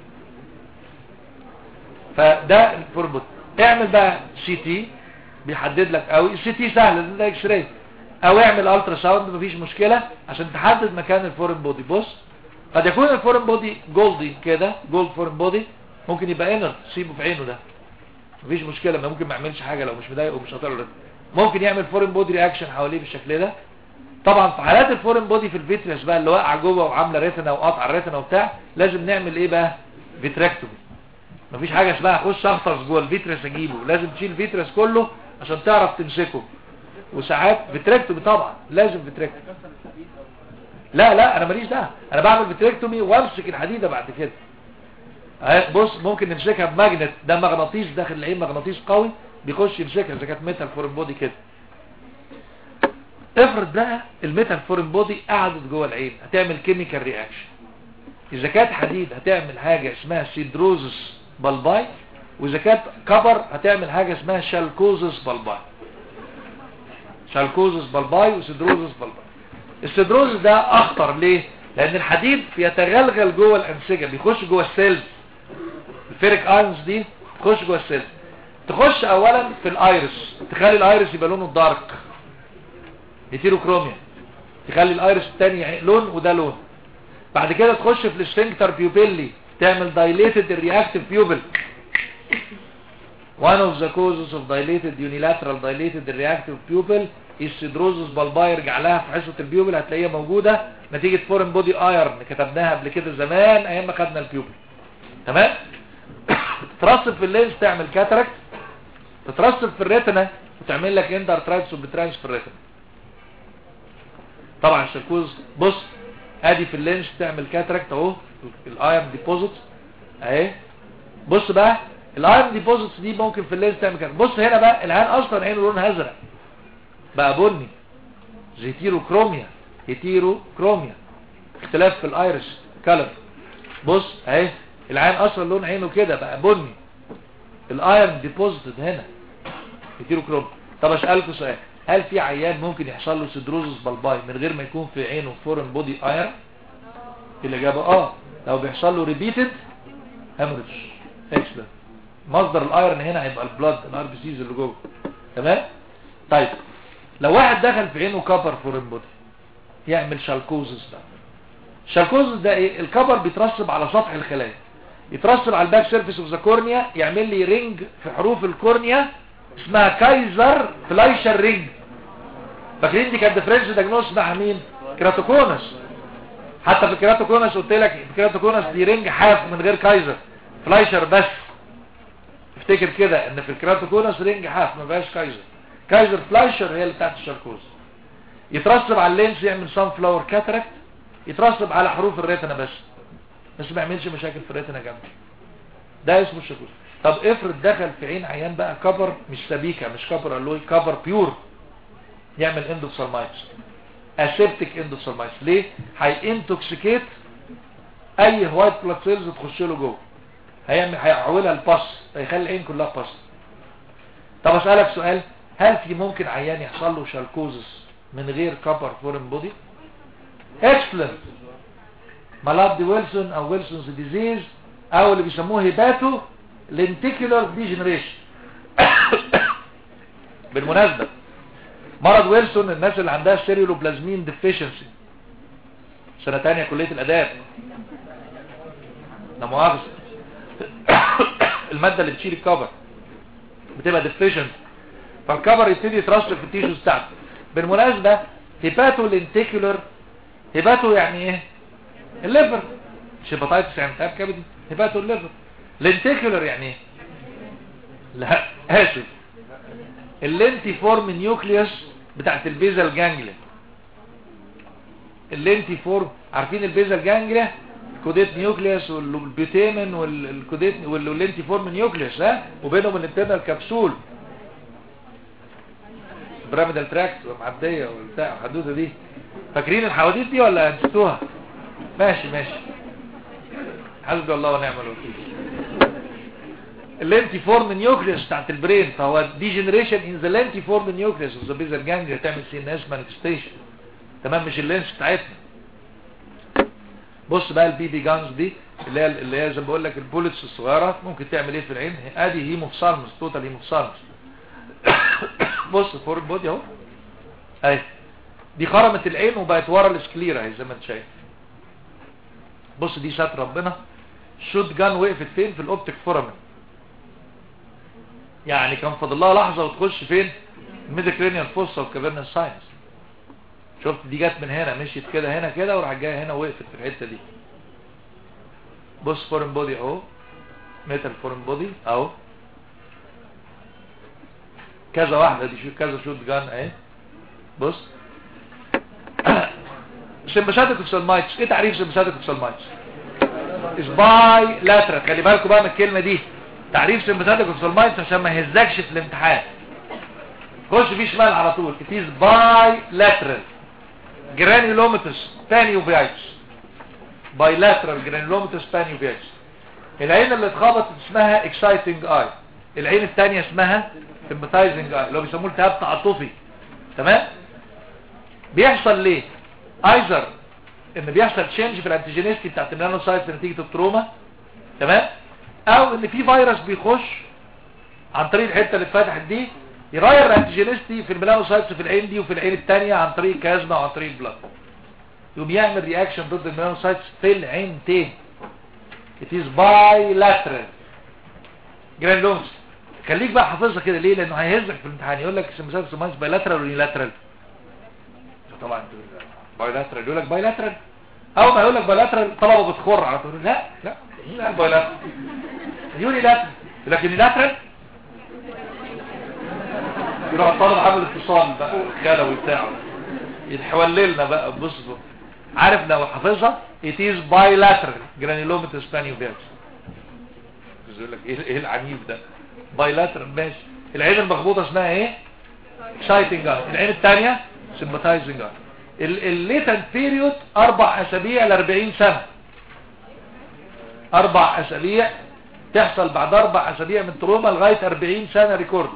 فده الفورن بودي اعمل بقى سي تي بيحدد لك قوي السي تي سهل ده اكس راي او اعمل الترا ساوند مفيش مشكله عشان تحدد مكان الفورن بودي بص قد يكون الفورن بودي جولدي كده جولد فورن بودي ممكن يبقى انر سيبه في عينه ده مفيش مشكله ما ممكن ما يعملش حاجه لو مش مضايقه ومش قاطع له رتم. ممكن يعمل فورن بودي رياكشن حواليه بالشكل ده طبعا في حالات الفورن بودي في الفيتريس بقى اللي واقعه جوه وعامله ريتنا وقاطعه الريتنا وبتاع لازم نعمل ايه بقى فيتريكتومي مفيش حاجه اسمها اخش اغطس جوه الفيتريس اجيبه لازم تشيل الفيتريس كله عشان تعرف تمسكه وساعات فيتريكتومي طبعا لازم فيتريكتومي لا لا انا ماليش ده انا بعمل فيتريكتومي وامسك الحديده بعد كده اهي بص ممكن نمسكها بماجنت ده مغناطيس داخل العين مغناطيس قوي بيخش يمسكها اذا كانت ميتال فورن بودي كده افرض بقى الميتال فورن بودي قعدت جوه العين هتعمل كيميكال رياكشن اذا كانت حديد هتعمل حاجه اسمها سيدروزس بالباي واذا كانت كبر هتعمل حاجه اسمها شالكوزس بالباي شالكوزس بالباي وسيدروزس بالباي السيدروزس ده اخطر ليه لان الحديد بيتغلغل جوه الانسجه بيخش جوه السيلز الفيريك ايونز دي تخش جوه السيلز تخش اولا في الايرس تخلي الايرس يبقى لونه دارك هيتيروكروميا تخلي الايرس الثاني لون وده لون بعد كده تخش في السفنكتر بيوبيلي تعمل دايليتد الرياكتيف بيوبل one of the causes of dilated unilateral dilated reactive pupil is sidrosis bulbi يرجع لها في حصه البيوبل هتلاقيها موجوده نتيجه فورن بودي ايرن كتبناها قبل كده زمان ايام ما خدنا البيوبل تمام تترسب في اللينس تعمل كاتراكت تترسب في الريتنا وتعمل لك اندرترايتس وبترانس في الريتنا طبعا الشركوز بص ادي في اللينس تعمل كاتراكت اهو الايرن ديبوزيت اهي بص بقى الايرون ديبوزيتس دي ممكن في الليل تعمل كده بص هنا بقى العين اصلا عينه لونها ازرق بقى بني هيتيروكروميا هيتيروكروميا اختلاف في الايرس كلر بص اهي العين اصلا لون عينه كده بقى بني الايرون ديبوزيتد هنا هيتيروكروميا طب اسالكوا سؤال هل في عيان ممكن يحصل له سيدروزس بالباي من غير ما يكون في عينه فورن بودي ايرون الاجابه اه لو بيحصل له ريبيتد هيموريدج اكسلنت مصدر الايرون هنا هيبقى البلاد الار بي سيز اللي جوه تمام طيب لو واحد دخل في عينه كبر فورن بودي يعمل شالكوزس ده شالكوزس ده ايه الكبر بيترسب على سطح الخلايا يترسب على الباك سيرفيس اوف ذا كورنيا يعمل لي رينج في حروف الكورنيا اسمها كايزر فلايشر رينج فاكرين دي كانت ديفرنس دايجنوز مع مين كراتوكونس حتى في الكراتوكونس قلت لك الكراتوكونس دي رينج حاف من غير كايزر فلايشر بس افتكر كده ان في الكراتوكونس رينج حاف ما بقاش كايزر كايزر فلايشر هي اللي بتاعت الشاركوز يترسب على اللينس يعمل سان فلاور كاتراكت يترسب على حروف الريتنا بس بس ما يعملش مشاكل في الريتنا جنبه ده اسمه الشاركوز طب افرض دخل في عين عيان بقى كبر مش سبيكة مش كبر الوي كبر بيور يعمل اندوفسالمايتس اسيبتك اندوفسالمايتس ليه هينتوكسيكيت اي وايت بلاد سيلز تخش له جوه هيعمل هيحولها لباس هيخلي العين كلها باس طب اسالك سؤال هل في ممكن عيان يحصل له شالكوزس من غير كبر فورن بودي اكسلنت مرض ويلسون او ويلسونز ديزيز او اللي بيسموه هيباتو لنتيكولار ديجنريشن بالمناسبة مرض ويلسون الناس اللي عندها ستيريولوبلازمين ديفيشنسي سنة تانية كلية الاداب لا مؤاخذة المادة اللي بتشيل الكفر بتبقى ديفيشنت فالكفر يبتدي يترسب في التيشوز بتاعته بالمناسبة هيباتو لنتيكولار هيباتو يعني ايه الليفر مش هيباتايتس يعني تعب كبدي هيباتو الليفر لنتيكولر يعني ايه لا اسف اللينتي فورم نيوكليوس بتاعت البيزل جانجليا اللينتي فورم عارفين البيزل جانجليا كوديت نيوكليوس والبيوتيمن والكوديت واللينتي فورم نيوكليوس ها وبينهم الانترنال كبسول براميدال تراكت ومعديه والبتاع الحدوته دي فاكرين الحواديت دي ولا نسيتوها ماشي ماشي حسبي الله ونعم الوكيل اللينتي فورم نيوكليوس بتاعت البرين فهو ديجنريشن ان ذا لينتي فورم نيوكليوس اوف ذا بيزل جانجليا تعمل سي ان اس مانيفستيشن تمام مش اللينس بتاعتنا بص بقى البي بي جانز دي اللي هي اللي هي زي ما بقول لك البوليتس الصغيره ممكن تعمل ايه في العين ادي هيموفسالمس توتال هيموفسالمس بص فور البودي اهو اهي دي خرمت العين وبقت ورا السكليرا اهي زي ما انت شايف بص دي سات ربنا الشوت جان وقفت فين في الاوبتيك فورامين يعني كان فاضل لها لحظه وتخش فين الميديكرينيال فوسا وكابرنال ساينس شفت دي جت من هنا مشيت كده هنا كده وراح جايه هنا وقفت في الحته دي بص فورن بودي اهو ميتال فورن بودي اهو كذا واحده دي شو كذا شوت جان اهي بص سمباثيك اوكسالمايتس ايه تعريف سمباثيك اوكسالمايتس سباي لاترال خلي بالكم بقى من الكلمه دي تعريف سمباثيك اوكسالمايتس عشان ما يهزكش في الامتحان خش فيه شمال على طول it is bilateral granulomatous panuveitis bilateral granulomatous panuveitis العين اللي اتخبطت اسمها exciting eye العين الثانيه اسمها sympathizing eye اللي هو بيسموه التهاب تعاطفي تمام بيحصل ليه ايزر ان بيحصل تشينج في الانتيجينيستي بتاعت النانوسايتس نتيجه التروما تمام او ان في فيروس بيخش عن طريق الحته اللي اتفتحت دي يغير الانتيجينيستي في الميلانوسايتس في العين دي وفي العين الثانيه عن طريق كازما وعن طريق البلاد يقوم يعمل رياكشن ضد الميلانوسايتس في العين تاني it is bilateral جرانلومس خليك بقى حافظها كده ليه لانه هيهزك في الامتحان يقول لك سمسات سمانس بايلاترال ويونيلاترال طبعا بايلاترال يقول لك بايلاترال اول ما يقول لك بايلاترال الطلبه بتخر على طول لا لا مين قال بايلاترال يونيلاترال يقول لك يونيلاترال يروح الطالب عامل اتصال بقى خلوي بتاعه يتحوللنا بقى بص عارف لو حافظها it is bilateral granulomatous panuveitis ساينسز يقول لك ايه ايه العنيف ده بايلاترال ماشي العين المخبوطه اسمها ايه اكسايتنج اي العين الثانيه سمباتايزنج اي الليتنت بيريود اربع اسابيع ل 40 سنه اربع اسابيع تحصل بعد اربع اسابيع من تروما لغايه 40 سنه ريكورد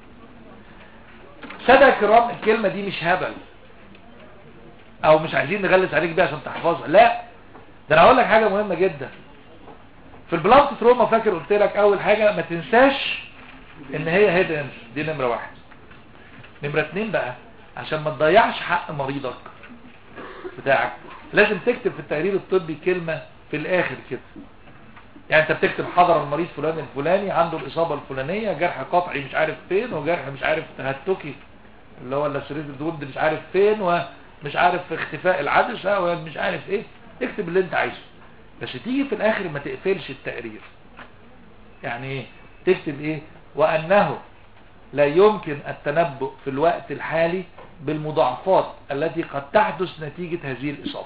سادة كرام الكلمة دي مش هبل او مش عايزين نغلس عليك بيها عشان تحفظها لا ده انا هقول لك حاجة مهمة جدا في البلانت تروما فاكر قلت لك اول حاجة ما تنساش ان هي هيد انس دي نمرة واحد نمرة اتنين بقى عشان ما تضيعش حق مريضك بتاعك لازم تكتب في التقرير الطبي كلمة في الاخر كده يعني انت بتكتب حضر المريض فلان الفلاني عنده الاصابة الفلانية جرح قطعي مش عارف فين وجرح مش عارف تهتكي اللي هو اللاسريت الدود مش عارف فين ومش عارف اختفاء العدسة ومش عارف ايه اكتب اللي انت عايزه بس تيجي في الاخر ما تقفلش التقرير يعني ايه تكتب ايه وانه لا يمكن التنبؤ في الوقت الحالي بالمضاعفات التي قد تحدث نتيجة هذه الإصابة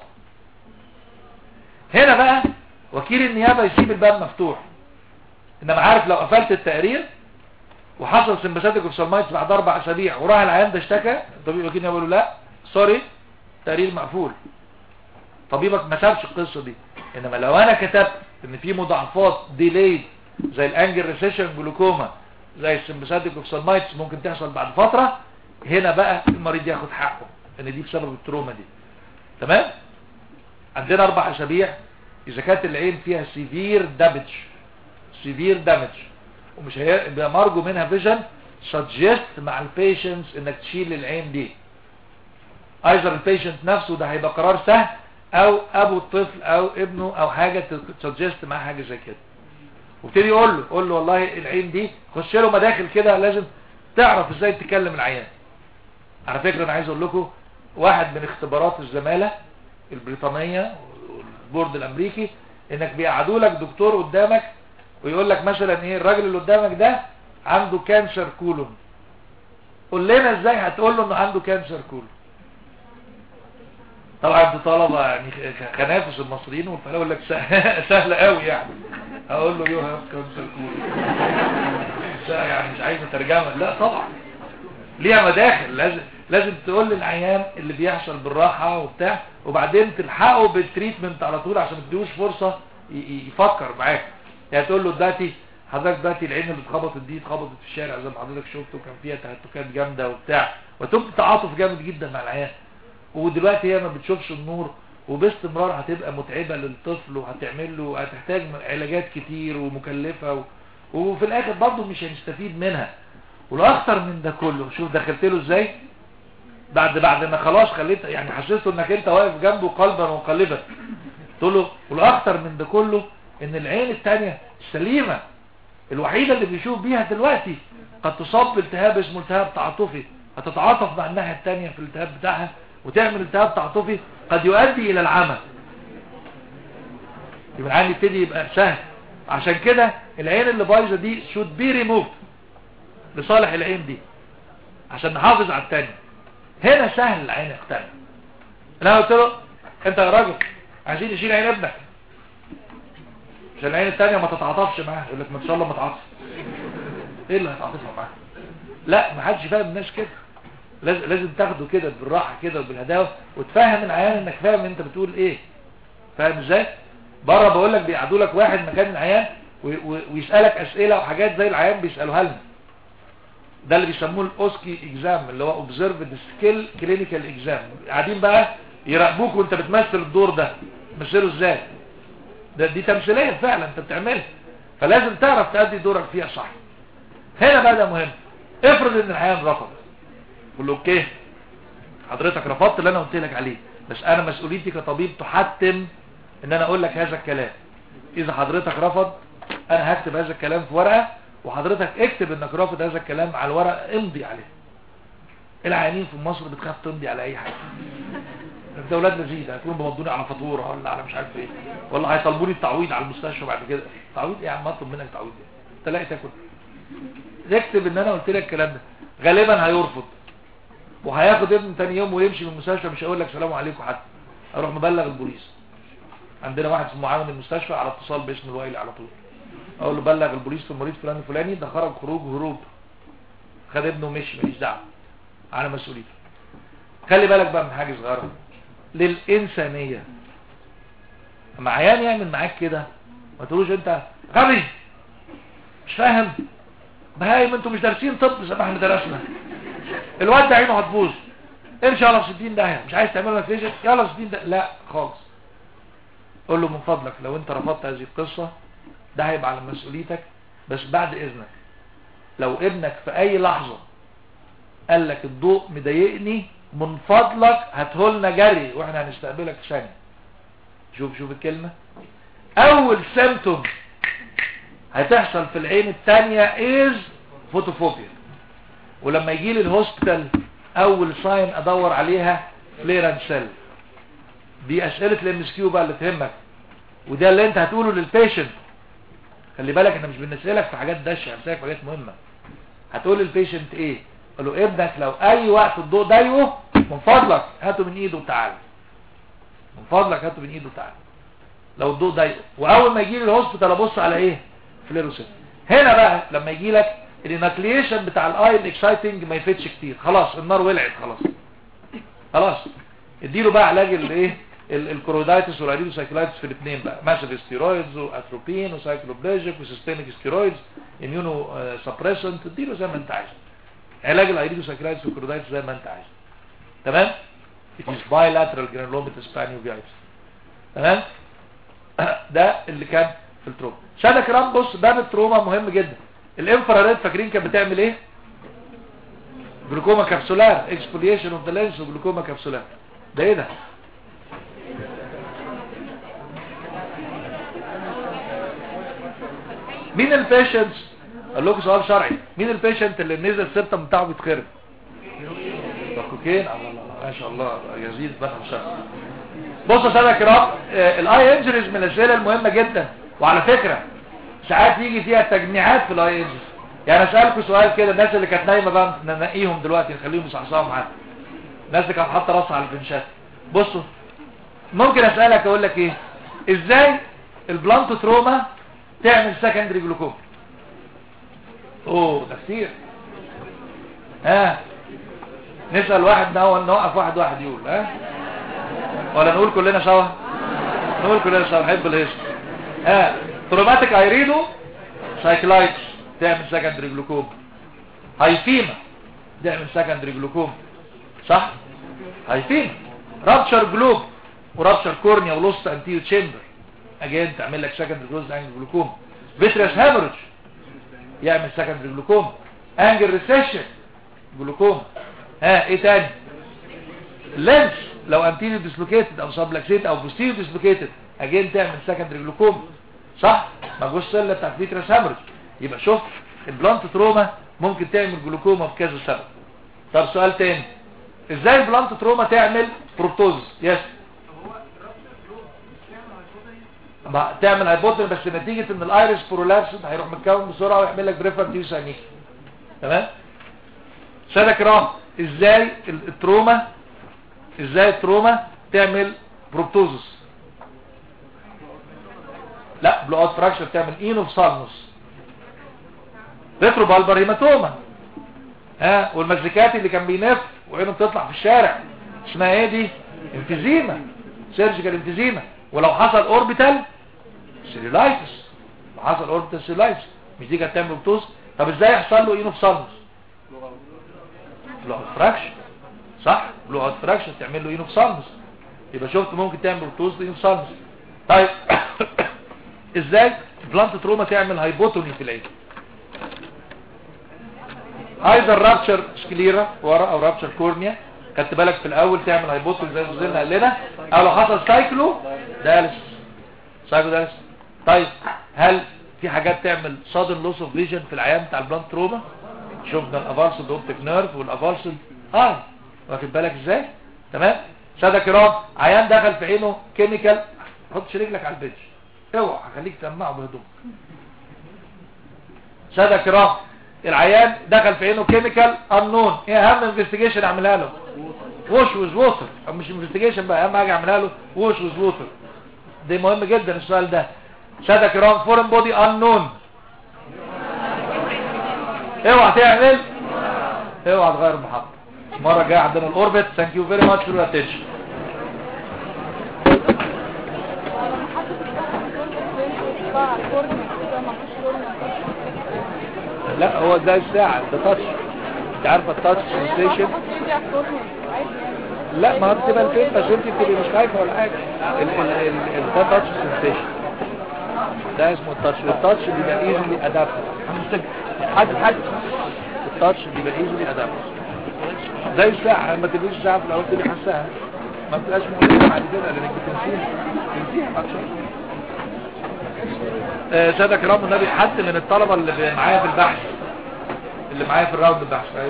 هنا بقى وكيل النيابة يسيب الباب مفتوح انما عارف لو قفلت التقرير وحصل سمباساتيك اوفسالمايتس بعد اربع اسابيع وراح العيان ده اشتكى الطبيب وكيل النيابة يقول له لا سوري التقرير مقفول طبيبك ما سابش القصة دي انما لو انا كتبت ان في مضاعفات ديليد زي الانجل ريسيشن جلوكوما زي السمباساتيك اوفسالمايتس ممكن تحصل بعد فترة هنا بقى المريض ياخد حقه ان دي بسبب التروما دي تمام عندنا اربع اسابيع اذا كانت العين فيها سيفير دامج سيفير دامج ومش هيبقى مرجو منها فيجن سجست مع البيشنتس انك تشيل العين دي ايضا البيشنت نفسه ده هيبقى قرار سهل او ابو الطفل او ابنه او حاجة تسجست مع حاجة زي كده وابتدي يقول له قول له والله العين دي خش له مداخل كده لازم تعرف ازاي تكلم العيان على فكرة انا عايز اقول لكم واحد من اختبارات الزمالة البريطانية والبورد الامريكي انك بيقعدوا لك دكتور قدامك ويقول لك مثلا ايه الراجل اللي قدامك ده عنده كانسر كولون قول لنا ازاي هتقول له انه عنده كانسر كولون طبعا دي طلبة يعني خنافس المصريين والفلاح يقول لك سهلة قوي يعني هقول له يو هاف كانسر كولون يعني مش عايز ترجمة لا طبعا ليها مداخل لازم لازم تقول للعيان اللي بيحصل بالراحة وبتاع وبعدين تلحقه بالتريتمنت على طول عشان ما تديهوش فرصة يفكر معاك يعني تقول له دلوقتي حضرتك دلوقتي العين اللي اتخبطت دي اتخبطت في الشارع زي ما حضرتك شفت وكان فيها تهتكات جامده وبتاع وتبقى تعاطف جامد جدا مع العيان ودلوقتي هي ما بتشوفش النور وباستمرار هتبقى متعبة للطفل وهتعمل له هتحتاج علاجات كتير ومكلفة و... وفي الاخر برضه مش هنستفيد منها والاخطر من ده كله شوف دخلت له ازاي بعد بعد ما خلاص خليت يعني حسيته انك انت واقف جنبه قلبا وقلبا تقول له والاخطر من ده كله ان العين التانية السليمة الوحيدة اللي بيشوف بيها دلوقتي قد تصاب بالتهاب اسمه التهاب تعاطفي هتتعاطف مع الناحية التانية في الالتهاب بتاعها وتعمل التهاب تعاطفي قد يؤدي الى العمى يبقى العين يبتدي يبقى سهل عشان كده العين اللي بايظه دي should be removed لصالح العين دي عشان نحافظ على التانية هنا سهل العين يقتنع انا قلت له انت يا راجل عايزين نشيل عين ابنك عشان العين التانية ما تتعاطفش معاه يقول لك ما ان شاء الله ما تعاطف ايه اللي هتعاطفها معاه لا ما حدش فاهم الناس كده لازم لازم تاخده كده بالراحه كده وبالهداوه وتفهم العيان انك فاهم انت بتقول ايه فاهم ازاي بره بقول لك بيقعدوا لك واحد مكان العيان ويسالك اسئله وحاجات زي العيان بيسالوها لنا ده اللي بيسموه الاوسكي اكزام اللي هو اوبزرفد سكيل كلينيكال اكزام قاعدين بقى يراقبوك وانت بتمثل الدور ده تمثله ازاي ده دي تمثيليه فعلا انت بتعملها فلازم تعرف تأدي دورك فيها صح هنا بقى ده مهم افرض ان العيان رفض قول له اوكي حضرتك رفضت اللي انا قلت لك عليه بس انا مسؤوليتي كطبيب تحتم ان انا اقول لك هذا الكلام اذا حضرتك رفض انا هكتب هذا الكلام في ورقة وحضرتك اكتب انك رافض هذا الكلام على الورقة امضي عليه العيانين في مصر بتخاف تمضي على اي حاجة ده اولاد لذيذ هيكونوا بيمضوني على فاتوره ولا على مش عارف ايه ولا هيطلبوا لي التعويض على المستشفى بعد كده تعويض ايه يا عم اطلب منك تعويض ايه تلاقي تاكل اكتب ان انا قلت لك الكلام ده غالبا هيرفض وهياخد ابن تاني يوم ويمشي من المستشفى مش هيقول لك سلام عليكم حتى اروح مبلغ البوليس عندنا واحد اسمه معاون المستشفى على اتصال باسم الوائل على طول اقول له بلغ البوليس في المريض فلان الفلاني ده خرج خروج هروب خد ابنه ومشي ماليش دعوه على مسؤوليته خلي بالك بقى من حاجه صغيره للانسانيه اما عيان يعمل معاك كده ما تقولوش انت غبي مش فاهم بهايم انتوا مش دارسين طب زي ما احنا درسنا الواد ده عينه هتبوظ امشي يلا في 60 داهيه مش عايز تعمل فيجن يلا في 60 داهيه لا خالص قول له من فضلك لو انت رفضت هذه القصه ده هيبقى على مسؤوليتك بس بعد اذنك لو ابنك في اي لحظه قال لك الضوء مضايقني من فضلك هاتهولنا جري واحنا هنستقبلك في ثانيه شوف شوف الكلمه اول سيمتوم هتحصل في العين الثانيه از فوتوفوبيا ولما يجي لي الهوسبيتال اول ساين ادور عليها فليران سيل دي اسئله الام اس كيو بقى اللي تهمك وده اللي انت هتقوله للبيشنت خلي بالك احنا مش بنسالك في حاجات دشه بنسالك في حاجات مهمه هتقول للبيشنت ايه قول له ابنك لو اي وقت الضوء ضايقه من فضلك هاته من ايده وتعالى من فضلك هاته من ايده وتعالى لو الضوء ضايقه واول ما يجي لي الهوسبيتال ابص على ايه فليروسين هنا بقى لما يجي لك الانكليشن بتاع الاي الاكسايتنج ما يفتش كتير خلاص النار ولعت خلاص خلاص اديله بقى علاج الايه الكورودايتس والايريدوسايكلايتس في الاثنين بقى ماسيف ستيرويدز واتروبين وسايكلوبليجيك وسيستميك ستيرويدز اميونو سبريسنت اديله زي ما انت عايز علاج الايريدوسايكلايتس والكورودايتس زي ما انت عايز تمام it is bilateral granulomatous panuveitis تمام ده اللي كان في التروما شاده كرام بص باب التروما مهم جدا الانفراريد فاكرين كانت بتعمل ايه جلوكوما كابسولار اكسبوليشن اوف ذا لينس وجلوكوما كابسولار ده ايه ده مين البيشنتس قال لكم سؤال شرعي مين البيشنت اللي نزل السيرتم بتاعه بيتخرب كوكين الله الله ما شاء الله يزيد بقى شرعي بصوا يا ساده كرام الاي انجريز من الاسئله المهمه جدا وعلى فكره ساعات يجي فيها تجميعات في الاي انجريز يعني اسالكم سؤال كده الناس اللي كانت نايمه بقى ننقيهم دلوقتي نخليهم يصحصحوا معانا الناس اللي كانت حاطه راسها على الفنشات بصوا ممكن اسالك اقول لك ايه ازاي البلانت تروما تعمل سكندري جلوكوما اوه ده كتير ها نسال واحد نوقف واحد واحد يقول ها ولا نقول كلنا سوا نقول كلنا سوا نحب الهيصه ها تروماتيك ايريدو سايكلايتس تعمل سكندري جلوكوما هايفيما تعمل سكندري جلوكوما صح هايفيما رابشر جلوب ورابشر كورنيا ولوست انتيو تشامبر اجين تعمل لك سكندري جلوز انجل جلوكوما فيتريس هامورج يعمل سكندري جلوكوما انجل ريسيشن جلوكوما ها ايه تاني لينس لو انتيريو ديسلوكيتد او سبلكسيت او بوستيريو ديسلوكيتد اجين تعمل سكندري جلوكوما صح ما جوش سله بتاع فيتريس هامورج يبقى شوف البلانت تروما ممكن تعمل جلوكوما بكذا سبب طب سؤال تاني ازاي البلانت تروما تعمل بروبتوز يس ما تعمل هايبوتن بس نتيجة ان الايرس برولابس هيروح متكون بسرعة ويعمل لك بريفر ديوس انيك تمام سادة كرام ازاي التروما ازاي التروما تعمل بروبتوزس لا بلو اوت فراكشر تعمل اينوف سالموس ريترو بالبر هيماتوما ها والمزيكاتي اللي كان بينف وعينه بتطلع في الشارع اسمها ايه دي انفيزيما سيرجيكال انفيزيما ولو حصل اوربيتال سيلولايتس لو حصل اوربيتال سيلولايتس مش دي كانت تعمل بروبتوز طب ازاي يحصل له اينوف سالموس بلو اوت فراكشر صح بلو اوت فراكشر تعمل له اينوف سالموس يبقى شفت ممكن تعمل بروبتوز اينوف سالموس طيب ازاي بلانت تروما تعمل هايبوتوني في العين ايضا رابتشر سكليرا ورا او رابتشر كورنيا خدت بالك في الاول تعمل هايبوتوني زي ما زلنا قال لنا او لو حصل سايكلو دالس سايكلو دالس طيب هل في حاجات تعمل صادن لوس اوف فيجن في العيان بتاع البلانت تروما شفنا الافارسل اوبتيك نيرف والافارسل اي واخد بالك ازاي تمام ساده كرام عيان دخل في عينه كيميكال حطش رجلك على البنش اوعى خليك تسمعه بهدوء ساده كرام العيان دخل في عينه كيميكال انون ايه اهم انفستيجيشن اعملها له ووش ويز ووتر مش انفستيجيشن بقى اهم حاجه اعملها له ووش ويز ووتر دي مهم جدا السؤال ده سادة كرام فورن بودي unknown اوعى تعمل اوعى تغير المحطة المرة الجاية عندنا الاوربت ثانك يو فيري ماتش فور اتنشن لا هو ده الساعة ده تاتش انت عارفة التاتش سنسيشن لا ما هو بتبقى الفين عشان انت بتبقي مش خايفة ولا حاجة ال ال ال ال ده تاتش سنسيشن ده اسمه التاتش التاتش بيبقى ايزلي ادابت حد حد التاتش بيبقى ايزلي ادابت زي الساعة لما تلبسي الساعة في الاول تبقي حاساها ما بتبقاش مهمة بعد كده لانك بتنسيها تنسيها بعد شوية آه، سادة كرام النبي حد من الطلبة اللي معايا في البحث اللي معايا في الراوند البحث ايوه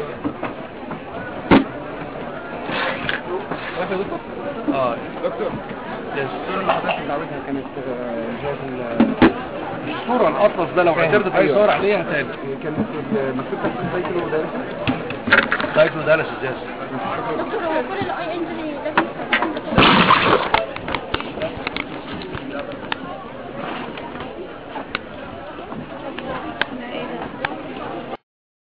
واقف يا دكتور؟ اه دكتور يس الصورة اللي حضرتك بتعملها كانت آه، جهاز ال- الصورة الأطلس ده لو فاهم. اعتمدت أيوة. تصور عليها تاني كانت ال- مكتوب تحت السايكل ودارسة سايكلو دارس الجاز دكتور هو كل الاي انجري لازم